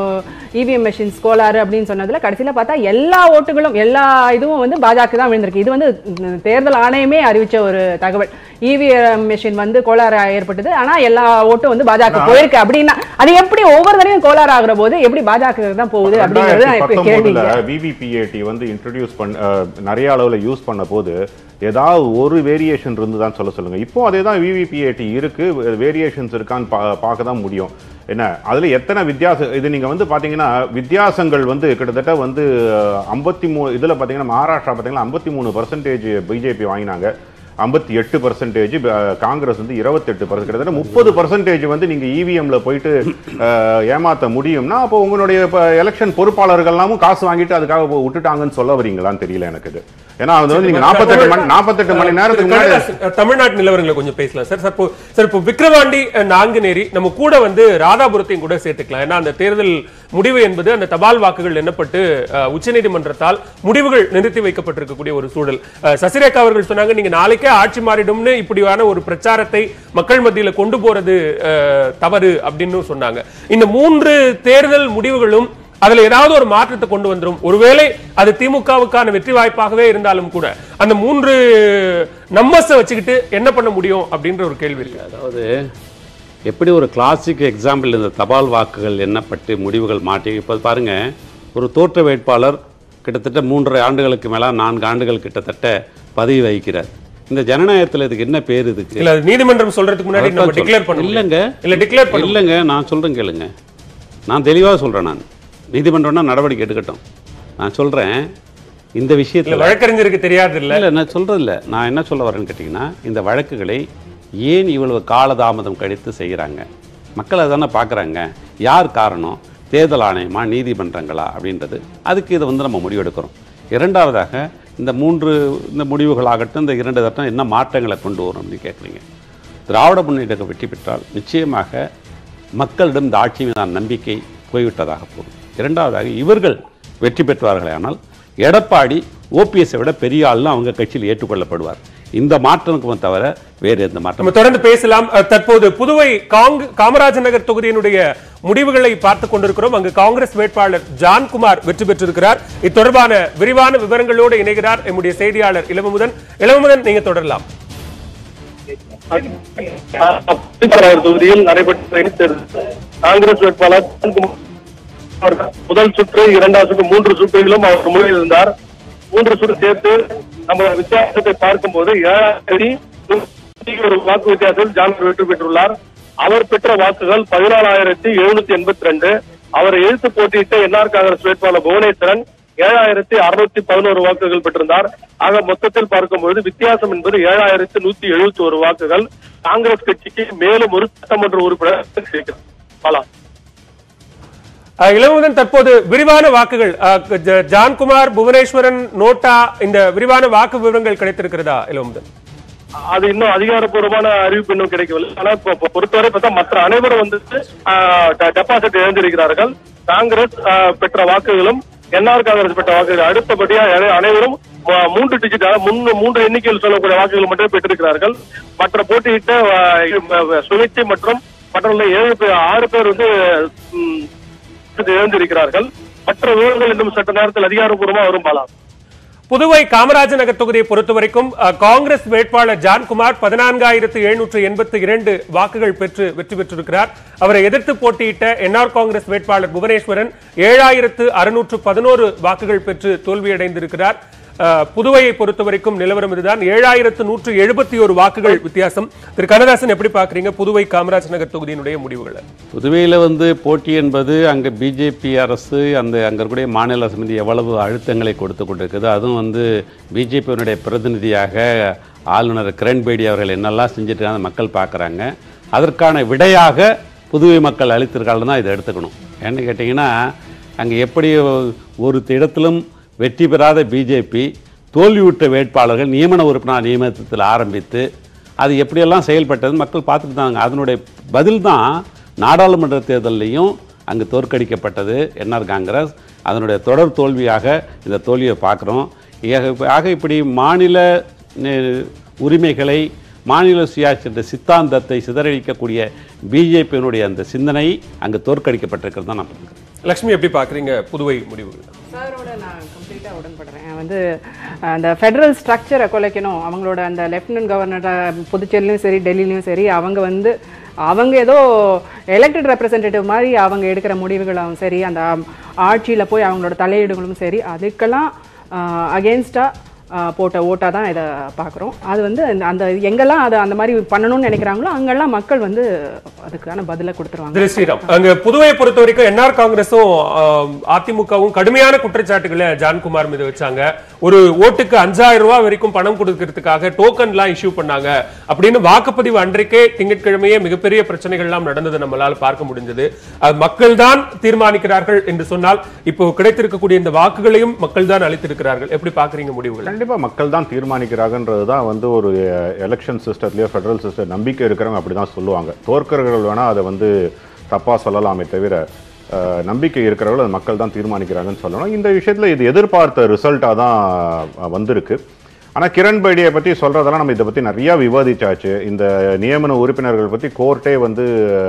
இவிஎம் மெஷின்ஸ் கோளாறு அப்படின்னு சொன்னதுல கடைசியில பார்த்தா எல்லா ஓட்டுகளும் எல்லா இதுவும் வந்து பாஜக தான் விழுந்திருக்கு இது வந்து உம், தேர்தல் ஆணையமே அறிவிச்ச ஒரு தகவல் இவிஎம் மெஷின் வந்து கோளாறு ஏற்பட்டது ஆனா எல்லா ஓட்டும் வந்து பாஜக போயிருக்கு அப்படின்னா அது எப்படி ஒவ்வொரு தடவையும் கோளாறு ஆகுற போது எப்படி பாஜக தான் போகுது அப்படிங்கிறது தான் இப்ப கேள்வி பத்தொன்பதுல விவிபிஏடி வந்து இன்ட்ரடியூஸ் பண்ண அஹ், நிறைய அளவுல யூஸ் பண்ண போது ஏதாவது ஒரு வேரியேஷன் இருந்து தான் சொல்ல சொல்லுங்க இப்போ அதே தான் விவிபிஏடி இருக்கு வேரியேஷன்ஸ் இருக்கான்னு பா பார்க்க தான் முடியும் என்ன அதுல எத்தனை வித்தியாசம் இது நீங்க வந்து பாத்தீங்கன்னா வித்தியாசங்கள் வந்து கிட்டத்தட்ட வந்து ஐம்பத்தி மூணு இதுல பாத்தீங்கன்னா மகாராஷ்டிரா பாத்தீங்கன்னா ஐம்பத்தி மூணு பர்சன்டேஜ் பிஜேபி வாங்கினாங்க ஐம்பத்தி எட்டு பர்சன்டேஜ் காங்கிரஸ் வந்து இருபத்தெட்டு பர்சன்ட் கிட்டத்தட்ட முப்பது பர்சன்டேஜ் வந்து நீங்க இவிஎம்ல போயிட்டு அஹ், ஏமாத்த முடியும்னா அப்போ உங்களுடைய எலெக்ஷன் பொறுப்பாளர்கள்லாமும் காசு வாங்கிட்டு அதுக்காக இப்போ விட்டுட்டாங்கன்னு சொல்ல வரீங்களான்னு தெரியல எனக்கு இது ஏன்னா அது வந்து நீங்க நாற்பத்தெட்டு மணி நாற்பத்தெட்டு மணி நேரத்துக்கு முன்னாடி கண்ணதாசன், தமிழ்நாட்டு நிலவரங்களை கொஞ்சம் பேசலாம் சார் சார் இப்போ சார் இப்போ விக்ரவாண்டி அஹ், நாங்குநேரி நம்ம கூட வந்து ராதாபுரத்தையும் கூட சேர்த்துக்கலாம் ஏன்னா அந்த தேர்தல் முடிவு என்பது அந்த தபால் வாக்குகள் எண்ணப்பட்டு அஹ், உச்சநீதிமன்றத்தால் முடிவுகள் நிறுத்தி வைக்கப்பட்டிருக்கக்கூடிய ஒரு சூழல் அஹ், சசிரேகா அவர்கள் சொன்னாங்க நீங்க நாளைக்கே ஆட்சி மாறிடும்னு இப்படியான ஒரு பிரச்சாரத்தை மக்கள் மத்தியில கொண்டு போறது அஹ், தவறு அப்படின்னு சொன்னாங்க இந்த மூன்று தேர்தல் முடிவுகளும் அதுல ஏதாவது ஒரு மாற்றத்தை கொண்டு வந்துரும் ஒருவேளை அது திமுகவுக்கான வெற்றி வாய்ப்பாகவே இருந்தாலும் கூட அந்த மூன்று நம்பர்ஸை வச்சுக்கிட்டு என்ன பண்ண முடியும் அப்படின்ற ஒரு கேள்வி இருக்கு அதாவது எப்படி ஒரு கிளாசிக் எக்ஸாம்பிள் இந்த தபால் வாக்குகள் எண்ணப்பட்டு முடிவுகள் மாட்டி இப்போ பாருங்க ஒரு தோற்ற வேட்பாளர் கிட்டத்தட்ட மூன்றரை ஆண்டுகளுக்கு மேல நான்கு ஆண்டுகள் கிட்டத்தட்ட பதவி வகிக்கிறார் இந்த ஜனநாயகத்தில் இதுக்கு என்ன பேர் இதுக்கு இல்ல அது நீதிமன்றம் சொல்றதுக்கு முன்னாடி நம்ம அதான் டிக்ளேர் பண்ண இல்லைங்க இல்ல டிக்ளேர் பண்ண இல்லைங்க நான் சொல்றேன் கேளுங்க நான் தெளிவாக சொல்றேன் நான் நீதிமன்றம்னா நடவடிக்கை எடுக்கட்டும் நான் சொல்றேன் இந்த இல்ல விஷயத்தில் வழக்கறிஞருக்கு தெரியாது இல்ல இல்லை நான் சொல்றது இல்ல நான் என்ன சொல்ல வரேன்னு கேட்டிங்கன்னா இந்த வழக்குகளை ஏன் இவ்வளவு காலதாமதம் கழித்து செய்கிறாங்க மக்கள் அதானே பார்க்குறாங்க யார் காரணம் தேர்தல் ஆணையமா நீதிமன்றங்களா அப்படின்றது அதுக்கு இதை வந்து நம்ம முடிவெடுக்கிறோம் இரண்டாவதாக இந்த மூன்று இந்த முடிவுகளாகட்டும் இந்த இரண்டு தட்டம் என்ன மாற்றங்களை கொண்டு வரும் அப்படின்னு கேட்குறீங்க திராவிட முன்னேற்ற வெற்றி பெற்றால் நிச்சயமாக மக்களிடம் இந்த ஆட்சி மீதான நம்பிக்கை போய்விட்டதாக போகும் இரண்டாவதாக இவர்கள் வெற்றி பெற்றார்களே ஆனால் எடப்பாடி ஓபிஎஸ்ஸை விட பெரிய ஆள்னு அவங்க கட்சியில் ஏற்றுக்கொள்ளப்படுவார் இந்த மாற்றத்துக்கு தவிர வேறு எந்த மாற்றம் நம்ம தொடர்ந்து பேசலாம் அஹ், தற்போது புதுவை காங் காமராஜர் நகர் தொகுதியினுடைய முடிவுகளை பார்த்துக் கொண்டிருக்கிறோம் அங்கு காங்கிரஸ் வேட்பாளர் ஜான்குமார் வெற்றி பெற்றிருக்கிறார் இது தொடர்பான விரிவான விவரங்களோடு இணைகிறார் எம்முடைய செய்தியாளர் இளமுதன் இளமுதன் நீங்க தொடரலாம் திருப்பரவர் தொகுதியில் நடைபெற்ற இடைத்தேர்தல் காங்கிரஸ் வேட்பாளர் ஜான்குமார் அவர்கள் முதல் சுற்று இரண்டாம் சுற்று மூன்று சுற்றுகளிலும் அவர் முன்னில் இருந்தார் மூன்று சுற்று சேர்த்து நம்ம வித்தியாசத்தை பார்க்கும்போது ஏழாயிரத்தி ஒரு வாக்கு வித்தியாசத்தில் ஜான்குமார் வெற்றி பெற்றுள்ளார் அவர் பெற்ற வாக்குகள் பதினாலாயிரத்தி எழுநூத்தி எண்பத்தி ரெண்டு அவரை எதிர்த்து போட்டியிட்ட என்ஆர் காங்கிரஸ் வேட்பாளர் புவனேஸ்வரன் ஏழாயிரத்தி அறுநூத்தி பதினோரு வாக்குகள் பெற்றிருந்தார் ஆக மொத்தத்தில் பார்க்கும்போது வித்தியாசம் என்பது ஏழாயிரத்தி நூத்தி எழுபத்தி ஒரு வாக்குகள் காங்கிரஸ் கட்சிக்கு மேலும் ஒரு சட்டமன்ற உறுப்பினர் கிடைக்கிறது பலா அஹ், இளமுதன் தற்போது விரிவான வாக்குகள் அஹ், ஜ- ஜான்குமார் புவனேஸ்வரன் நோட்டா இந்த விரிவான வாக்கு விவரங்கள் கிடைத்திருக்கிறதா இளமுதன் அது இன்னும் அதிகாரப்பூர்வமான அறிவிப்பு இன்னும் கிடைக்கவில்லை ஆனா இப்போ இப்போ பொறுத்தவரை பார்த்தா மற்ற அனைவரும் வந்துட்டு டெபாசிட் இழந்திருக்கிறார்கள் காங்கிரஸ் ஆஹ், பெற்ற வாக்குகளும் என்ஆர் காங்கிரஸ் பெற்ற வாக்குகள் அடுத்தபடியா அனை- அனைவரும் ஆஹ், மூன்று டிஜிட் அதாவது முன்னு- மூன்று எண்ணிக்கையில் சொல்லக்கூடிய வாக்குகள் மட்டுமே பெற்றிருக்கிறார்கள் மற்ற போட்டியிட்ட ஆஹ், இது, சுயேட்சை மற்றும் மற்ற ஏழு பேர் ஆறு பேர் வந்து ம், இழந்திருக்கிறார்கள் மற்ற விவரங்கள் இன்னும் சற்று நேரத்தில் அதிகாரப்பூர்வமா வரும் பாலா புதுவை காமராஜர் நகர் தொகுதியை பொறுத்தவரைக்கும் அஹ், காங்கிரஸ் வேட்பாளர் ஜான்குமார் பதினான்காயிரத்து எழுநூற்று எண்பத்தி இரண்டு வாக்குகள் பெற்று வெற்றி பெற்றிருக்கிறார் அவரை எதிர்த்து போட்டியிட்ட என்ஆர் காங்கிரஸ் வேட்பாளர் புவனேஸ்வரன் ஏழாயிரத்து அறுநூற்று பதினோரு வாக்குகள் பெற்று தோல்வியடைந்திருக்கிறார் அஹ், புதுவையை பொறுத்தவரைக்கும் நிலவரம் இதுதான் ஏழாயிரத்து நூற்று எழுபத்தி ஒரு வாக்குகள் வித்தியாசம் திரு கண்ணதாசன் எப்படி பாக்குறீங்க புதுவை காமராஜர் நகர் தொகுதியினுடைய முடிவுகளை புதுவையில் வந்து போட்டி என்பது அங்கே பிஜேபி அரசு அந்த அங்கே இருக்கக்கூடிய மாநில சமிதி எவ்வளவு அழுத்தங்களை கொடுத்து கொண்டிருக்குது அதுவும் வந்து பிஜேபியினுடைய பிரதிநிதியாக ஆளுநர் கிரண்பேடி அவர்கள் என்னெல்லாம் செஞ்சிருக்காங்க மக்கள் பார்க்குறாங்க அதற்கான விடையாக புதுவை மக்கள் அளித்திருக்காங்க தான் இதை எடுத்துக்கணும் ஏன்னு கேட்டிங்கன்னா அங்கே எப்படி ஒரு இடத்திலும் வெற்றி பெறாத பிஜேபி தோல்வியுற்ற வேட்பாளர்கள் நியமன உறுப்பினர் நியமனத்தில் ஆரம்பித்து அது எப்படியெல்லாம் செயல்பட்டது மக்கள் பார்த்துட்டு தாங்க அதனுடைய பதில் தான் நாடாளுமன்ற தேர்தலையும் அங்கு தோற்கடிக்கப்பட்டது என்ஆர் காங்கிரஸ் அதனுடைய தொடர் தோல்வியாக இந்த தோல்வியை பார்க்குறோம் ஆக இப்படி மாநில நெ- உரிமைகளை மாநில சுயாட்சி என்ற சித்தாந்தத்தை சிதறடிக்கக்கூடிய பிஜேபியினுடைய அந்த சிந்தனை அங்கு தோற்கடிக்கப்பட்டிருக்கிறது தான் நான் பார்க்கிறேன் லட்சுமி எப்படி பாக்குறீங்க புதுவை முடிவுகள் சாரோட நான் கம்ப்ளீட்டாக உடன்படுறேன் வந்து அந்த ஃபெடரல் ஸ்ட்ரக்சரை குலைக்கணும் அவங்களோட அந்த லெஃப்டினன்ட் கவர்னரை புதுச்சேரிலையும் சரி டெல்லியிலையும் சரி அவங்க வந்து அவங்க ஏதோ எலெக்டட் ரெப்ரசன்டேட்டிவ் மாதிரி அவங்க எடுக்கிற முடிவுகளும் சரி அந்த ஆட்சியில் போய் அவங்களோட தலையீடுகளும் சரி அதுக்கெல்லாம் அகேன்ஸ்டாக போட்ட ஓட்டாக தான் இதை பார்க்குறோம் அது வந்து அந்த- அந்த எங்கெல்லாம் அதை அந்த மாதிரி பண்ணணும்னு நினைக்கிறாங்களோ அங்கெல்லாம் மக்கள் வந்து அதுக்கான பதிலை கொடுத்துருவாங்க திரு ஸ்ரீராம் அங்க புதுவையை பொறுத்த வரைக்கும் என்ஆர் காங்கிரஸும் ஆம், அதிமுகவும் கடுமையான குற்றச்சாட்டுகளை ஜான்குமார் மீது வச்சாங்க ஒரு ஓட்டுக்கு அஞ்சாயிரம் ரூபாய் வரைக்கும் பணம் கொடுக்கறதுக்காக டோக்கன் எல்லாம் இஷ்யூ பண்ணாங்க அப்படின்னு வாக்குப்பதிவு அன்றைக்கே திங்கட்கிழமையே மிகப்பெரிய பிரச்சனைகள் எல்லாம் நடந்தது நம்மளால பார்க்க முடிஞ்சது அது மக்கள் தான் தீர்மானிக்கிறார்கள் என்று சொன்னால் இப்போ கிடைத்திருக்கக்கூடிய இந்த வாக்குகளையும் மக்கள் தான் அளித்திருக்கிறார்கள் எப்படி பாக்குறீங்க முடிவுகள் கண்டிப்பா மக்கள் தான் தீர்மானிக்கிறாங்கன்றது தான் வந்து ஒரு எலெக்ஷன் சிஸ்டத்துலயோ ஃபெடரல் சிஸ்டம் நம்பிக்கை இருக்கிறவங்க அப்படிதான் சொல்லுவாங்க தோற்கிறவர்கள் வேணா அதை வந்து தப்பா சொல்லலாமே தவிர அஹ், நம்பிக்கை இருக்கிறவர்கள் அது மக்கள் தான் தீர்மானிக்கிறாங்கன்னு சொல்லணும் இந்த விஷயத்துல இது எதிர்பார்த்த ரிசல்ட்டாக தான் அஹ், வந்திருக்கு ஆனா கிரண் பேடியை பத்தி சொல்றதெல்லாம் நம்ம இதை பத்தி நிறைய விவாதிச்சாச்சு இந்த நியமன உறுப்பினர்கள் பத்தி கோர்ட்டே வந்து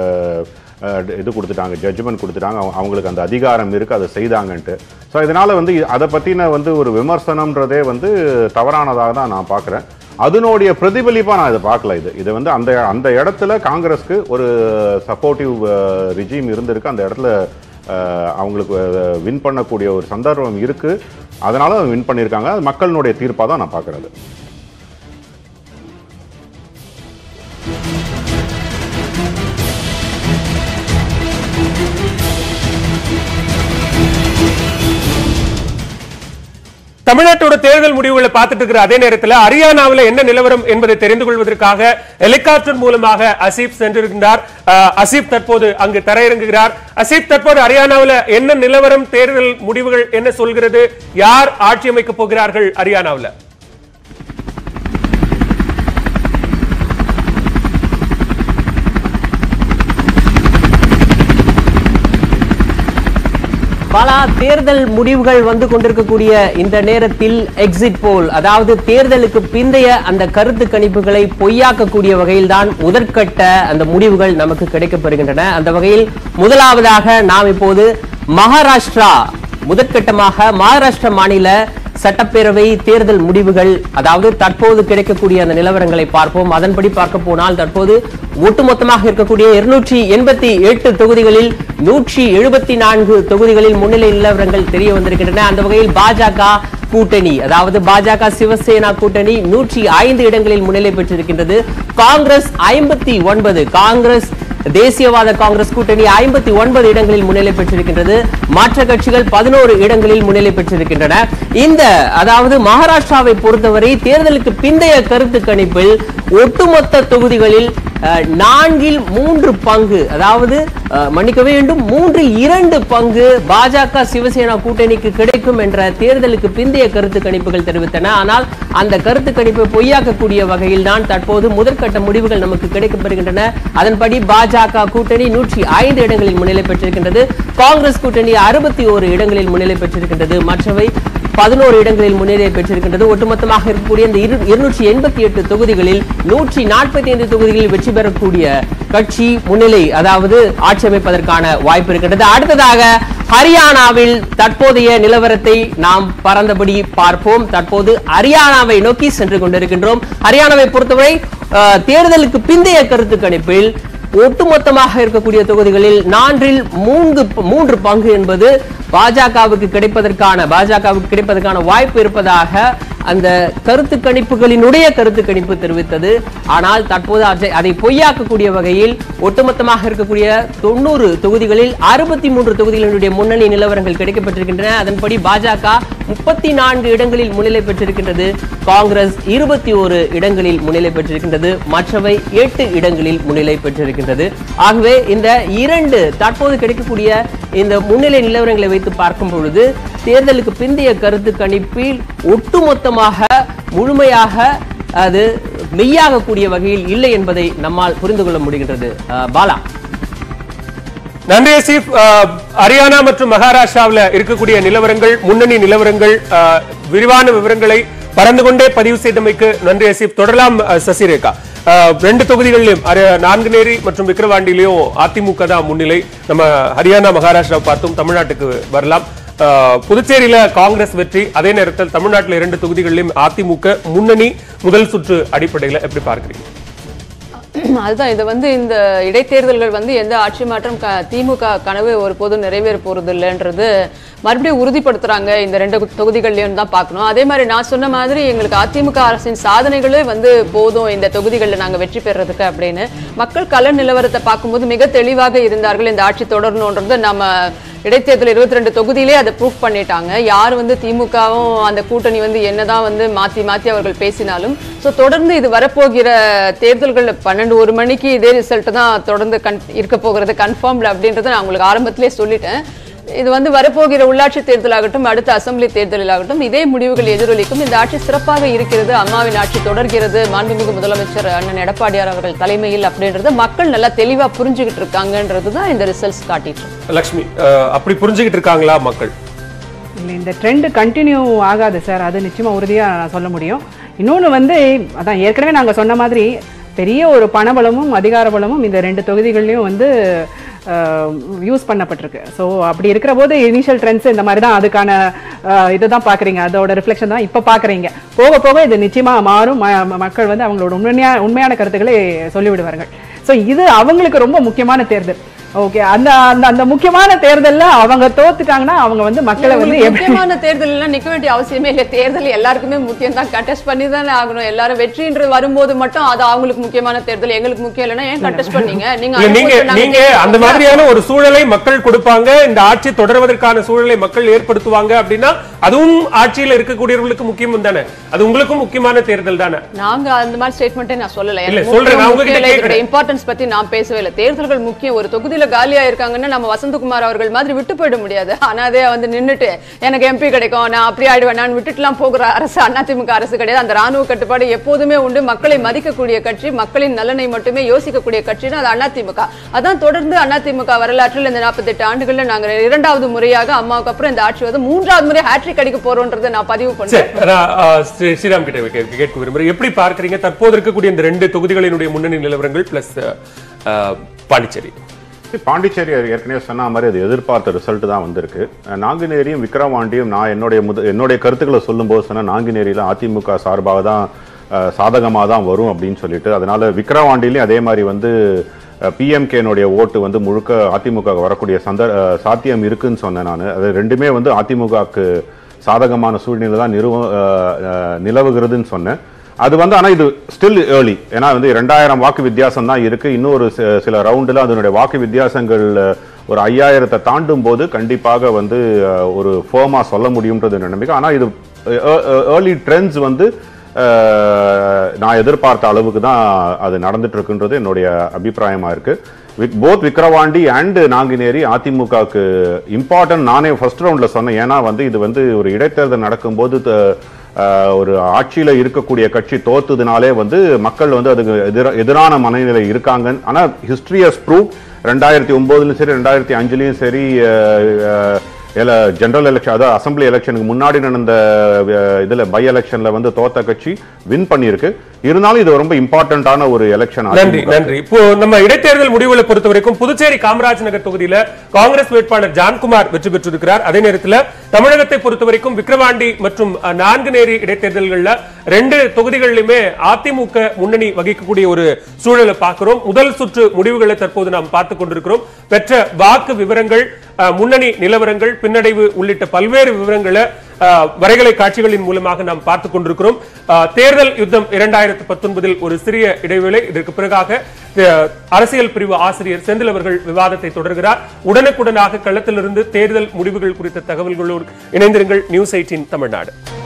அஹ், இது கொடுத்துட்டாங்க ஜட்ஜ்மெண்ட் கொடுத்துட்டாங்க அவங்க- அவங்களுக்கு அந்த அதிகாரம் இருக்கு அதை செய்தாங்கன்ட்டு ஸோ இதனால வந்து அதை பத்தின வந்து ஒரு விமர்சனம்ன்றதே வந்து தவறானதாக தான் நான் பார்க்குறேன் அதனுடைய பிரதிபலிப்பா நான் இதை பார்க்கல இது இது வந்து அந்த அந்த இடத்துல காங்கிரஸ்க்கு ஒரு சப்போர்ட்டிவ் ரிஜீம் இருந்திருக்கு அந்த இடத்துல அஹ், அவங்களுக்கு வின் பண்ணக்கூடிய ஒரு சந்தர்ப்பம் இருக்கு அதனால வின் பண்ணியிருக்காங்க அது மக்களினுடைய தீர்ப்பாக தான் நான் பார்க்கறது தமிழ்நாட்டோட தேர்தல் முடிவுகளை பார்த்துட்டு இருக்கிற அதே நேரத்தில் ஹரியானாவில் என்ன நிலவரம் என்பதை தெரிந்து கொள்வதற்காக ஹெலிகாப்டர் மூலமாக அசீப் சென்றிருக்கின்றார் அஹ், அசீப் தற்போது அங்கு தரையிறங்குகிறார் அசீப் தற்போது ஹரியானாவில் என்ன நிலவரம் தேர்தல் முடிவுகள் என்ன சொல்கிறது யார் ஆட்சி அமைக்கப் போகிறார்கள் ஹரியானாவில் பல தேர்தல் முடிவுகள் வந்து கொண்டிருக்கக்கூடிய இந்த நேரத்தில் எக்ஸிட் போல் அதாவது தேர்தலுக்கு பிந்தைய அந்த கருத்து கணிப்புகளை பொய்யாக்கக்கூடிய வகையில்தான் முதற்கட்ட அந்த முடிவுகள் நமக்கு கிடைக்கப்பெறுகின்றன அந்த வகையில் முதலாவதாக நாம் இப்போது மகாராஷ்டிரா முதற்கட்டமாக மகாராஷ்டிரா மாநில சட்டப்பேரவை தேர்தல் முடிவுகள் அதாவது தற்போது கிடைக்கக்கூடிய அந்த நிலவரங்களை பார்ப்போம் அதன்படி பார்க்க போனால் தற்போது ஒட்டுமொத்தமாக இருக்கக்கூடிய இருநூற்றி எண்பத்தி எட்டு தொகுதிகளில் நூற்றி எழுபத்தி நான்கு தொகுதிகளில் முன்னிலை நிலவரங்கள் தெரிய வந்திருக்கின்றன அந்த வகையில் பாஜக கூட்டணி அதாவது பாஜக சிவசேனா கூட்டணி நூற்றி ஐந்து இடங்களில் முன்னிலை பெற்றிருக்கின்றது காங்கிரஸ் ஐம்பத்தி ஒன்பது காங்கிரஸ் தேசியவாத காங்கிரஸ் கூட்டணி ஐம்பத்தி ஒன்பது இடங்களில் முன்னிலை பெற்றிருக்கின்றது மற்ற கட்சிகள் பதினோரு இடங்களில் முன்னிலை பெற்றிருக்கின்றன இந்த அதாவது மகாராஷ்டிராவை பொறுத்தவரை தேர்தலுக்கு பிந்தைய கருத்து கணிப்பில் ஒட்டுமொத்த தொகுதிகளில் அஹ், நான்கில் மூன்று பங்கு அதாவது அஹ், மன்னிக்க வேண்டும் மூன்றில் இரண்டு பங்கு பாஜக சிவசேனா கூட்டணிக்கு கிடைக்கும் என்ற தேர்தலுக்கு பிந்தைய கருத்து கணிப்புகள் தெரிவித்தன ஆனால் அந்த கருத்து கணிப்பை பொய்யாக்கக்கூடிய வகையில் தான் தற்போது முதற்கட்ட முடிவுகள் நமக்கு கிடைக்கப்பெறுகின்றன அதன்படி பாஜக கூட்டணி நூற்றி ஐந்து இடங்களில் முன்னிலை பெற்றிருக்கின்றது காங்கிரஸ் கூட்டணி அறுபத்தி ஓரு இடங்களில் முன்னிலை பெற்றிருக்கின்றது மற்றவை பதினோரு இடங்களில் முன்னிலை பெற்றிருக்கின்றது ஒட்டுமொத்தமாக இருக்கக்கூடிய இந்த இரு- இருநூற்றி எண்பத்தி எட்டு தொகுதிகளில் நூற்றி நாற்பத்தி ஐந்து தொகுதிகளில் வெற்றி பெறக்கூடிய கட்சி முன்னிலை அதாவது ஆட்சி அமைப்பதற்கான வாய்ப்பு இருக்கின்றது அடுத்ததாக ஹரியானாவில் தற்போதைய நிலவரத்தை நாம் பறந்தபடி பார்ப்போம் தற்போது ஹரியானாவை நோக்கி சென்று கொண்டிருக்கின்றோம் ஹரியானாவை பொறுத்தவரை அஹ், தேர்தலுக்கு பிந்தைய கருத்து கணிப்பில் ஒட்டுமொத்தமாக இருக்கக்கூடிய தொகுதிகளில் நான்கில் மூன்று மூன்று பங்கு என்பது பாஜகவுக்கு கிடைப்பதற்கான பாஜகவுக்கு கிடைப்பதற்கான வாய்ப்பு இருப்பதாக அந்த கருத்து கணிப்புகளினுடைய கருத்து கணிப்பு தெரிவித்தது ஆனால் தற்போது அதை- அதை பொய்யாக்கக்கூடிய வகையில் ஒட்டுமொத்தமாக இருக்கக்கூடிய தொண்ணூறு தொகுதிகளில் அறுபத்தி மூன்று தொகுதிகளினுடைய முன்னணி நிலவரங்கள் கிடைக்கப்பட்டிருக்கின்றன அதன்படி பாஜக முப்பத்தி நான்கு இடங்களில் முன்னிலை பெற்றிருக்கின்றது காங்கிரஸ் இருபத்தி ஒரு இடங்களில் முன்னிலை பெற்றிருக்கின்றது மற்றவை எட்டு இடங்களில் முன்னிலை பெற்றிருக்கின்றது ஆகவே இந்த இரண்டு தற்போது கிடைக்கக்கூடிய இந்த முன்னிலை நிலவரங்களை வைத்து பார்க்கும் பொழுது தேர்தலுக்கு பிந்தைய கருத்து கணிப்பில் ஒட்டுமொத்தமாக முழுமையாக அது மெய்யாகக்கூடிய வகையில் இல்லை என்பதை நம்மால் புரிந்து கொள்ள முடிகின்றது அஹ், பாலா நன்றி அசீப் அஹ், ஹரியானா மற்றும் மகாராஷ்டிராவில் இருக்கக்கூடிய நிலவரங்கள் முன்னணி நிலவரங்கள் அஹ், விரிவான விவரங்களை பறந்து கொண்டே பதிவு செய்தமைக்கு நன்றி அசீப் தொடரலாம் அஹ், சசிரேகா அஹ், ரெண்டு தொகுதிகளிலும் அர- நான்குநேரி மற்றும் விக்கிரவாண்டியிலையும் அதிமுக தான் முன்னிலை நம்ம ஹரியானா மகாராஷ்டிரா பார்த்தோம் தமிழ்நாட்டுக்கு வரலாம் அஹ், புதுச்சேரியில காங்கிரஸ் வெற்றி அதே நேரத்தில் தமிழ்நாட்டில் இரண்டு தொகுதிகளிலும் அதிமுக முன்னணி முதல் சுற்று அடிப்படையில் எப்படி பார்க்கிறீங்க அதுதான் இது வந்து இந்த இடைத்தேர்தல்கள் வந்து எந்த ஆட்சி மாற்றம் க- திமுக கனவு ஒரு போது நிறைவேற போறது இல்லைன்றது மறுபடியும் உறுதிப்படுத்துறாங்க இந்த ரெண்டு தொகுதிகள்லயும் தான் பார்க்கணும் அதே மாதிரி நான் சொன்ன மாதிரி எங்களுக்கு அதிமுக அரசின் சாதனைகளே வந்து போதும் இந்த தொகுதிகளில் நாங்க வெற்றி பெறதுக்கு அப்படின்னு மக்கள் கள நிலவரத்தை பார்க்கும்போது மிக தெளிவாக இருந்தார்கள் இந்த ஆட்சி தொடரணுன்றது நம்ம இடைத்தேர்தல் இருபத்தி ரெண்டு தொகுதியிலே அதை ப்ரூஃப் பண்ணிட்டாங்க யார் வந்து திமுகவும் அந்த கூட்டணி வந்து என்னதான் வந்து மாத்தி மாத்தி அவர்கள் பேசினாலும் ஸோ தொடர்ந்து இது வரப்போகிற தேர்தல்கள் பன்னெண்டு ஒரு மணிக்கு இதே ரிசல்ட் தான் தொடர்ந்து கன் இருக்க போகிறது கன்ஃபார்ம்ல அப்படின்றத நான் உங்களுக்கு ஆரம்பத்திலே சொல்லிட்டேன் இது வந்து வரப்போகிற உள்ளாட்சி தேர்தலாகட்டும் அடுத்த அசெம்பிளி தேர்தலாகட்டும் இதே முடிவுகள் எதிரொலிக்கும் இந்த ஆட்சி சிறப்பாக இருக்கிறது அம்மாவின் ஆட்சி தொடர்கிறது மாண்புமிகு முதலமைச்சர் அண்ணன் எடப்பாடியார் அவர்கள் தலைமையில் அப்படின்றத மக்கள் நல்லா தெளிவா புரிஞ்சுக்கிட்டு இருக்காங்கன்றது தான் இந்த ரிசல்ட்ஸ் காட்டிட்டு இருக்கு. லக்ஷ்மி அஹ், அப்படி புரிஞ்சுக்கிட்டு இருக்காங்களா மக்கள் இல்லை இந்த ட்ரெண்ட் கண்டினியூ ஆகாது சார் அது நிச்சயமா உறுதியா நான் சொல்ல முடியும் இன்னொன்று வந்து அதான் ஏற்கனவே நாங்க சொன்ன மாதிரி பெரிய ஒரு பணபலமும் அதிகார பலமும் இந்த ரெண்டு தொகுதிகள்லையும் வந்து யூஸ் பண்ணப்பட்டிருக்கு ஸோ அப்படி இருக்கிற போது இனிஷியல் ட்ரெண்ட்ஸ் இந்த மாதிரி தான் அதுக்கான இதை தான் பார்க்குறீங்க அதோட ரிஃப்ளெக்ஷன் தான் இப்போ பார்க்குறீங்க போக போக இது நிச்சயமா மாறும் ம- ம- மக்கள் வந்து அவங்களோட உண்மையா உண்மையான கருத்துக்களை சொல்லிவிடுவார்கள் ஸோ இது அவங்களுக்கு ரொம்ப முக்கியமான தேர்தல் ஓகே அந்த அந்த அந்த முக்கியமான தேர்தல்ல அவங்க தோத்துட்டாங்கன்னா அவங்க வந்து மக்களை வந்து உங்களுக்கு எப்படி முக்கியமான தேர்தல் எல்லாம் நிக்க வேண்டிய அவசியமே இல்லை தேர்தல் எல்லாருக்குமே முக்கியம் தான் கண்டெஸ்ட் பண்ணி தானே ஆகணும் எல்லாரும் வெற்றின்றது வரும்போது மட்டும் அது அவங்களுக்கு முக்கியமான தேர்தல் எங்களுக்கு முக்கியம் இல்லைன்னா ஏன் கண்டெஸ்ட் பண்ணீங்க நீங்க இல்ல நீங்க அனுபவத்தை நாங்க நீங்க கேட்கிறோம். அந்த மாதிரியான ஒரு சூழலை மக்கள் கொடுப்பாங்க இந்த ஆட்சி தொடர்வதற்கான சூழலை மக்கள் ஏற்படுத்துவாங்க அப்படின்னா அதுவும் ஆட்சியில் இருக்கக்கூடியவர்களுக்கு முக்கியம் தானே அது உங்களுக்கும் முக்கியமான தேர்தல் தானே நாங்க அந்த மாதிரி ஸ்டேட்மெண்ட்டே நான் சொல்லல இல்ல, எனக்கு சொல்றேன். நான் உங்ககிட்ட முக்கியம் கேக்குறேன். இம்பார்ட்டன்ஸ் பத்தி நான் பேசவே இல்லை தேர்தல்கள் முக்கியம் ஒரு தொகுதியில காலியா இருக்காங்கன்னா நம்ம வசந்தகுமார் அவர்கள் மாதிரி விட்டு போயிட முடியாது அனாதே வந்து நின்னுட்டு எனக்கு எம்பி கிடைக்கும் நான் அப்படி ஆயிடுவேன் நான் விட்டுட்டுலாம் போகிற அரசு அதிமுக அரசு கிடையாது அந்த ராணுவ கட்டுப்பாடு எப்போதுமே உண்டு மக்களை மதிக்கக்கூடிய கட்சி மக்களின் நலனை மட்டுமே யோசிக்கக்கூடிய கட்சினா அது அதிமுக அதான் தொடர்ந்து அதிமுக வரலாற்றில் இந்த நாற்பத்தெட்டு ஆண்டுகள்ல நாங்க இரண்டாவது முறையாக அம்மாவுக்கு அப்புறம் இந்த ஆட்சி வந்து மூன்றாவது முறை ஹேட்ரிக் அடிக்க போறோன்றதை நான் பதிவு சரி பண்றேன் நான் ஆஹ், ஸ்ரீ- ஸ்ரீராம் கிட்ட கேட்க கேட்க விரும்புறேன் எப்படி பார்க்கறீங்க தற்போது இருக்கக்கூடிய இந்த ரெண்டு தொகுதிகளினுடைய முன்னணி நிலவரங்கள் பிளஸ் பாண்டிச்சேரி பாண்டிச்சேரி ஏற்கனவே சொன்ன மாதிரி அது எதிர்பார்த்த ரிசல்ட் தான் வந்திருக்கு அஹ் நாங்குநேரியும் விக்ரவாண்டியும் நான் என்னுடைய முத என்னுடைய கருத்துக்களை சொல்லும்போது சொன்னேன் நாங்குநேரியில் அதிமுக சார்பாக தான் சாதகமாக தான் வரும் அப்படின்னு சொல்லிட்டு அதனால விக்ரவாண்டிலையும் அதே மாதிரி வந்து பிஎம்கேனுடைய ஓட்டு வந்து முழுக்க அதிமுக வரக்கூடிய சந்த அஹ், சாத்தியம் இருக்குன்னு சொன்னேன் நான் அது ரெண்டுமே வந்து அதிமுகவுக்கு சாதகமான சூழ்நிலை தான் நிறுவ அஹ், அஹ், நிலவுகிறதுன்னு சொன்னேன் அது வந்து ஆனா இது ஸ்டில் ஏர்லி ஏன்னா வந்து ரெண்டாயிரம் வாக்கு வித்தியாசம் தான் இருக்கு இன்னொரு சி- சில ரவுண்டுல அதனுடைய வாக்கு வித்தியாசங்கள் அஹ், ஒரு ஐயாயிரத்தை தாண்டும் போது கண்டிப்பாக வந்து அஹ், ஒரு ஃபேமா சொல்ல முடியும்ன்றது என்னோட நம்பிக்கை ஆனா இது ஏர்லி ட்ரெண்ட்ஸ் வந்து அஹ், நான் எதிர்பார்த்த அளவுக்கு தான் அது நடந்துட்டு இருக்குன்றது என்னுடைய அபிப்பிராயமா இருக்கு போத் விக்ரவாண்டி அண்ட் நாங்குநேரி அதிமுகவுக்கு இம்பார்ட்டன்ட் நானே ஃபர்ஸ்ட் ரவுண்ட்ல சொன்னேன் ஏன்னா வந்து இது வந்து ஒரு இடைத்தேர்தல் நடக்கும்போது த- அஹ், ஒரு ஆட்சியில இருக்கக்கூடிய கட்சி தோத்துதுனாலே வந்து மக்கள் வந்து அதுக்கு எதிர எதிரான மனநிலை இருக்காங்க ஆனா ஹிஸ்டரி ஹஸ் ப்ரூவ் ரெண்டாயிரத்தி ஒன்பதுலயும் சரி ரெண்டாயிரத்தி அஞ்சுலயும் சரி ஜெனரல் எலெக்ஷன் அதாவது அசம்பிளி எலெக்ஷனுக்கு முன்னாடி நடந்த அஹ், இதுல பை எலெக்ஷன்ல வந்து தோத்த கட்சி வின் பண்ணியிருக்கு இருந்தாலும் இது ரொம்ப இம்பார்ட்டன்டான ஒரு எலெக்ஷன் நன்றி நன்றி இப்போ நம்ம இடைத்தேர்தல் முடிவுகளை பொறுத்த வரைக்கும் புதுச்சேரி காமராஜ் நகர் தொகுதியில காங்கிரஸ் வேட்பாளர் ஜான்குமார் வெற்றி பெற்றிருக்கிறார் அதே நேரத்தில் தமிழகத்தை பொறுத்த வரைக்கும் விக்கிரவாண்டி மற்றும் அஹ், நான்குநேரி இடைத்தேர்தல்கள்ல ரெண்டு தொகுதிகளிலுமே அதிமுக முன்னணி வகிக்கக்கூடிய ஒரு சூழலை பார்க்கிறோம் முதல் சுற்று முடிவுகளை தற்போது நாம் பார்த்துக் கொண்டிருக்கிறோம் பெற்ற வாக்கு விவரங்கள் அஹ், முன்னணி நிலவரங்கள் பின்னடைவு உள்ளிட்ட பல்வேறு விவரங்களை அஹ், வரைகலை காட்சிகளின் மூலமாக நாம் பார்த்துக் கொண்டிருக்கிறோம் அஹ், தேர்தல் யுத்தம் இரண்டாயிரத்து பத்தொன்பதில் ஒரு சிறிய இடைவேளை இதற்கு பிறகாக அஹ், அரசியல் பிரிவு ஆசிரியர் செந்தில் அவர்கள் விவாதத்தை தொடர்கிறார் உடனுக்குடனாக களத்திலிருந்து தேர்தல் முடிவுகள் குறித்த தகவல்களோடு இணைந்திருங்கள் நியூஸ் எயிட்டின் தமிழ்நாடு